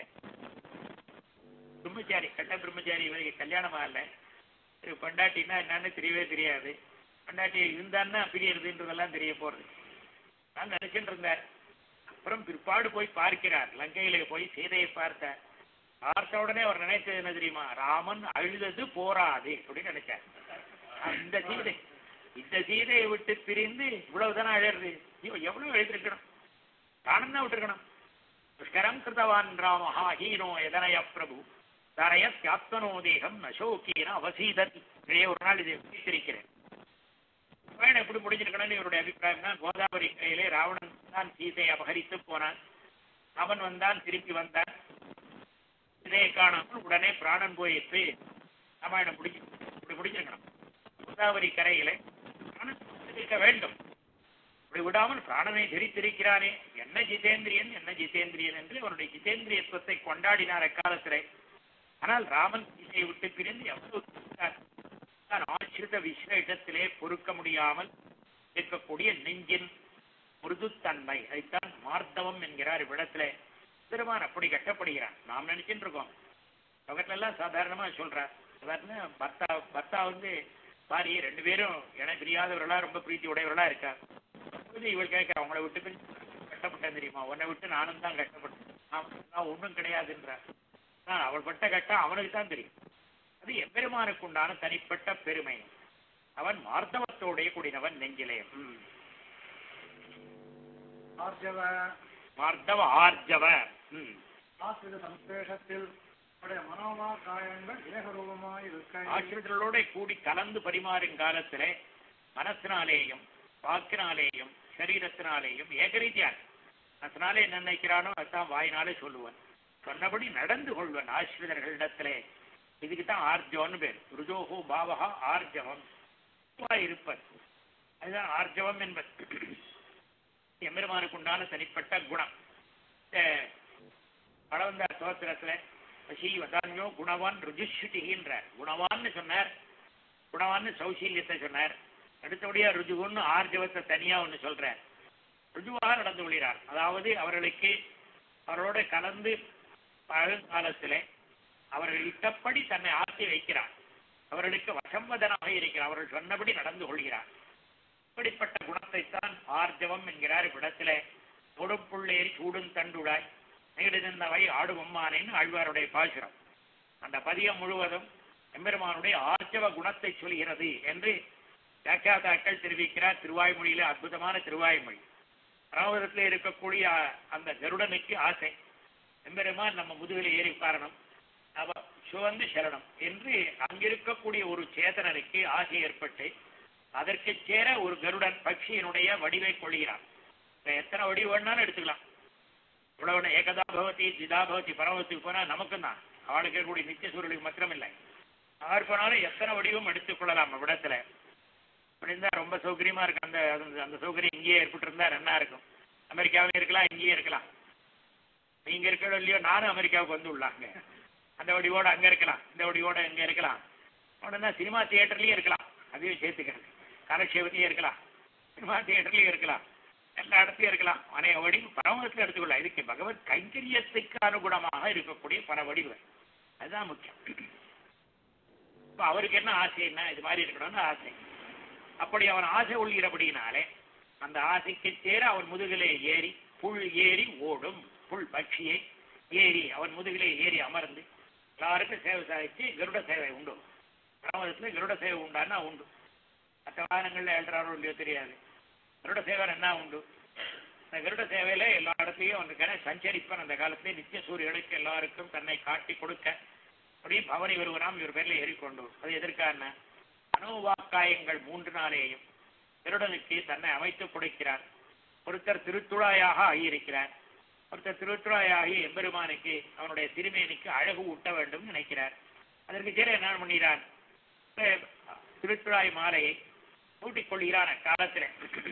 பிரம்மச்சாரி கட்ட பிரம்மச்சாரி இவருக்கு கல்யாணம் ஆகல இவருக்கு பொண்டாட்டின்னா என்னன்னு தெரியவே தெரியாது பொண்டாட்டி இருந்தான்னா பிரியறதுன்றதெல்லாம் தெரிய போறது நான் நினைச்சுட்டு இருந்தார் அப்புறம் பிற்பாடு போய் பார்க்கிறார் லங்கையில போய் சீதையை பார்த்தார் பார்த்த உடனே அவர் நினைத்தது என்ன தெரியுமா ராமன் அழுதது போராது அப்படின்னு நினைச்சார் இந்த சீதை இந்த சீதையை விட்டு பிரிந்து இவ்வளவுதானே அழறது ஐயோ எவ்வளவு எழுதிருக்கணும் தானம் தான் விட்டுருக்கணும் புஷ்கரம் கிருதவான் ராமஹா ஹீனோ எதனய பிரபு தரைய தியாப்தனோ தேகம் நசோக்கீன அவசீதத் இதையே ஒரு நாள் இதை வைத்திருக்கிறேன் ராமாயணம் எப்படி முடிஞ்சிருக்கணும்னு இவருடைய அபிப்பிராயம் தான் கோதாவரி கையிலே ராவணன் தான் சீதையை அபகரித்து போனான் அவன் வந்தான் திருப்பி வந்தான் சீதையை காணாமல் உடனே பிராணன் போயிட்டு ராமாயணம் முடிஞ்சு இப்படி முடிஞ்சிருக்கணும் கோதாவரி கரையிலே பிராணன் இருக்க வேண்டும் இப்படி விடாமல் பிராணனை தரித்திருக்கிறானே என்ன ஜிதேந்திரியன் என்ன ஜிதேந்திரியன் என்று அவருடைய ஜிதேந்திரியத்துவத்தை கொண்டாடினார் அக்காலத்திலே ஆனால் ராமன் சீதையை விட்டு பிரிந்து எவ்வளவு துடித்தார். தான் ஆசிரித விசேஷத்திலே பொறுக்க முடியாமல் இருக்கக்கூடிய நெஞ்சின் மிருதுத்தன்மை அதைத்தான் மார்த்தவம் என்கிறார் இவ்விடத்திலே பெருமான் அப்படி கட்டப்படுகிறான் நாம் நினைச்சுட்டு இருக்கோம் பக்கத்துல எல்லாம் சாதாரணமா சொல்றார் சாதாரண பர்த்தா பர்த்தா வந்து பாரி ரெண்டு பேரும் என பிரியாதவர்களா ரொம்ப பிரீத்தி உடையவர்களா இருக்கா அப்போது இவள் கேட்கிறா உங்களை விட்டு பிரிஞ்சு கஷ்டப்பட்டேன் தெரியுமா உன்னை விட்டு நானும் தான் கஷ்டப்பட்டேன் நான் ஒன்றும் கிடையாதுன்றார் ஆனால் அவள் பட்ட கஷ்டம் அவனுக்கு தான் தெரியும் அது எம்பெருமானுக்கு உண்டான தனிப்பட்ட பெருமை அவன் மார்த்தவத்தோடைய கூடினவன் நெஞ்சிலே ம். ஆர்ஜவ மார்த்தவ ஆர்ஜவ ம். ஆசிரித சந்தேஷத்தில் அவருடைய மனோமா காயங்கள் ஏகரூபமாய் இருக்க ஆசிரியர்களோட கூடி கலந்து பரிமாறும் காலத்திலே மனசினாலேயும் வாக்கினாலேயும் சரீரத்தினாலேயும் ஏகரீதியாக மனசினாலே என்ன நினைக்கிறானோ அதான் வாயினாலே சொல்லுவன் சொன்னபடி நடந்து கொள்வன் ஆசிரியர்களிடத்திலே இதுக்கு தான் ஆர்ஜவம்னு பேர் ருஜோஹோ பாவகா ஆர்ஜவம் இதுவா இருப்பது அதுதான் ஆர்ஜவம் என்பது எம்பெருமானுக்கு உண்டான தனிப்பட்ட குணம் இந்த பழவந்தார் சோத்திரத்துல ஸ்ரீ வதான்யோ குணவான் ருஜுஷுதிகின்றார் குணவான்னு சொன்னார் குணவான்னு சௌசீல்யத்தை சொன்னார் அடுத்தபடியா ருஜுகுன்னு ஆர்ஜவத்தை தனியா ஒன்னு சொல்றார் ருஜுவாக நடந்து கொள்கிறார் அதாவது அவர்களுக்கு அவரோட கலந்து பழங்காலத்திலே அவர்கள் இட்டப்படி தன்னை ஆற்றி வைக்கிறார் அவர்களுக்கு வசம்பதனாக இருக்கிறார் அவர்கள் சொன்னபடி நடந்து கொள்கிறார் இப்படிப்பட்ட குணத்தைத்தான் ஆர்ஜவம் என்கிறார் இவ்விடத்திலே கொடுப்புள்ளேறி சூடும் தண்டுடாய் நீடுகின்றவை ஆடும் அம்மானேன்னு ஆழ்வாருடைய பாசுரம் அந்த பதியம் முழுவதும் எம்பெருமானுடைய ஆர்ஜவ குணத்தை சொல்கிறது என்று வியாக்கியாதாக்கள் தெரிவிக்கிறார் திருவாய்மொழியில அற்புதமான திருவாய்மொழி ராமதத்தில் இருக்கக்கூடிய அந்த கருடனுக்கு ஆசை எம்பெருமான் நம்ம முதுகில் ஏறி காரணம் அவ சுவந்து சரணம் என்று அங்கிருக்கக்கூடிய ஒரு சேதனனுக்கு ஆசை ஏற்பட்டு அதற்கு சேர ஒரு கருடன் பட்சியினுடைய வடிவை கொள்கிறான் இப்ப எத்தனை வடிவு வேணாலும் எடுத்துக்கலாம் இவ்வளவு ஏகதா பவதி திதா பவதி பரவத்துக்கு போனா நமக்கும் தான் அவளுக்கு இருக்கக்கூடிய நித்திய சூழலுக்கு மாத்திரமில்லை யார் போனாலும் எத்தனை வடிவும் எடுத்துக் கொள்ளலாம் இவ்விடத்துல அப்படி இருந்தா ரொம்ப சௌகரியமா இருக்கு அந்த அந்த- அந்த சௌகரியம் இங்கேயே ஏற்பட்டு இருந்தா நல்லா இருக்கும் அமெரிக்காவிலும் இருக்கலாம் இங்கேயே இருக்கலாம் நீங்க இருக்கிறோம் இல்லையோ நானும் அமெரிக்காவுக்கு வந்து உள்ளாங்க அந்த வடிவோட அங்க இருக்கலாம் இந்த வடிவோட இங்க இருக்கலாம் உடனே சினிமா தியேட்டர்லயும் இருக்கலாம் அதையும் சேர்த்துக்கிறேன் கலட்சேபத்திலையும் இருக்கலாம் சினிமா தியேட்டர்லயும் இருக்கலாம் எல்லா இடத்துலயும் இருக்கலாம் அனைய வடிவு பரமத்தில் எடுத்துக்கொள்ள இதுக்கு பகவத் கைங்கரியத்துக்கு அனுகுணமாக இருக்கக்கூடிய பல வடிவு அதுதான் முக்கியம் இப்ப அவருக்கு என்ன ஆசை என்ன இது மாதிரி இருக்கணும்னு ஆசை அப்படி அவன் ஆசை கொள்கிறபடினாலே அந்த ஆசைக்கு சேர அவன் முதுகிலே ஏறி புல் ஏறி ஓடும் புல் பட்சியை ஏறி அவன் முதுகிலே ஏறி அமர்ந்து எல்லாருக்கும் சேவை சாதிச்சு கருட சேவை உண்டு கிராமத்துல கருட சேவை உண்டான்னா உண்டு மற்ற வாகனங்கள்ல எழுறாரோ இல்லையோ தெரியாது கருட சேவை என்ன உண்டு இந்த கருட சேவையில எல்லா இடத்துலயும் அவனுக்கான சஞ்சரிப்பன் அந்த காலத்திலே நித்திய சூரியனுக்கு எல்லாருக்கும் தன்னை காட்டி கொடுக்க அப்படியே பவனி வருவனாம் இவர் பேர்ல ஏறிக்கொண்டு அது எதற்கான அணுவாக்காயங்கள் மூன்று நாளேயும் திருடனுக்கு தன்னை அமைத்துக் கொடுக்கிறார் ஒருத்தர் திருத்துழாயாக ஆகியிருக்கிறார் ஒருத்தர் திருத்துறாயாகி எம்பெருமானுக்கு அவனுடைய திருமேனிக்கு அழகு ஊட்ட வேண்டும் நினைக்கிறார் அதற்கு கீழே என்ன பண்ணுகிறான் திருத்துறாய் மாலையை ஊட்டிக் கொள்கிறான் அக்காலத்தில்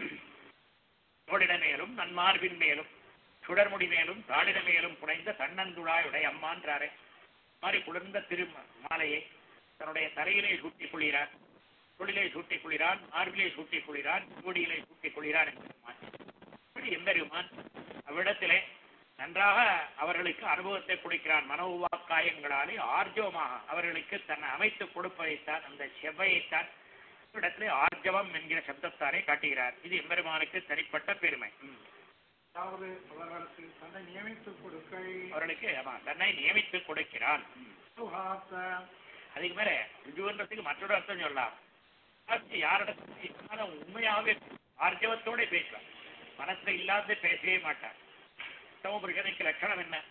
தோளிட மேலும் நன்மார்பின் மேலும் சுடர்முடி மேலும் தாளிட மேலும் புனைந்த தன்னந்துழாய் உடைய அம்மான்றாரே மாதிரி குளிர்ந்த திரு மாலையை தன்னுடைய தலையிலே சூட்டிக் கொள்கிறார் தொழிலை சூட்டிக் கொள்கிறான் மார்பிலே சூட்டிக் கொள்கிறான் கோடியிலே சூட்டிக் கொள்கிறான் எம்பெருமான் இப்படி எம்பெருமான் அவ்விடத்திலே நன்றாக அவர்களுக்கு அனுபவத்தை கொடுக்கிறான் மனோவாக்காயங்களாலே ஆர்ஜவமாக அவர்களுக்கு தன்னை அமைத்துக் கொடுப்பதைத்தான் அந்த செவ்வையைத்தான் இடத்திலே ஆர்ஜவம் என்கிற சப்தத்தானே காட்டுகிறார் இது எம்பெருமானுக்கு தனிப்பட்ட பெருமை ம். அதாவது அவர்களுக்கு தன்னை நியமித்துக் கொடுக்கை அவர்களுக்கு ஆமா தன்னை நியமித்துக் கொடுக்கிறான் ம். சுகாத்த அதுக்கு மேல ருஜுன்றதுக்கு மற்றொரு அர்த்தம் சொல்லலாம் அது யாரிடத்துல பேசினாலும் உண்மையாகவே ஆர்ஜவத்தோட பேசுவார் மனசுல இல்லாத பேசவே மாட்டார் உத்தம புருஷனுக்கு லட்சணம் என்ன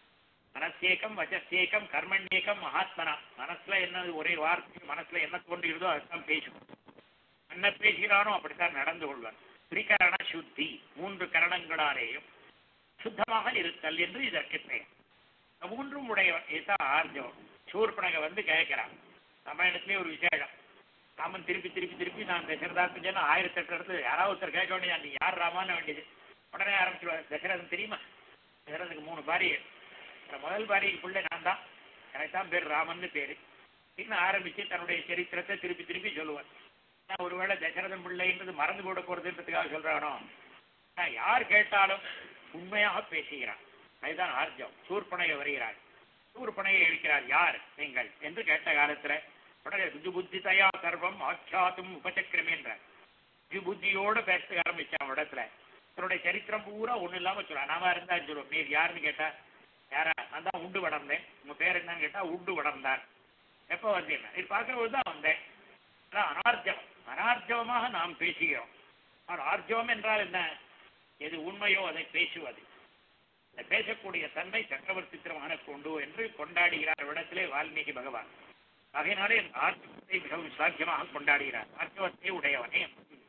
மனசேக்கம் வச்சசேக்கம் கர்மண்யேக்கம் மகாத்மனா மனசுல என்ன ஒரே வார்த்தை மனசுல என்ன தோன்றுகிறதோ அதுதான் பேசுவான் என்ன பேசுகிறானோ அப்படித்தான் நடந்து கொள்வான் திரிகரண சுத்தி மூன்று கரணங்களாலேயும் சுத்தமாக இருத்தல் என்று இதற்கு பெயர் இந்த மூன்றும் உடையவன் இதுதான் ஆர்ஜவம் சூர்பனக வந்து கேட்கிறான் ராமாயணத்திலே ஒரு விசேஷம் ராமன் திருப்பி திருப்பி திருப்பி நான் தசரதாக்கு சொன்னா ஆயிரத்தி எட்டு இடத்துல யாராவது ஒருத்தர் கேட்க வேண்டியது நீ யார் ராமான்னு வேண்டியது உடனே ஆரம்பிச்சிருவார் தசரதன் தெரியுமா தசரதுக்கு மூணு பாரி இந்த முதல் பாரிக்கு பிள்ளை நான் தான் எனக்கு தான் பேர் ராமன்னு பேரு இன்னும் ஆரம்பிச்சு தன்னுடைய சரித்திரத்தை திருப்பி திருப்பி சொல்லுவார் நான் ஒருவேளை தசரதன் பிள்ளைன்றது மறந்து போட போறதுன்றதுக்காக சொல்றானோ நான் யார் கேட்டாலும் உண்மையாக பேசுகிறான் அதுதான் ஆர்ஜம் சூர்பனையை வருகிறார் சூர்பனையை இருக்கிறார் யார் நீங்கள் என்று கேட்ட காலத்துல உடனே புத்தி தயா சர்வம் ஆச்சாத்தும் உபசக்கிரமே என்றார் புத்தியோட பேச ஆரம்பிச்சான் இடத்துல தன்னுடைய சரித்திரம் பூரா ஒண்ணு இல்லாம சொல்றான் நாம இருந்தா சொல்லுவோம் நீர் யாருன்னு கேட்டா யாரா நான் தான் உண்டு வளர்ந்தேன் உங்க பேர் என்னன்னு கேட்டா உண்டு வளர்ந்தார் எப்ப வந்தீங்க இது பார்க்கறது தான் வந்தேன் அதான் அனார்ஜவம் அனார்ஜவமாக நாம் பேசுகிறோம் ஆனால் ஆர்ஜவம் என்றால் என்ன எது உண்மையோ அதை பேசுவது இந்த பேசக்கூடிய தன்மை சக்கரவர்த்தி திருமகனுக்கு உண்டு என்று கொண்டாடுகிறார் இடத்திலே வால்மீகி பகவான் ஆகையினாலே இந்த ஆர்ஜவத்தை மிகவும் சாத்தியமாக கொண்டாடுகிறார் ஆர்ஜவத்தை உடையவனே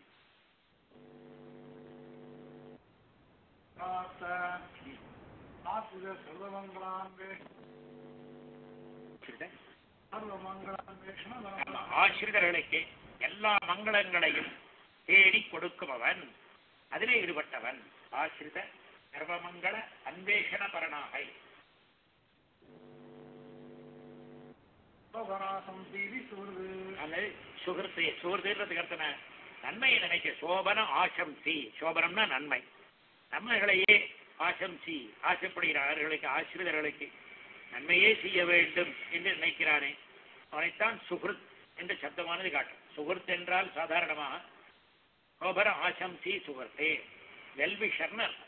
சுகாத்த ஆசிர சர்வமங்களான்பே சர்வமங்களான்பேஷண நம்ம ஆசிரியர்களுக்கு எல்லா மங்களங்களையும் தேடி கொடுக்கும் அவன் அதிலே ஈடுபட்டவன் ஆசிரித சர்வமங்கள அன்வேஷண பரணாக சோபராசம் தீவி சூர்வு அது சுகிருத்து சுகிருத்துன்றதுக்கு அர்த்தம் என்ன? நன்மையை நினைக்க சோபன ஆசம்சி சோபனம்னா நன்மை நன்மைகளையே ஆசம்சி ஆசைப்படுகிறார்களுக்கு ஆசிரியர்களுக்கு நன்மையே செய்ய வேண்டும் என்று நினைக்கிறானே அவனைத்தான் சுகிருத் என்று சப்தமானது காட்டும் சுகிருத் என்றால் சாதாரணமாக சோபன ஆசம்சி சுகிருத்தே வெல்விஷர்னு அர்த்தம்.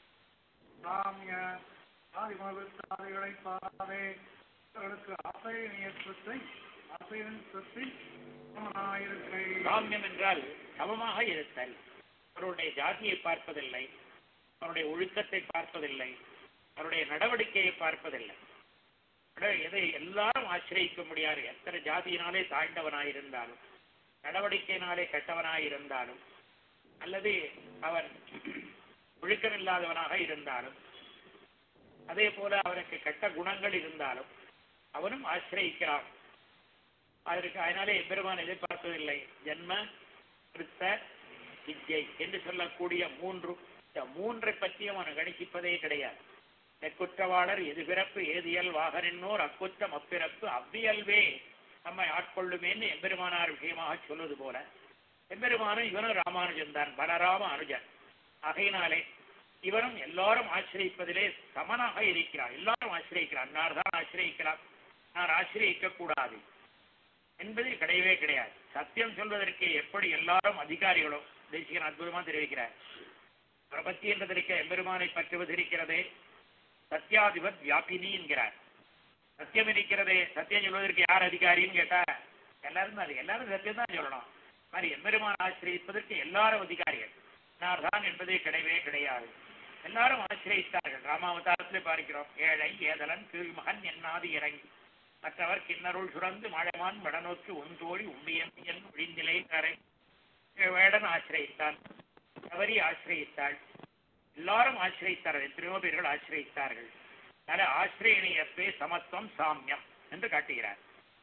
சாமிய ஆதிமவித்தாதிகளை பாராதே அவர்களுக்கு ஆசையத்தை ஆசையத்தை சமனாயிருக்கை சாமியம் என்றால் சமமாக இருத்தல் அவருடைய ஜாதியை பார்ப்பதில்லை அவருடைய ஒழுக்கத்தை பார்ப்பதில்லை அவருடைய நடவடிக்கையை பார்ப்பதில்லை அட, எதை எல்லாரும் ஆசிரியக்க முடியாது எத்தனை ஜாதியினாலே தாழ்ந்தவனாயிருந்தாலும் நடவடிக்கையினாலே கெட்டவனாயிருந்தாலும் அல்லது அவன் ஒழுக்கமில்லாதவனாக இருந்தாலும் அதே போல அவனுக்கு கெட்ட குணங்கள் இருந்தாலும் அவனும் ஆசிரியிக்கிறான் அதற்கு அதனாலே எம்பெருமான் எதிர்பார்ப்பதில்லை ஜென்ம கிருத்த வித்யை என்று சொல்லக்கூடிய மூன்று இந்த மூன்றை பற்றியும் அவன் கணிப்பிப்பதே கிடையாது நெக்குற்றவாளர் எது பிறப்பு ஏதியல் வாகனின்னோர் அக்குற்றம் அப்பிறப்பு அவ்வியல்வே நம்மை ஆட்கொள்ளுமேன்னு எம்பெருமானார் விஷயமாக சொல்வது போல எம்பெருமானும் இவனும் ராமானுஜன் தான் பலராம அனுஜன் ஆகையினாலே இவனும் எல்லாரும் ஆசிரியப்பதிலே சமனாக இருக்கிறார் எல்லாரும் ஆசிரியக்கிறார் அன்னார் தான் ஆசிரியக்கிறார் நான் ஆசிரியக்க கூடாது என்பது கிடையவே கிடையாது சத்தியம் சொல்வதற்கு எப்படி எல்லாரும் அதிகாரிகளோ தேசிகன் அற்புதமா தெரிவிக்கிறார் பிரபத்தி என்பதற்கு எம்பெருமானை பற்றுவது இருக்கிறதே சத்யாதிபத் வியாபினி என்கிறார் சத்தியம் இருக்கிறதே சத்தியம் சொல்வதற்கு யார் அதிகாரின்னு கேட்டா எல்லாரும் தான் அது எல்லாரும் சத்தியம் தான் சொல்லணும் மாதிரி எம்பெருமான் ஆசிரியப்பதற்கு எல்லாரும் அதிகாரிகள் இன்னார் தான் என்பதே கிடையவே கிடையாது எல்லாரும் ஆசிரியத்தார்கள் ராமாவதாரத்திலே பார்க்கிறோம் ஏழை ஏதலன் கீழ்மகன் என்னாது இறங்கி மற்றவர் கிண்ணருள் சுரந்து மழைமான் வடநோக்கி உந்தோழி உண்டியன் என் ஒழிந்திலை தரை வேடன் ஆசிரியத்தான் கவரி ஆசிரியத்தாள் எல்லாரும் ஆசிரியித்தார்கள் எத்தனையோ பேர்கள் ஆசிரியித்தார்கள் அதனால ஆசிரியனியப்பே சமத்துவம் சாமியம் என்று காட்டுகிறார்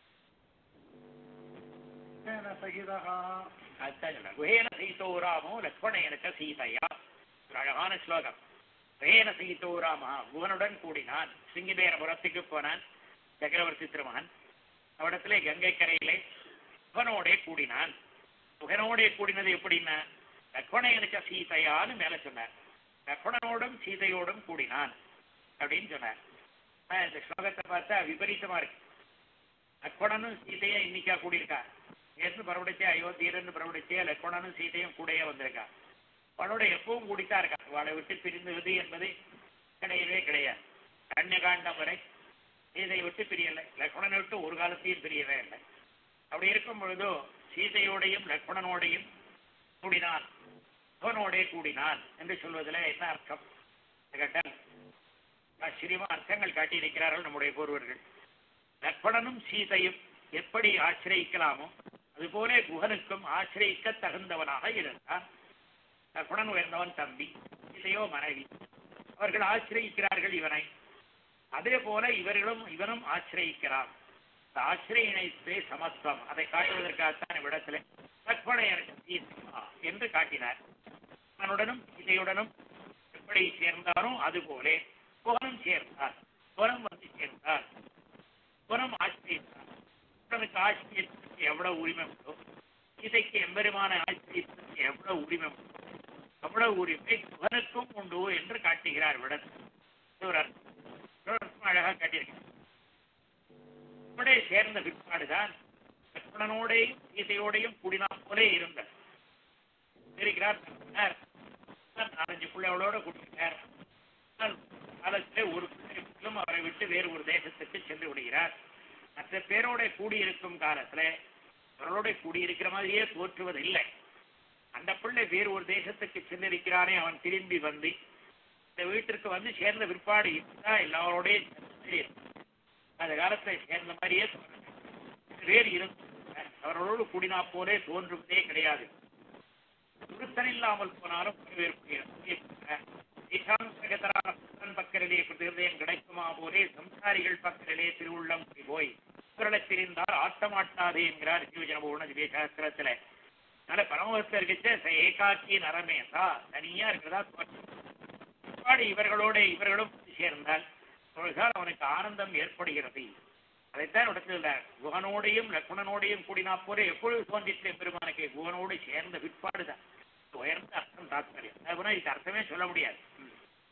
तेन सहितः அதுதான் சொல்றார் குஹேன சீதோ ராமோ லக்ஷ்மணேனச்ச சீதையா ஒரு அழகான ஸ்லோகம் குஹேன சீதோ ராமா குகனுடன் கூடினான் சிங்கிபேரபுரத்துக்கு போனான் சக்கரவர்த்தி திருமகன் அவடத்திலே கங்கை கரையிலே குகனோடே கூடினான் குகனோடே கூடினது எப்படின்னா லக்ஷ்மணேனச்ச சீதையான்னு மேல சொன்னார் லக்ஷ்மணனோடும் சீதையோடும் கூடினான் அப்படின்னு சொன்னார் ஆனா, இந்த ஸ்லோகத்தை பார்த்தா விபரீதமா இருக்கு லக்ஷ்மணனும் சீதையும் இன்னைக்கா கூடியிருக்கா நேற்று பரவடிச்சே அயோத்தியர்னு பரவடிச்சே லக்ஷ்மணனும் சீதையும் கூடயே வந்திருக்கா அவளோட எப்பவும் கூடித்தான் இருக்கா அவளை விட்டு பிரிந்துவது என்பது கிடையவே கிடையாது கண்யகாண்டம் வரை சீதையை விட்டு பிரியலை லக்ஷ்மணனை விட்டு ஒரு காலத்தையும் பிரியவே இல்லை அப்படி இருக்கும் பொழுதோ சீதையோடையும் லக்ஷ்மணனோடையும் கூடினான் அவனோடே கூடினான் என்று சொல்வதில் என்ன அர்த்தம் கேட்டால் ஆச்சரியமா அர்த்தங்கள் காட்டியிருக்கிறார்கள் நம்முடைய பூர்வர்கள் லக்ஷ்மணனும் சீதையும் எப்படி ஆசிரியிக்கலாமோ அதுபோல குகனுக்கும் ஆசிரியிக்க தகுந்தவனாக இருந்தான் லக்ஷ்மணன் உயர்ந்தவன் தம்பி சீதையோ மனைவி அவர்கள் ஆசிரியிக்கிறார்கள் இவனை அதே போல இவர்களும் இவனும் ஆசிரியிக்கிறான் இந்த ஆசிரியனைப்பே சமத்துவம் அதை காட்டுவதற்காகத்தான் இவ்விடத்தில் லக்ஷ்மணன் சீதா என்று காட்டினார் அவனுடனும் சீதையுடனும் எப்படி சேர்ந்தானோ அதுபோலே புகனும் சேர்ந்தார் புறம் வந்து சேர்ந்தார் புறம் ஆசிரியத்தார் புறனுக்கு ஆசிரியத்துக்கு எவ்வளவு உரிமை உண்டோ இசைக்கு எம்பெருமான ஆசிரியத்துக்கு எவ்வளவு உரிமை உண்டோ அவ்வளவு உரிமை புகனுக்கும் உண்டு என்று காட்டுகிறார் விட ஒரு அர்த்தம் இன்னொரு அர்த்தம் அழகா காட்டியிருக்கிறார் நம்முடைய சேர்ந்த பிற்பாடுதான் லக்ஷ்மணனோடையும் சீதையோடையும் கூடினா போலே இருந்த இருக்கிறார் சொன்னார். நாலஞ்சு பிள்ளைகளோட கூட்டினார் காலத்திலே ஒரு பிள்ளைகளும் அவரை விட்டு வேறு ஒரு தேசத்துக்கு சென்று விடுகிறார் மற்ற பேரோட கூடியிருக்கும் காலத்துல அவர்களோட கூடியிருக்கிற மாதிரியே தோற்றுவதில்லை அந்த பிள்ளை வேறு ஒரு தேசத்துக்கு சென்றிருக்கிறானே அவன் திரும்பி வந்து இந்த வீட்டிற்கு வந்து சேர்ந்த பிற்பாடு இருந்தா எல்லாரோடையும் சேர்ந்து அந்த காலத்தை சேர்ந்த மாதிரியே தோன்றும். வேறு இருந்து அவர்களோடு கூடினா போலே தோன்றுவதே கிடையாது ஒருத்தன் இல்லாமல் போனாலும் ஈசான் பக்கரிலே பிரதிருதயம் கிடைக்குமா போலே சம்சாரிகள் பக்கரிலே திருவுள்ளம் போய் குரலை பிரிந்தால் ஆட்டமாட்டாதே என்கிறார் ஜீவஜனபூர்ண திவ்ய சாஸ்திரத்துல அதனால பரமபக்தர் இருக்கச்ச ஏகாக்கி நரமேசா தனியா இருக்கிறதா தோற்றம் பிற்பாடு இவர்களோட இவர்களும் வந்து சேர்ந்தால் அவர்களால் அவனுக்கு ஆனந்தம் ஏற்படுகிறது அதைத்தான் இடத்துல குகனோடையும் லக்ஷ்மணனோடையும் கூடினா போல எப்பொழுது தோன்றிட்டு பெருமானுக்கு குகனோடு சேர்ந்த பிற்பாடுதான் உயர்ந்த அர்த்தம் தாத்பரியம் அதுபோல இதுக்கு அர்த்தமே சொல்ல முடியாது ம்.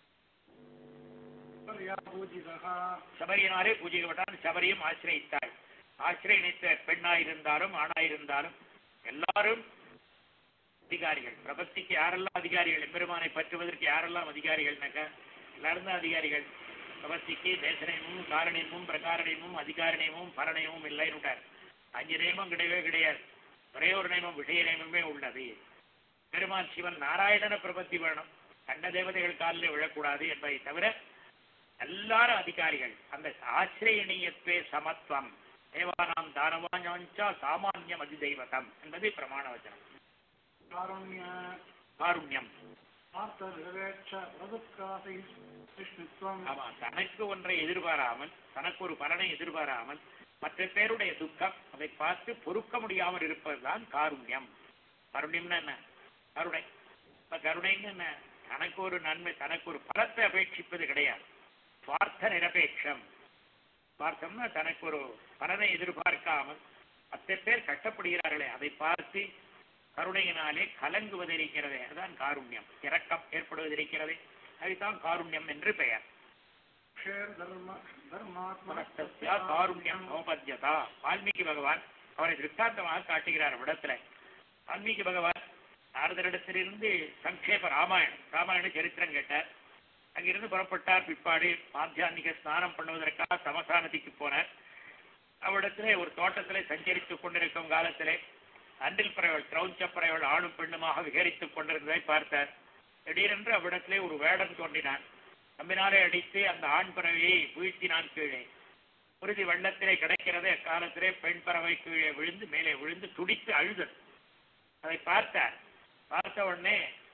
पर्या पूजितः சபரியினாலே பூஜிக்கப்பட்டான் சபரியும் ஆசிரியத்தாள் ஆசிரியத்த பெண்ணாயிருந்தாலும் ஆணாயிருந்தாலும் எல்லாரும் அதிகாரிகள் பிரபத்திக்கு யாரெல்லாம் அதிகாரிகள் எம்பெருமானை பற்றுவதற்கு யாரெல்லாம் அதிகாரிகள்னாக்கா எல்லாரும் தான் அதிகாரிகள் பிரபத்திக்கு தேசனையமும் காரணியமும் பிரகாரணியமும் அதிகாரணியமும் பரணியமும் இல்லைன்னுட்டார் அஞ்சு நியமம் கிடையவே கிடையாது ஒரே ஒரு நியமம் விஷய நியமமே உள்ளது பெருமான் சிவன் நாராயணன பிரபத்தி வேணும் கண்ட தேவதைகள் காலில் விழக்கூடாது என்பதை தவிர எல்லாரும் அதிகாரிகள் அந்த ஆசிரியனீயத்வே சமத்துவம் தேவானாம் தானவாஞ்சா சாமானியம் அதிதெய்வதம் என்பது பிரமாண வச்சனம் कारुण्य காருண்யம் ஆர்த்தநிரவேட்ச பிரதுக்காசை விஷ்ணுத்வம் ஆமா தனக்கு ஒன்றை எதிர்பாராமல் தனக்கு ஒரு பலனை எதிர்பாராமல் மற்ற பேருடைய துக்கம் அதை பார்த்து பொறுக்க முடியாமல் இருப்பதுதான் காருண்யம் காருண்யம்னா என்ன கருணை இப்ப கருணைன்னு என்ன தனக்கு ஒரு நன்மை தனக்கு ஒரு பலத்தை அபேட்சிப்பது கிடையாது சுவார்த்த நிரபேட்சம் சுவார்த்தம்னா தனக்கு ஒரு பலனை எதிர்பார்க்காமல் மற்ற பேர் கஷ்டப்படுகிறார்களே அதை பார்த்து கருணையினாலே கலங்குவது இருக்கிறதே அதுதான் காருண்யம் இரக்கம் ஏற்படுவது இருக்கிறதே அதுதான் காருண்யம் என்று பெயர் ஷேர் தர்ம மனஸ்தஸ்யா தர்மாத்மனஸ்தஸ்யா காருண்யம் நோபத்யதா வால்மீகி பகவான் அவரை திருஷ்டாந்தமாக காட்டுகிறார் விடத்துல வால்மீகி பகவான் நாரதரிடத்திலிருந்து சங்கேப ராமாயணம் ராமாயண சரித்திரம் கேட்டார் அங்கிருந்து புறப்பட்டார் பிற்பாடு மாத்தியானிக ஸ்நானம் பண்ணுவதற்காக சமசா நதிக்கு போனார் அவ்விடத்திலே ஒரு தோட்டத்திலே சஞ்சரித்துக் கொண்டிருக்கும் காலத்திலே அன்றில் பறவைகள் கிரௌஞ்ச பறவைகள் ஆணும் பெண்ணுமாக விகரித்துக் கொண்டிருந்ததை பார்த்தார் திடீரென்று அவ்விடத்திலே ஒரு வேடம் தோன்றினான் நம்பினாலே அடித்து அந்த ஆண் பறவையை வீழ்த்தினான் கீழே குருதி வெள்ளத்திலே கிடைக்கிறது அக்காலத்திலே பெண் பறவை கீழே விழுந்து மேலே விழுந்து துடித்து அழுதது அதை பார்த்தார் பார்த்த உடனே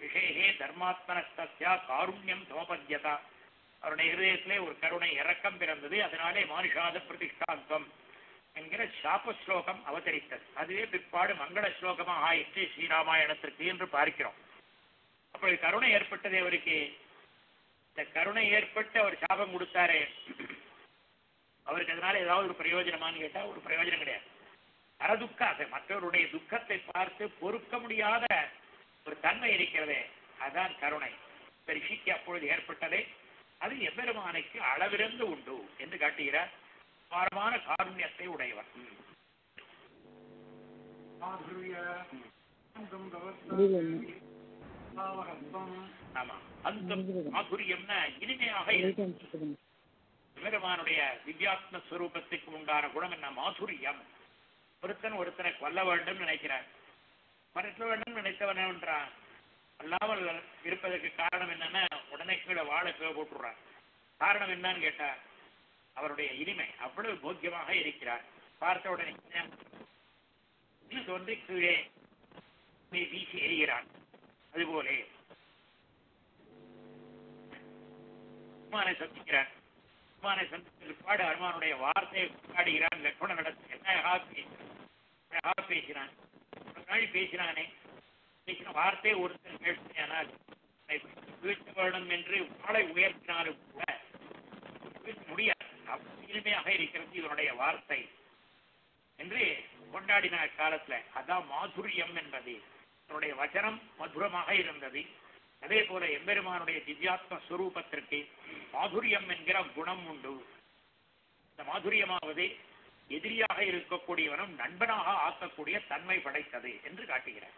விஷயே தர்மாத்மனஸ்தஸ்யா காருண்யம் சமபத்யதா அவருடைய இருதயத்திலே ஒரு கருணை இறக்கம் பிறந்தது அதனாலே மானுஷாத பிரதிஷ்டாந்தம் என்கிற சாப ஸ்லோகம் அவதரித்தது அதுவே பிற்பாடு மங்கள ஸ்லோகமாக ஆயிற்று ஸ்ரீராமாயணத்திற்கு என்று பார்க்கிறோம் அப்படி கருணை ஏற்பட்டது அவருக்கு இந்த கருணை ஏற்பட்டு அவர் சாபம் கொடுத்தாரே அவருக்கு அதனால ஏதாவது ஒரு பிரயோஜனமான்னு கேட்டா ஒரு பிரயோஜனம் கிடையாது அறதுக்காக மற்றவருடைய துக்கத்தை பார்த்து பொறுக்க முடியாத ஒரு தன்மை இருக்கிறதே அதான் கருணை இந்த ரிஷிக்கு அப்பொழுது ஏற்பட்டதே அது எம்பெருமானுக்கு அளவிறந்து உண்டு என்று காட்டுகிறார் பாரமான காருண்யத்தை உடையவர் ம். மாதுரிய அந்தம் முடியல இன்னும். கவர்த்தாவகத்துவம் ஆமா அந்த மாதுரியம்னா இனிமையாக இருக்கு ரைட் சொல்லுங்க எம்பெருமானுடைய திவ்யாத்ம ஸ்வரூபத்துக்கு உண்டான குணம் என்ன மாதுரியம் ஒருத்தன் ஒருத்தனை கொல்ல வேண்டும் நினைக்கிறான் மறைக்க வேண்டும் நினைத்தவன் என்றான் அல்லாமல் இருப்பதற்கு காரணம் என்னன்னா உடனே கீழே வாழை கீழே போட்டுடுறான் காரணம் என்னன்னு கேட்டா அவருடைய இனிமை அவ்வளவு போக்கியமாக இருக்கிறார் பார்த்த உடனே இன்னும் தோன்றி கீழே நீ வீசி எறிகிறான் அதுபோலே அனுமானை சந்திக்கிறார் அனுமானை சந்தித்த பாடு அனுமானுடைய வார்த்தையை கொண்டாடுகிறான் லக்ஷ்மண நடத்த என்ன அழகா பேசினான் அழகா பேசினான் ஒரு நாள் பேசினானே பேசின வார்த்தை ஒருத்தன் கேட்டானால் வீழ்த்த வேணும் என்று வாளை உயர்த்தினாலும் கூட வீழ்த்த முடியாது அவ்வளவு இனிமையாக இருக்கிறது இவனுடைய வார்த்தை என்று கொண்டாடின காலத்துல அதான் மாதுரியம் என்பது அவருடைய வச்சனம் மதுரமாக இருந்தது அதே போல எம்பெருமானுடைய திவ்யாத்ம ஸ்வரூபத்திற்கு மாதுரியம் என்கிற குணம் உண்டு இந்த மாதுரியமாவது எதிரியாக இருக்கக்கூடியவனும் நண்பனாக ஆக்கக்கூடிய தன்மை படைத்தது என்று காட்டுகிறார்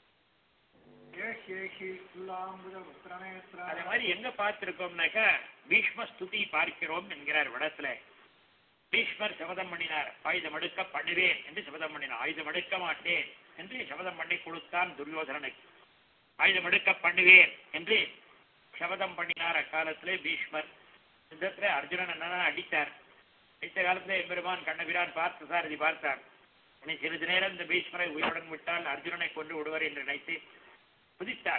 ஏஹேஹி குல்லாம்புஜ வஸ்திரநேத்ர அதே மாதிரி எங்க பார்த்திருக்கோம்னாக்க பீஷ்ம ஸ்துதி பார்க்கிறோம் என்கிறார் விடத்துல பீஷ்மர் சபதம் பண்ணினார் ஆயுதம் எடுக்க பண்ணுவேன் என்று சபதம் பண்ணினார் ஆயுதம் எடுக்க மாட்டேன் என்று சபதம் பண்ணி கொடுத்தான் துரியோதனனுக்கு ஆயுதம் எடுக்க பண்ணுவேன் என்று சபதம் பண்ணினார் அக்காலத்திலே பீஷ்மர் யுத்தத்திலே அர்ஜுனன் என்னன்னா அடித்தார் அடித்த காலத்திலே எம்பெருமான் கண்ணபிரான் பார்த்து சாரதி பார்த்தார் இனி சிறிது நேரம் இந்த பீஷ்மரை உயிருடன் விட்டால் அர்ஜுனனை கொண்டு விடுவர் என்று நினைத்து குதித்தார்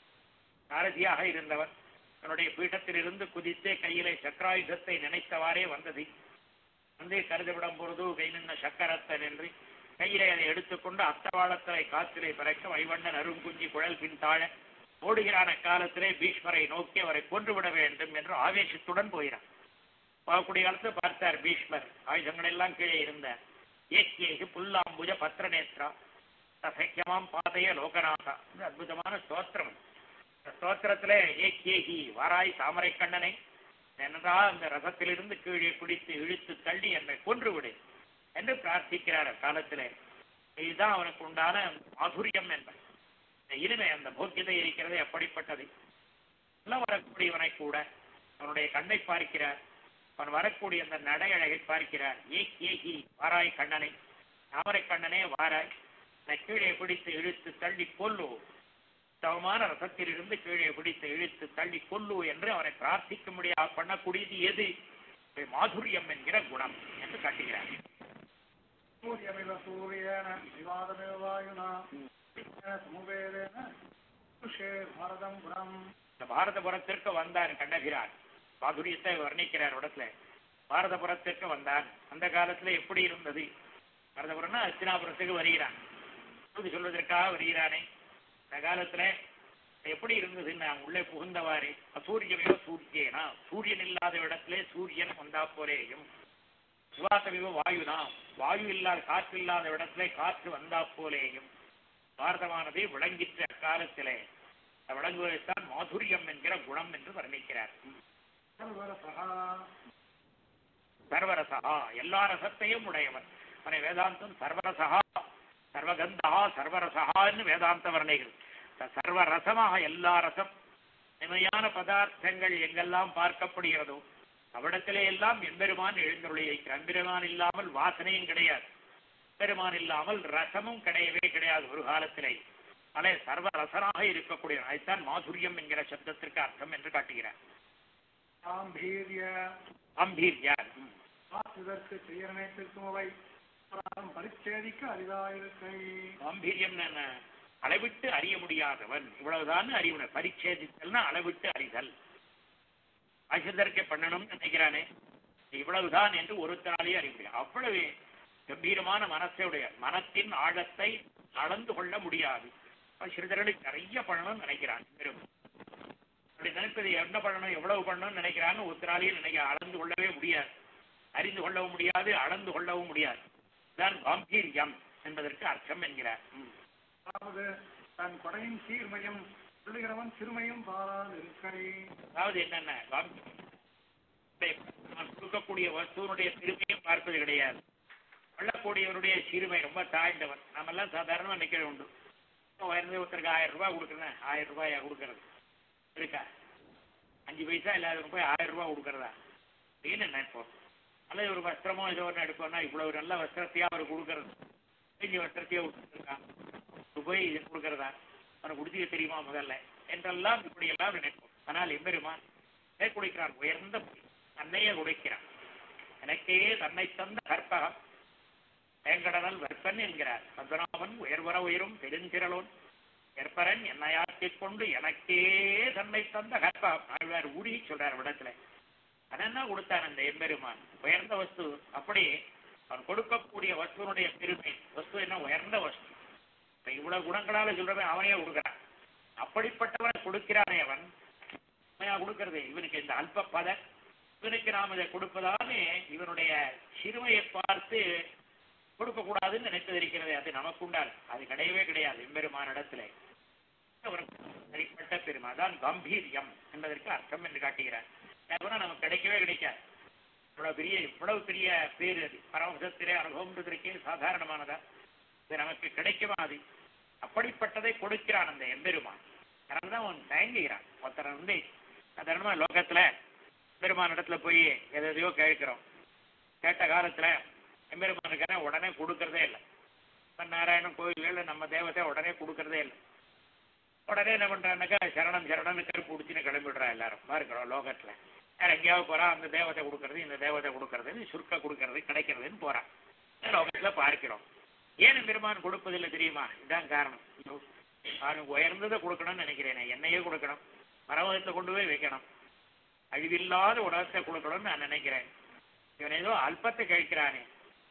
சாரதியாக இருந்தவர் தன்னுடைய பீഠத்தில் இருந்து குதித்தே கையிலே சக்கராயுதத்தை நினைத்தவாறே வந்தது வந்து கருதவிடம் பொழுது கை நின்ன சக்கரத்தன் என்று கையிலே அதை எடுத்துக்கொண்டு அத்தவாளத்தலை காத்திலே பறக்க வைவண்ணன் அருங்குஞ்சி குழல் பின்தாழ ஓடுகிறான காலத்திலே பீஷ்மரை நோக்கி அவரை கொன்றுவிட வேண்டும் என்று ஆவேசத்துடன் போகிறார் போகக்கூடிய காலத்துல பார்த்தார் பீஷ்மர் ஆயுதங்கள் எல்லாம் கீழே இருந்தார் ஏக்கியேகு புல்லாம்புஜ பத்திரநேத்ரா சசக்கியமாம் பாதைய லோகநாதா இது அற்புதமான ஸ்தோத்திரம் இந்த ஸ்தோத்திரத்திலே ஏக்கியேகி வாராய் தாமரை கண்ணனை என்னடா அந்த ரசத்திலிருந்து கீழே பிடித்து இழுத்து தள்ளி என்னை கொன்று விடு என்று பிரார்த்திக்கிறார் அக்காலத்திலே இதுதான் அவனுக்கு உண்டான மாதுரியம் என்பது இந்த இனிமை அந்த போக்கியதை இருக்கிறது எப்படிப்பட்டது எல்லாம் வரக்கூடியவனை கூட அவனுடைய கண்ணை பார்க்கிறார் அவன் வரக்கூடிய அந்த நடை அழகை பார்க்கிறார் ஏக் ஏகி வாராய் கண்ணனை தாமரை கண்ணனே வாராய் என்னை கீழே பிடித்து இழுத்து தள்ளி கொல்லு தவமான ரசத்திலிருந்து கீழே பிடித்து இழுத்து தள்ளி கொல்லு என்று அவனை பிரார்த்திக்க முடியாது பண்ணக்கூடியது எது இது மாதுரியம் என்கிற குணம் என்று காட்டுகிறார் சூரியமிவ சூரியேன விவாதமிவ வாயுனா சமுவேதேன புருஷே பாரதம் குணம் இந்த பாரதபுரத்திற்கு வந்தான் கண்ணபிரான் மாதுரியத்தை வர்ணிக்கிறார் இடத்துல பாரதபுரத்திற்கு வந்தான் அந்த காலத்துல எப்படி இருந்தது பாரதபுரம்னா அஸ்தினாபுரத்துக்கு வருகிறான் இது சொல்வதற்காக வருகிறானே இந்த காலத்துல எப்படி இருந்தது நான் உள்ளே புகுந்தவாறே அசூரியமிவ சூரியனா சூரியன் இல்லாத இடத்திலே சூரியன் வந்தா போலேயும் சுவாசமிவ வாயுனா வாயு இல்லாத காற்று இல்லாத இடத்திலே காற்று வந்தா போலேயும் பாரதமானது விளங்கிற்ற அக்காலத்திலே விளங்குவதைத்தான் மாதுரியம் என்கிற குணம் என்று வர்ணிக்கிறார் சர்வரசா சர்வரசா எல்லா ரசத்தையும் உடையவன் அவனை வேதாந்தம் சர்வரசா சர்வகந்தா சர்வரசகான்னு வேதாந்த வர்ணிகள் ச- சர்வரசமாக எல்லா ரசம் இனிமையான பதார்த்தங்கள் எங்கெல்லாம் பார்க்கப்படுகிறதோ அவ்விடத்திலே எல்லாம் எம்பெருமான் எழுந்தருளி இருக்கிறான் எம்பெருமான் இல்லாமல் வாசனையும் கிடையாது பெருமான் இல்லாமல் ரசமும் கிடையவே கிடையாது ஒரு காலத்திலே அதே சர்வ ரசனாக இருக்கக்கூடிய அதைத்தான் மாதுரியம் என்கிற சப்தத்திற்கு அர்த்தம் என்று காட்டுகிறார் காம்பீரிய அம்பீர்யார் ம். இதற்கு செய்ய நினைத்திருக்கும் அவை அபராதம் பரிச்சேதிக்க அரிதாயிருக்கை காம்பீரியம் என்ன அளவிட்டு அறிய முடியாதவன் இவ்வளவுதான் அறிவுன பரிச்சேதித்தல்னா அளவிட்டு அறிதல் ஆசிரியர்க்கே பண்ணணும்னு நினைக்கிறானே இவ்வளவுதான் என்று ஒருத்தராலேயே அறிய முடியும் அவ்வளவு கம்பீரமான மனசையுடைய மனத்தின் ஆழத்தை அளந்து கொள்ள முடியாது சிறிதர்களுக்கு நிறைய பண்ணணும்னு நினைக்கிறான் பெரும் அப்படி நினைப்பது என்ன பண்ணணும் எவ்வளவு பண்ணணும்னு நினைக்கிறான்னு ஒருத்தராலேயே நினைக்க அளந்து கொள்ளவே முடியாது அறிந்து கொள்ளவும் முடியாது அளந்து கொள்ளவும் முடியாது இதுதான் காம்பீரியம் என்பதற்கு அர்த்தம் என்கிறார் ம். அதாவது தன் கொடையின் சீர்மையும் சொல்லுகிறவன் சிறுமையும் பாராது இருக்கை அதாவது என்னென்ன காம்பீரியம் நான் கொடுக்கக்கூடிய வஸ்துவனுடைய பெருமையும் பார்ப்பது கிடையாது கொள்ளக்கூடியவருடைய சிறுமை ரொம்ப தாழ்ந்தவன் நாமெல்லாம் சாதாரணமா நிக்கிற உண்டு இப்போ உயர்ந்து ஒருத்தருக்கு ஆயிரம் ரூபாய் கொடுக்குறேன் ஆயிரம் ரூபாயா கொடுக்கறது இருக்கா அஞ்சு பைசா இல்லாத போய் ஆயிரம் ரூபாய் கொடுக்கறதா அப்படின்னு நினைப்போம் அல்லது ஒரு வஸ்திரமோ ஏதோ ஒன்று எடுப்போம்னா இவ்வளவு நல்ல வஸ்திரத்தையா அவர் கொடுக்கறது கிழிஞ்ச வஸ்திரத்தையே கொடுத்துருக்கான் போய் இது கொடுக்கறதா அவனுக்கு உடுத்திக்க தெரியுமா முதல்ல என்றெல்லாம் இப்படி எல்லாம் நினைப்போம் ஆனால் எம்பெருமான் ஏன் குடிக்கிறான் உயர்ந்த பொருள். தன்னையே குடிக்கிறான் எனக்கே தன்னை தந்த கற்பகம் வேங்கடனல் வெப்பன் என்கிறார் பத்மநாபன் உயர்வர உயரும் பெருந்திரளோன் எற்பரன் என்னை ஆக்கிக் கொண்டு எனக்கே தன்னை தந்த கற்பகம் ஆழ்வார் ஊடி சொல்றார் விடத்துல அதென்ன கொடுத்தான் அந்த எம்பெருமான் உயர்ந்த வஸ்து அப்படி அவன் கொடுக்கக்கூடிய வஸ்துவனுடைய பெருமை வஸ்து என்ன உயர்ந்த வஸ்து இப்ப இவ்வளவு குணங்களால சொல்றவன் அவனே கொடுக்கிறான் அப்படிப்பட்டவன் கொடுக்கிறானே அவன் உண்மையா கொடுக்கிறது இவனுக்கு இந்த அல்ப பத இவனுக்கு நாம் இதை கொடுப்பதாலே இவனுடைய சிறுமையை பார்த்து கொடுக்க கூடாதுன்னு நினைப்பது இருக்கிறது அது நமக்கு உண்டால் அது கிடையவே கிடையாது எம்பெருமான இடத்துல சரிப்பட்ட பெருமை அதான் கம்பீரியம் என்பதற்கு அர்த்தம் என்று காட்டுகிறார் அதனால நமக்கு கிடைக்கவே கிடைக்காது இவ்வளவு பெரிய இவ்வளவு பெரிய பேர் அது பரமசத்திலே அனுபவம்ன்றதற்கே சாதாரணமானதா இது நமக்கு கிடைக்குமா அது அப்படிப்பட்டதை கொடுக்கிறான் அந்த எம்பெருமான் அதனாலதான் அவன் தயங்குகிறான் ஒருத்தரை வந்து சாதாரணமா லோகத்துல எம்பெருமான் இடத்துல போய் எதையோ கேட்கிறோம் கேட்ட காலத்துல எம்பெருமான் இருக்கானே உடனே கொடுக்கறதே இல்லை இப்ப நாராயணன் கோயில்கள்ல நம்ம தேவத்தை உடனே கொடுக்கறதே இல்லை உடனே என்ன பண்றான்னாக்கா சரணம் சரணம் கருப்பு பிடிச்சின்னு கிளம்பிடுறா எல்லாரும் இருக்கிறோம் லோகத்துல வேற எங்கேயாவது போறா அந்த தேவத்தை கொடுக்கறது இந்த தேவத்தை கொடுக்கறது சுருக்க கொடுக்கறது கிடைக்கிறதுன்னு போறான் லோகத்துல பார்க்கிறோம் ஏன் பெருமான் கொடுப்பதில்லை தெரியுமா இதுதான் காரணம் அவனுக்கு உயர்ந்ததை கொடுக்கணும்னு நினைக்கிறேன் என்னையே கொடுக்கணும் மரவகத்தை கொண்டு போய் வைக்கணும் அழிவில்லாத உலகத்தை கொடுக்கணும்னு நான் நினைக்கிறேன் இவன் ஏதோ அல்பத்தை கழிக்கிறானே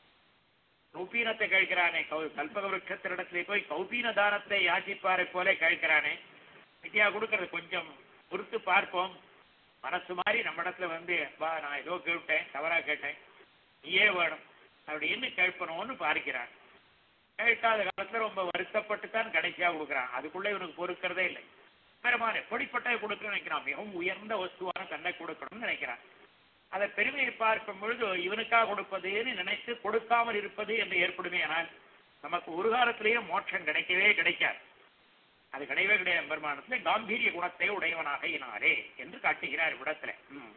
கௌபீனத்தை கழிக்கிறானே கௌ- கல்பக விருட்சத்தினிடத்திலே போய் கௌபீன தானத்தை யாசிப்பாரை போல கழிக்கிறானே வித்தியா கொடுக்கறது கொஞ்சம் பொறுத்து பார்ப்போம் மனசு மாதிரி நம்ம இடத்துல வந்து வா நான் ஏதோ கேட்டேன் தவறா கேட்டேன் நீயே வேணும் அப்படின்னு கேட்பணும்னு பார்க்கிறான் கேட்காத காலத்துல ரொம்ப வருத்தப்பட்டு தான் கடைசியா கொடுக்குறான் அதுக்குள்ள இவனுக்கு பொறுக்கிறதே இல்லை பெருமான் எப்படிப்பட்டதை கொடுக்கணும்னு நினைக்கிறான் மிகவும் உயர்ந்த வஸ்துவான தன்னை கொடுக்கணும்னு நினைக்கிறான் அதை பெருமையை பார்க்கும் பொழுது இவனுக்காக கொடுப்பதுன்னு நினைத்து கொடுக்காமல் இருப்பது என்று ஏற்படுமே ஆனால் நமக்கு ஒரு காலத்திலேயே மோட்சம் கிடைக்கவே கிடைக்காது அது கிடையவே கிடையாது பெருமானத்துல காம்பீரிய குணத்தை உடையவனாக இனாரே என்று காட்டுகிறார் விடத்துல ம்.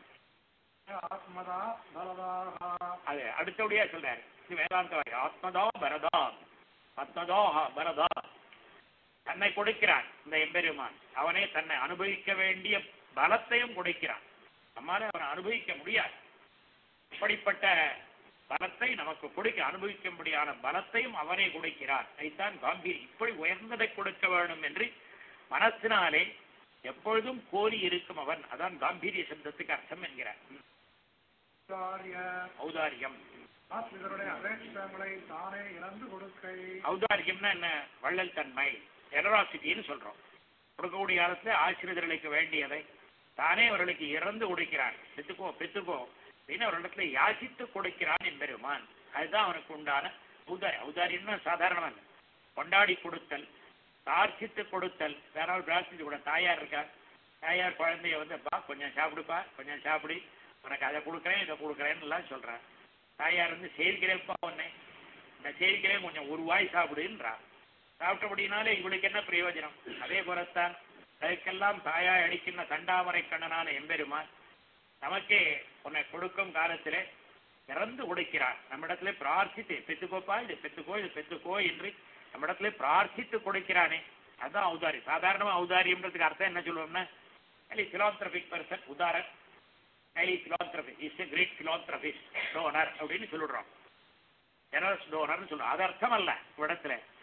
ஆத்மதா பலதாக அது அடுத்தபடியா சொல்றாரு இது வேதாந்த வாக்கு. ஆத்மதா பரதா ஆத்மதா பரதா தன்னை கொடுக்கிறான் இந்த எம்பெருமான் அவனே தன்னை அனுபவிக்க வேண்டிய பலத்தையும் கொடுக்கிறான் நம்மால அவனை அனுபவிக்க முடியாது இப்படிப்பட்ட பலத்தை நமக்கு கொடுக்க அனுபவிக்கும்படியான பலத்தையும் அவனே கொடுக்கிறான் அதைத்தான் காம்பீர் இப்படி உயர்ந்ததை கொடுக்க வேண்டும் என்று மனசினாலே எப்பொழுதும் கோரி இருக்கும் அவன் அதான் காம்பீரிய சப்தத்துக்கு அர்த்தம் என்கிறார் ம். ஆச்சாரிய ஔதாரியம் ஆசிரியருடைய அபேட்சங்களை தானே இழந்து கொடுக்கை ஔதாரியம்னா என்ன வள்ளல் தன்மை ஜெனராசிட்டின்னு சொல்றோம் கொடுக்கக்கூடிய காலத்துல ஆசிரியர்களுக்கு வேண்டியதை தானே அவர்களுக்கு இறந்து கொடுக்கிறான் பெத்துக்கோ பெத்துக்கோ அப்படின்னு அவர்களிடத்துல யாசித்து கொடுக்கிறான் என்பெருமான் அதுதான் அவனுக்கு உண்டான ஔதாரி ஔதாரியம்னா சாதாரணமா இல்லை. கொண்டாடி கொடுத்தல் பிரார்த்தித்து கொடுத்தல் யாராவது பிரார்த்தித்து கூட தாயார் இருக்கா தாயார் குழந்தைய வந்து பா கொஞ்சம் சாப்பிடுப்பா கொஞ்சம் சாப்பிடு உனக்கு அதை கொடுக்குறேன் இதை கொடுக்குறேன்னு எல்லாம் சொல்றான் தாயார் வந்து சேர்க்கிறேன்ப்பா உன்னை இந்த சேர்க்கிறேன் கொஞ்சம் ஒரு வாய் சாப்பிடுன்றா சாப்பிட்டபடினாலே இவளுக்கு என்ன பிரயோஜனம் அதே போலத்தான் அதற்கெல்லாம் தாயாய் அடிக்கின்ற தண்டாமரை கண்ணனான எம்பெருமான் நமக்கே உன்னை கொடுக்கும் காலத்திலே இறந்து கொடுக்கிறான் நம்மிடத்திலே பிரார்த்தித்து பெத்துக்கோப்பா இது பெத்துக்கோ இது பெத்துக்கோ என்று நம்மிடத்திலே பிரார்த்தித்து கொடுக்கிறானே அதுதான் ஔதாரி சாதாரணமா ஔதாரியம்ன்றதுக்கு அர்த்தம் என்ன சொல்லுவோம்னா ஹைலி பிலாந்திரபிக் பர்சன் உதாரன் highly philanthropy is a great philanthropist donor அப்படின்னு சொல்லிடுறோம் ஜெனரஸ் டோனர்னு சொல்றோம் அது அர்த்தம் அல்ல இடத்துல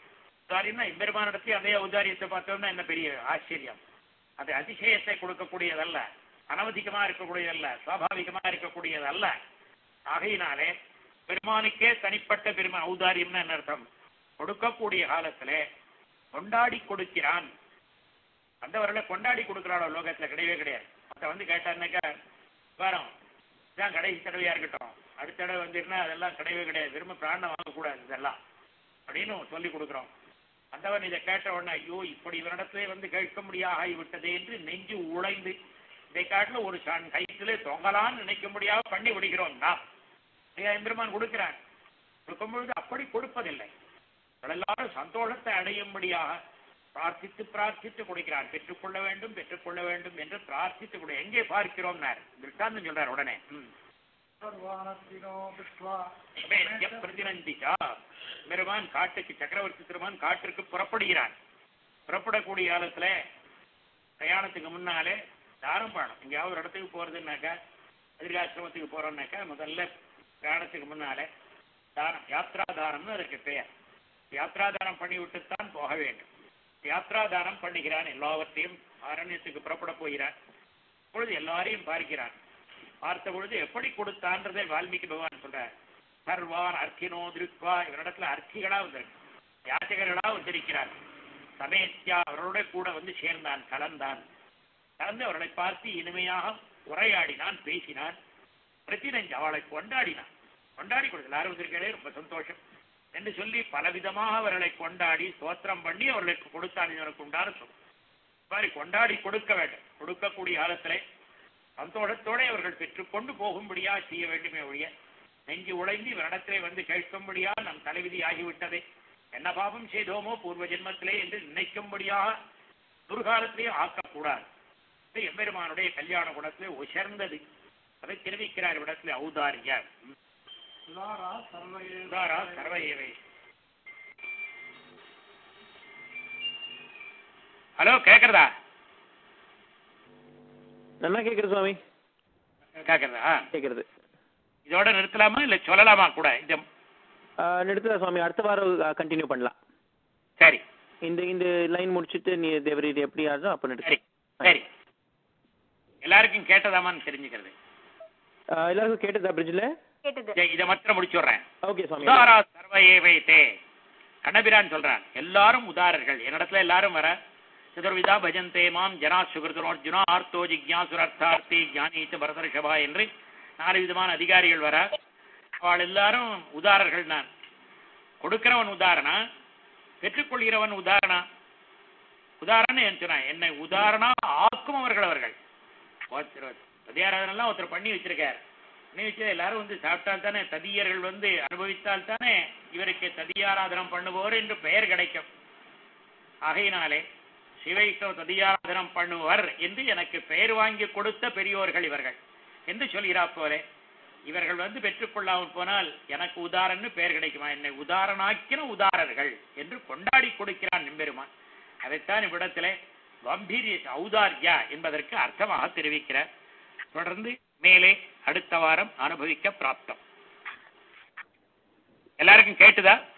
உதாரியம்னா எம்பெருமானிடத்தை அதே ஔதாரியத்தை பார்த்தோம்னா என்ன பெரிய ஆச்சரியம் அது அதிசயத்தை கொடுக்கக்கூடியதல்ல அனவதிகமா இருக்கக்கூடியதல்ல சுவாபாவிகமா இருக்கக்கூடியதல்ல ஆகையினாலே பெருமானுக்கே தனிப்பட்ட பெருமா ஔதாரியம்னு என்ன அர்த்தம் கொடுக்கக்கூடிய காலத்திலே கொண்டாடி கொடுக்கிறான் வந்தவர்களை கொண்டாடி கொடுக்கிறாளோ லோகத்துல கிடையவே கிடையாது மற்ற வந்து கேட்டாருனாக்கா வரோம் இதான் கடைசி தடவையா இருக்கட்டும் அடுத்த தடவை வந்துருன்னா அதெல்லாம் கிடையவே கிடையாது விரும்ப பிராணம் வாங்கக்கூடாது இதெல்லாம் அப்படின்னு சொல்லி கொடுக்குறோம் வந்தவன் இதை கேட்ட உடனே ஐயோ இப்படி இவரிடத்திலே வந்து கேட்க முடியாது ஆகிவிட்டதே என்று நெஞ்சு உழைந்து இதை காட்டில ஒரு சான் கைத்திலே தொங்கலான்னு நினைக்க முடியாம பண்ணி விடுகிறோம் நாம் எம்பெருமான் கொடுக்கிறான் கொடுக்கும் பொழுது அப்படி கொடுப்பதில்லை எல்லாரும் சந்தோஷத்தை அடையும்படியாக பிரார்த்தித்து பிரார்த்தித்து கொடுக்கிறான் பெற்றுக்கொள்ள வேண்டும் பெற்றுக்கொள்ள வேண்டும் என்று பிரார்த்தித்து கொடு எங்கே பார்க்கிறோம் திருஷ்டாந்தம் சொல்றார் உடனே ம். சர்வானத்தினோ விஸ்வா சமேத்ய பிரதிநந்திச்சா பெருமான் காட்டுக்கு சக்கரவர்த்தி திருமான் காட்டிற்கு புறப்படுகிறான் புறப்படக்கூடிய காலத்துல பிரயாணத்துக்கு முன்னாலே தாரம் பாடம் எங்கேயாவது ஒரு இடத்துக்கு போறதுன்னாக்கா எதிர்காசிரமத்துக்கு போறோம்னாக்கா முதல்ல பிரயாணத்துக்கு முன்னாலே தானம் யாத்ரா தானம்னு அதற்கு பெயர் யாத்ரா தானம் பண்ணி விட்டுத்தான் போக வேண்டும் யாத்ரா தானம் பண்ணுகிறான் எல்லாவற்றையும் அரண்யத்துக்கு புறப்பட போகிறான் பொழுது எல்லாரையும் பார்க்கிறான் பார்த்த பொழுது எப்படி கொடுத்தான்றதை வால்மீகி பகவான் சொல்றார் சர்வான் அர்க்கினோ திருக்வா இவரிடத்துல அர்க்கிகளா வந்திருக்கு யாச்சகர்களா வந்திருக்கிறார் சமேத்யா அவரோட கூட வந்து சேர்ந்தான் கலந்தான் கலந்து அவர்களை பார்த்து இனிமையாக உரையாடினான் பேசினான் பிரதிநஞ்சு அவளை கொண்டாடினான் கொண்டாடி கொடுத்து எல்லாரும் வந்திருக்கிறே ரொம்ப சந்தோஷம் என்று சொல்லி பலவிதமாக அவர்களை கொண்டாடி ஸ்தோத்திரம் பண்ணி அவர்களுக்கு கொடுத்தான் இவனுக்கு உண்டான சொல் மாதிரி கொண்டாடி கொடுக்க வேண்டும் கொடுக்கக்கூடிய காலத்திலே சந்தோஷத்தோட அவர்கள் பெற்றுக்கொண்டு போகும்படியா செய்ய வேண்டுமே ஒழிய நெஞ்சு உழைந்து இவரிடத்திலே வந்து கேட்கும்படியா நம் தலைவிதி ஆகிவிட்டதே என்ன பாபம் செய்தோமோ பூர்வ ஜென்மத்திலே என்று நினைக்கும்படியாக துர்காலத்திலே ஆக்கக்கூடாது இது எம்பெருமானுடைய கல்யாண குணத்திலே உயர்ந்தது அதை தெரிவிக்கிறார் இடத்துல ஔதாரியார் சுதாரா சர்வையே உதாரா சர்வையவை ஹலோ கேக்குறதா நல்லா கேக்குது சுவாமி கேக்குறதா கேக்குறது இதோட நிறுத்தலாமா இல்ல சொல்லலாமா கூட இந்த நிறுத்தல சுவாமி அடுத்த வாரம் கண்டினியூ பண்ணலாம் சரி இந்த இந்த லைன் முடிச்சிட்டு நீ தேவரி இது எப்படி ஆகுதோ அப்ப நிறுத்து சரி சரி எல்லாருக்கும் கேட்டதாமான்னு தெரிஞ்சுக்கிறது ஆ, எல்லாருக்கும் கேட்டதா பிரிட்ஜ்ல கேட்டது சரி, இதை மாத்திரம் முடிச்சு விடுறேன் ஓகே சுவாமி உதாரா சர்வ ஏவைத்தே கண்ணபிரான் சொல்றான் எல்லாரும் உதாரர்கள் என்னிடத்துல எல்லாரும் வர சதுர்விதா பஜந்தே மாம் ஜனா சுகிருதனோர்ஜுனா ஆர்த்தோ ஜிக்யாசுரர்த்தார்த்தி ஜானீச்ச பரதர்ஷபா என்று நாலு விதமான அதிகாரிகள் வர அவள் எல்லாரும் உதாரர்கள் நான் கொடுக்கிறவன் உதாரணா பெற்றுக்கொள்கிறவன் உதாரணா உதாரணம் என்ன சொன்னான் என்னை உதாரணா ஆக்கும் அவர்கள் அவர்கள் ஒருத்தர் ததியாராதனெல்லாம் ஒருத்தர் பண்ணி வச்சிருக்கார் பண்ணி வச்சு எல்லாரும் வந்து சாப்பிட்டால் தானே ததியர்கள் வந்து அனுபவித்தால் தானே இவருக்கு ததியாராதனம் பண்ணுபவர் என்று பெயர் கிடைக்கும் ஆகையினாலே சிவைஷ்ணவ ததியாராதனம் பண்ணுவர் என்று எனக்கு பெயர் வாங்கி கொடுத்த பெரியோர்கள் இவர்கள் என்று சொல்கிறா போலே இவர்கள் வந்து பெற்றுக்கொள்ளாமல் போனால் எனக்கு உதாரன்னு பெயர் கிடைக்குமா என்னை உதாரணாக்கின உதாரர்கள் என்று கொண்டாடி கொடுக்கிறான் எம்பெருமான் அதைத்தான் இவ்விடத்திலே கம்பீரிய ஔதார்யா என்பதற்கு அர்த்தமாக தெரிவிக்கிறார் தொடர்ந்து மேலே அடுத்த வாரம் அனுபவிக்க பிராப்தம் எல்லாருக்கும் கேட்டுதா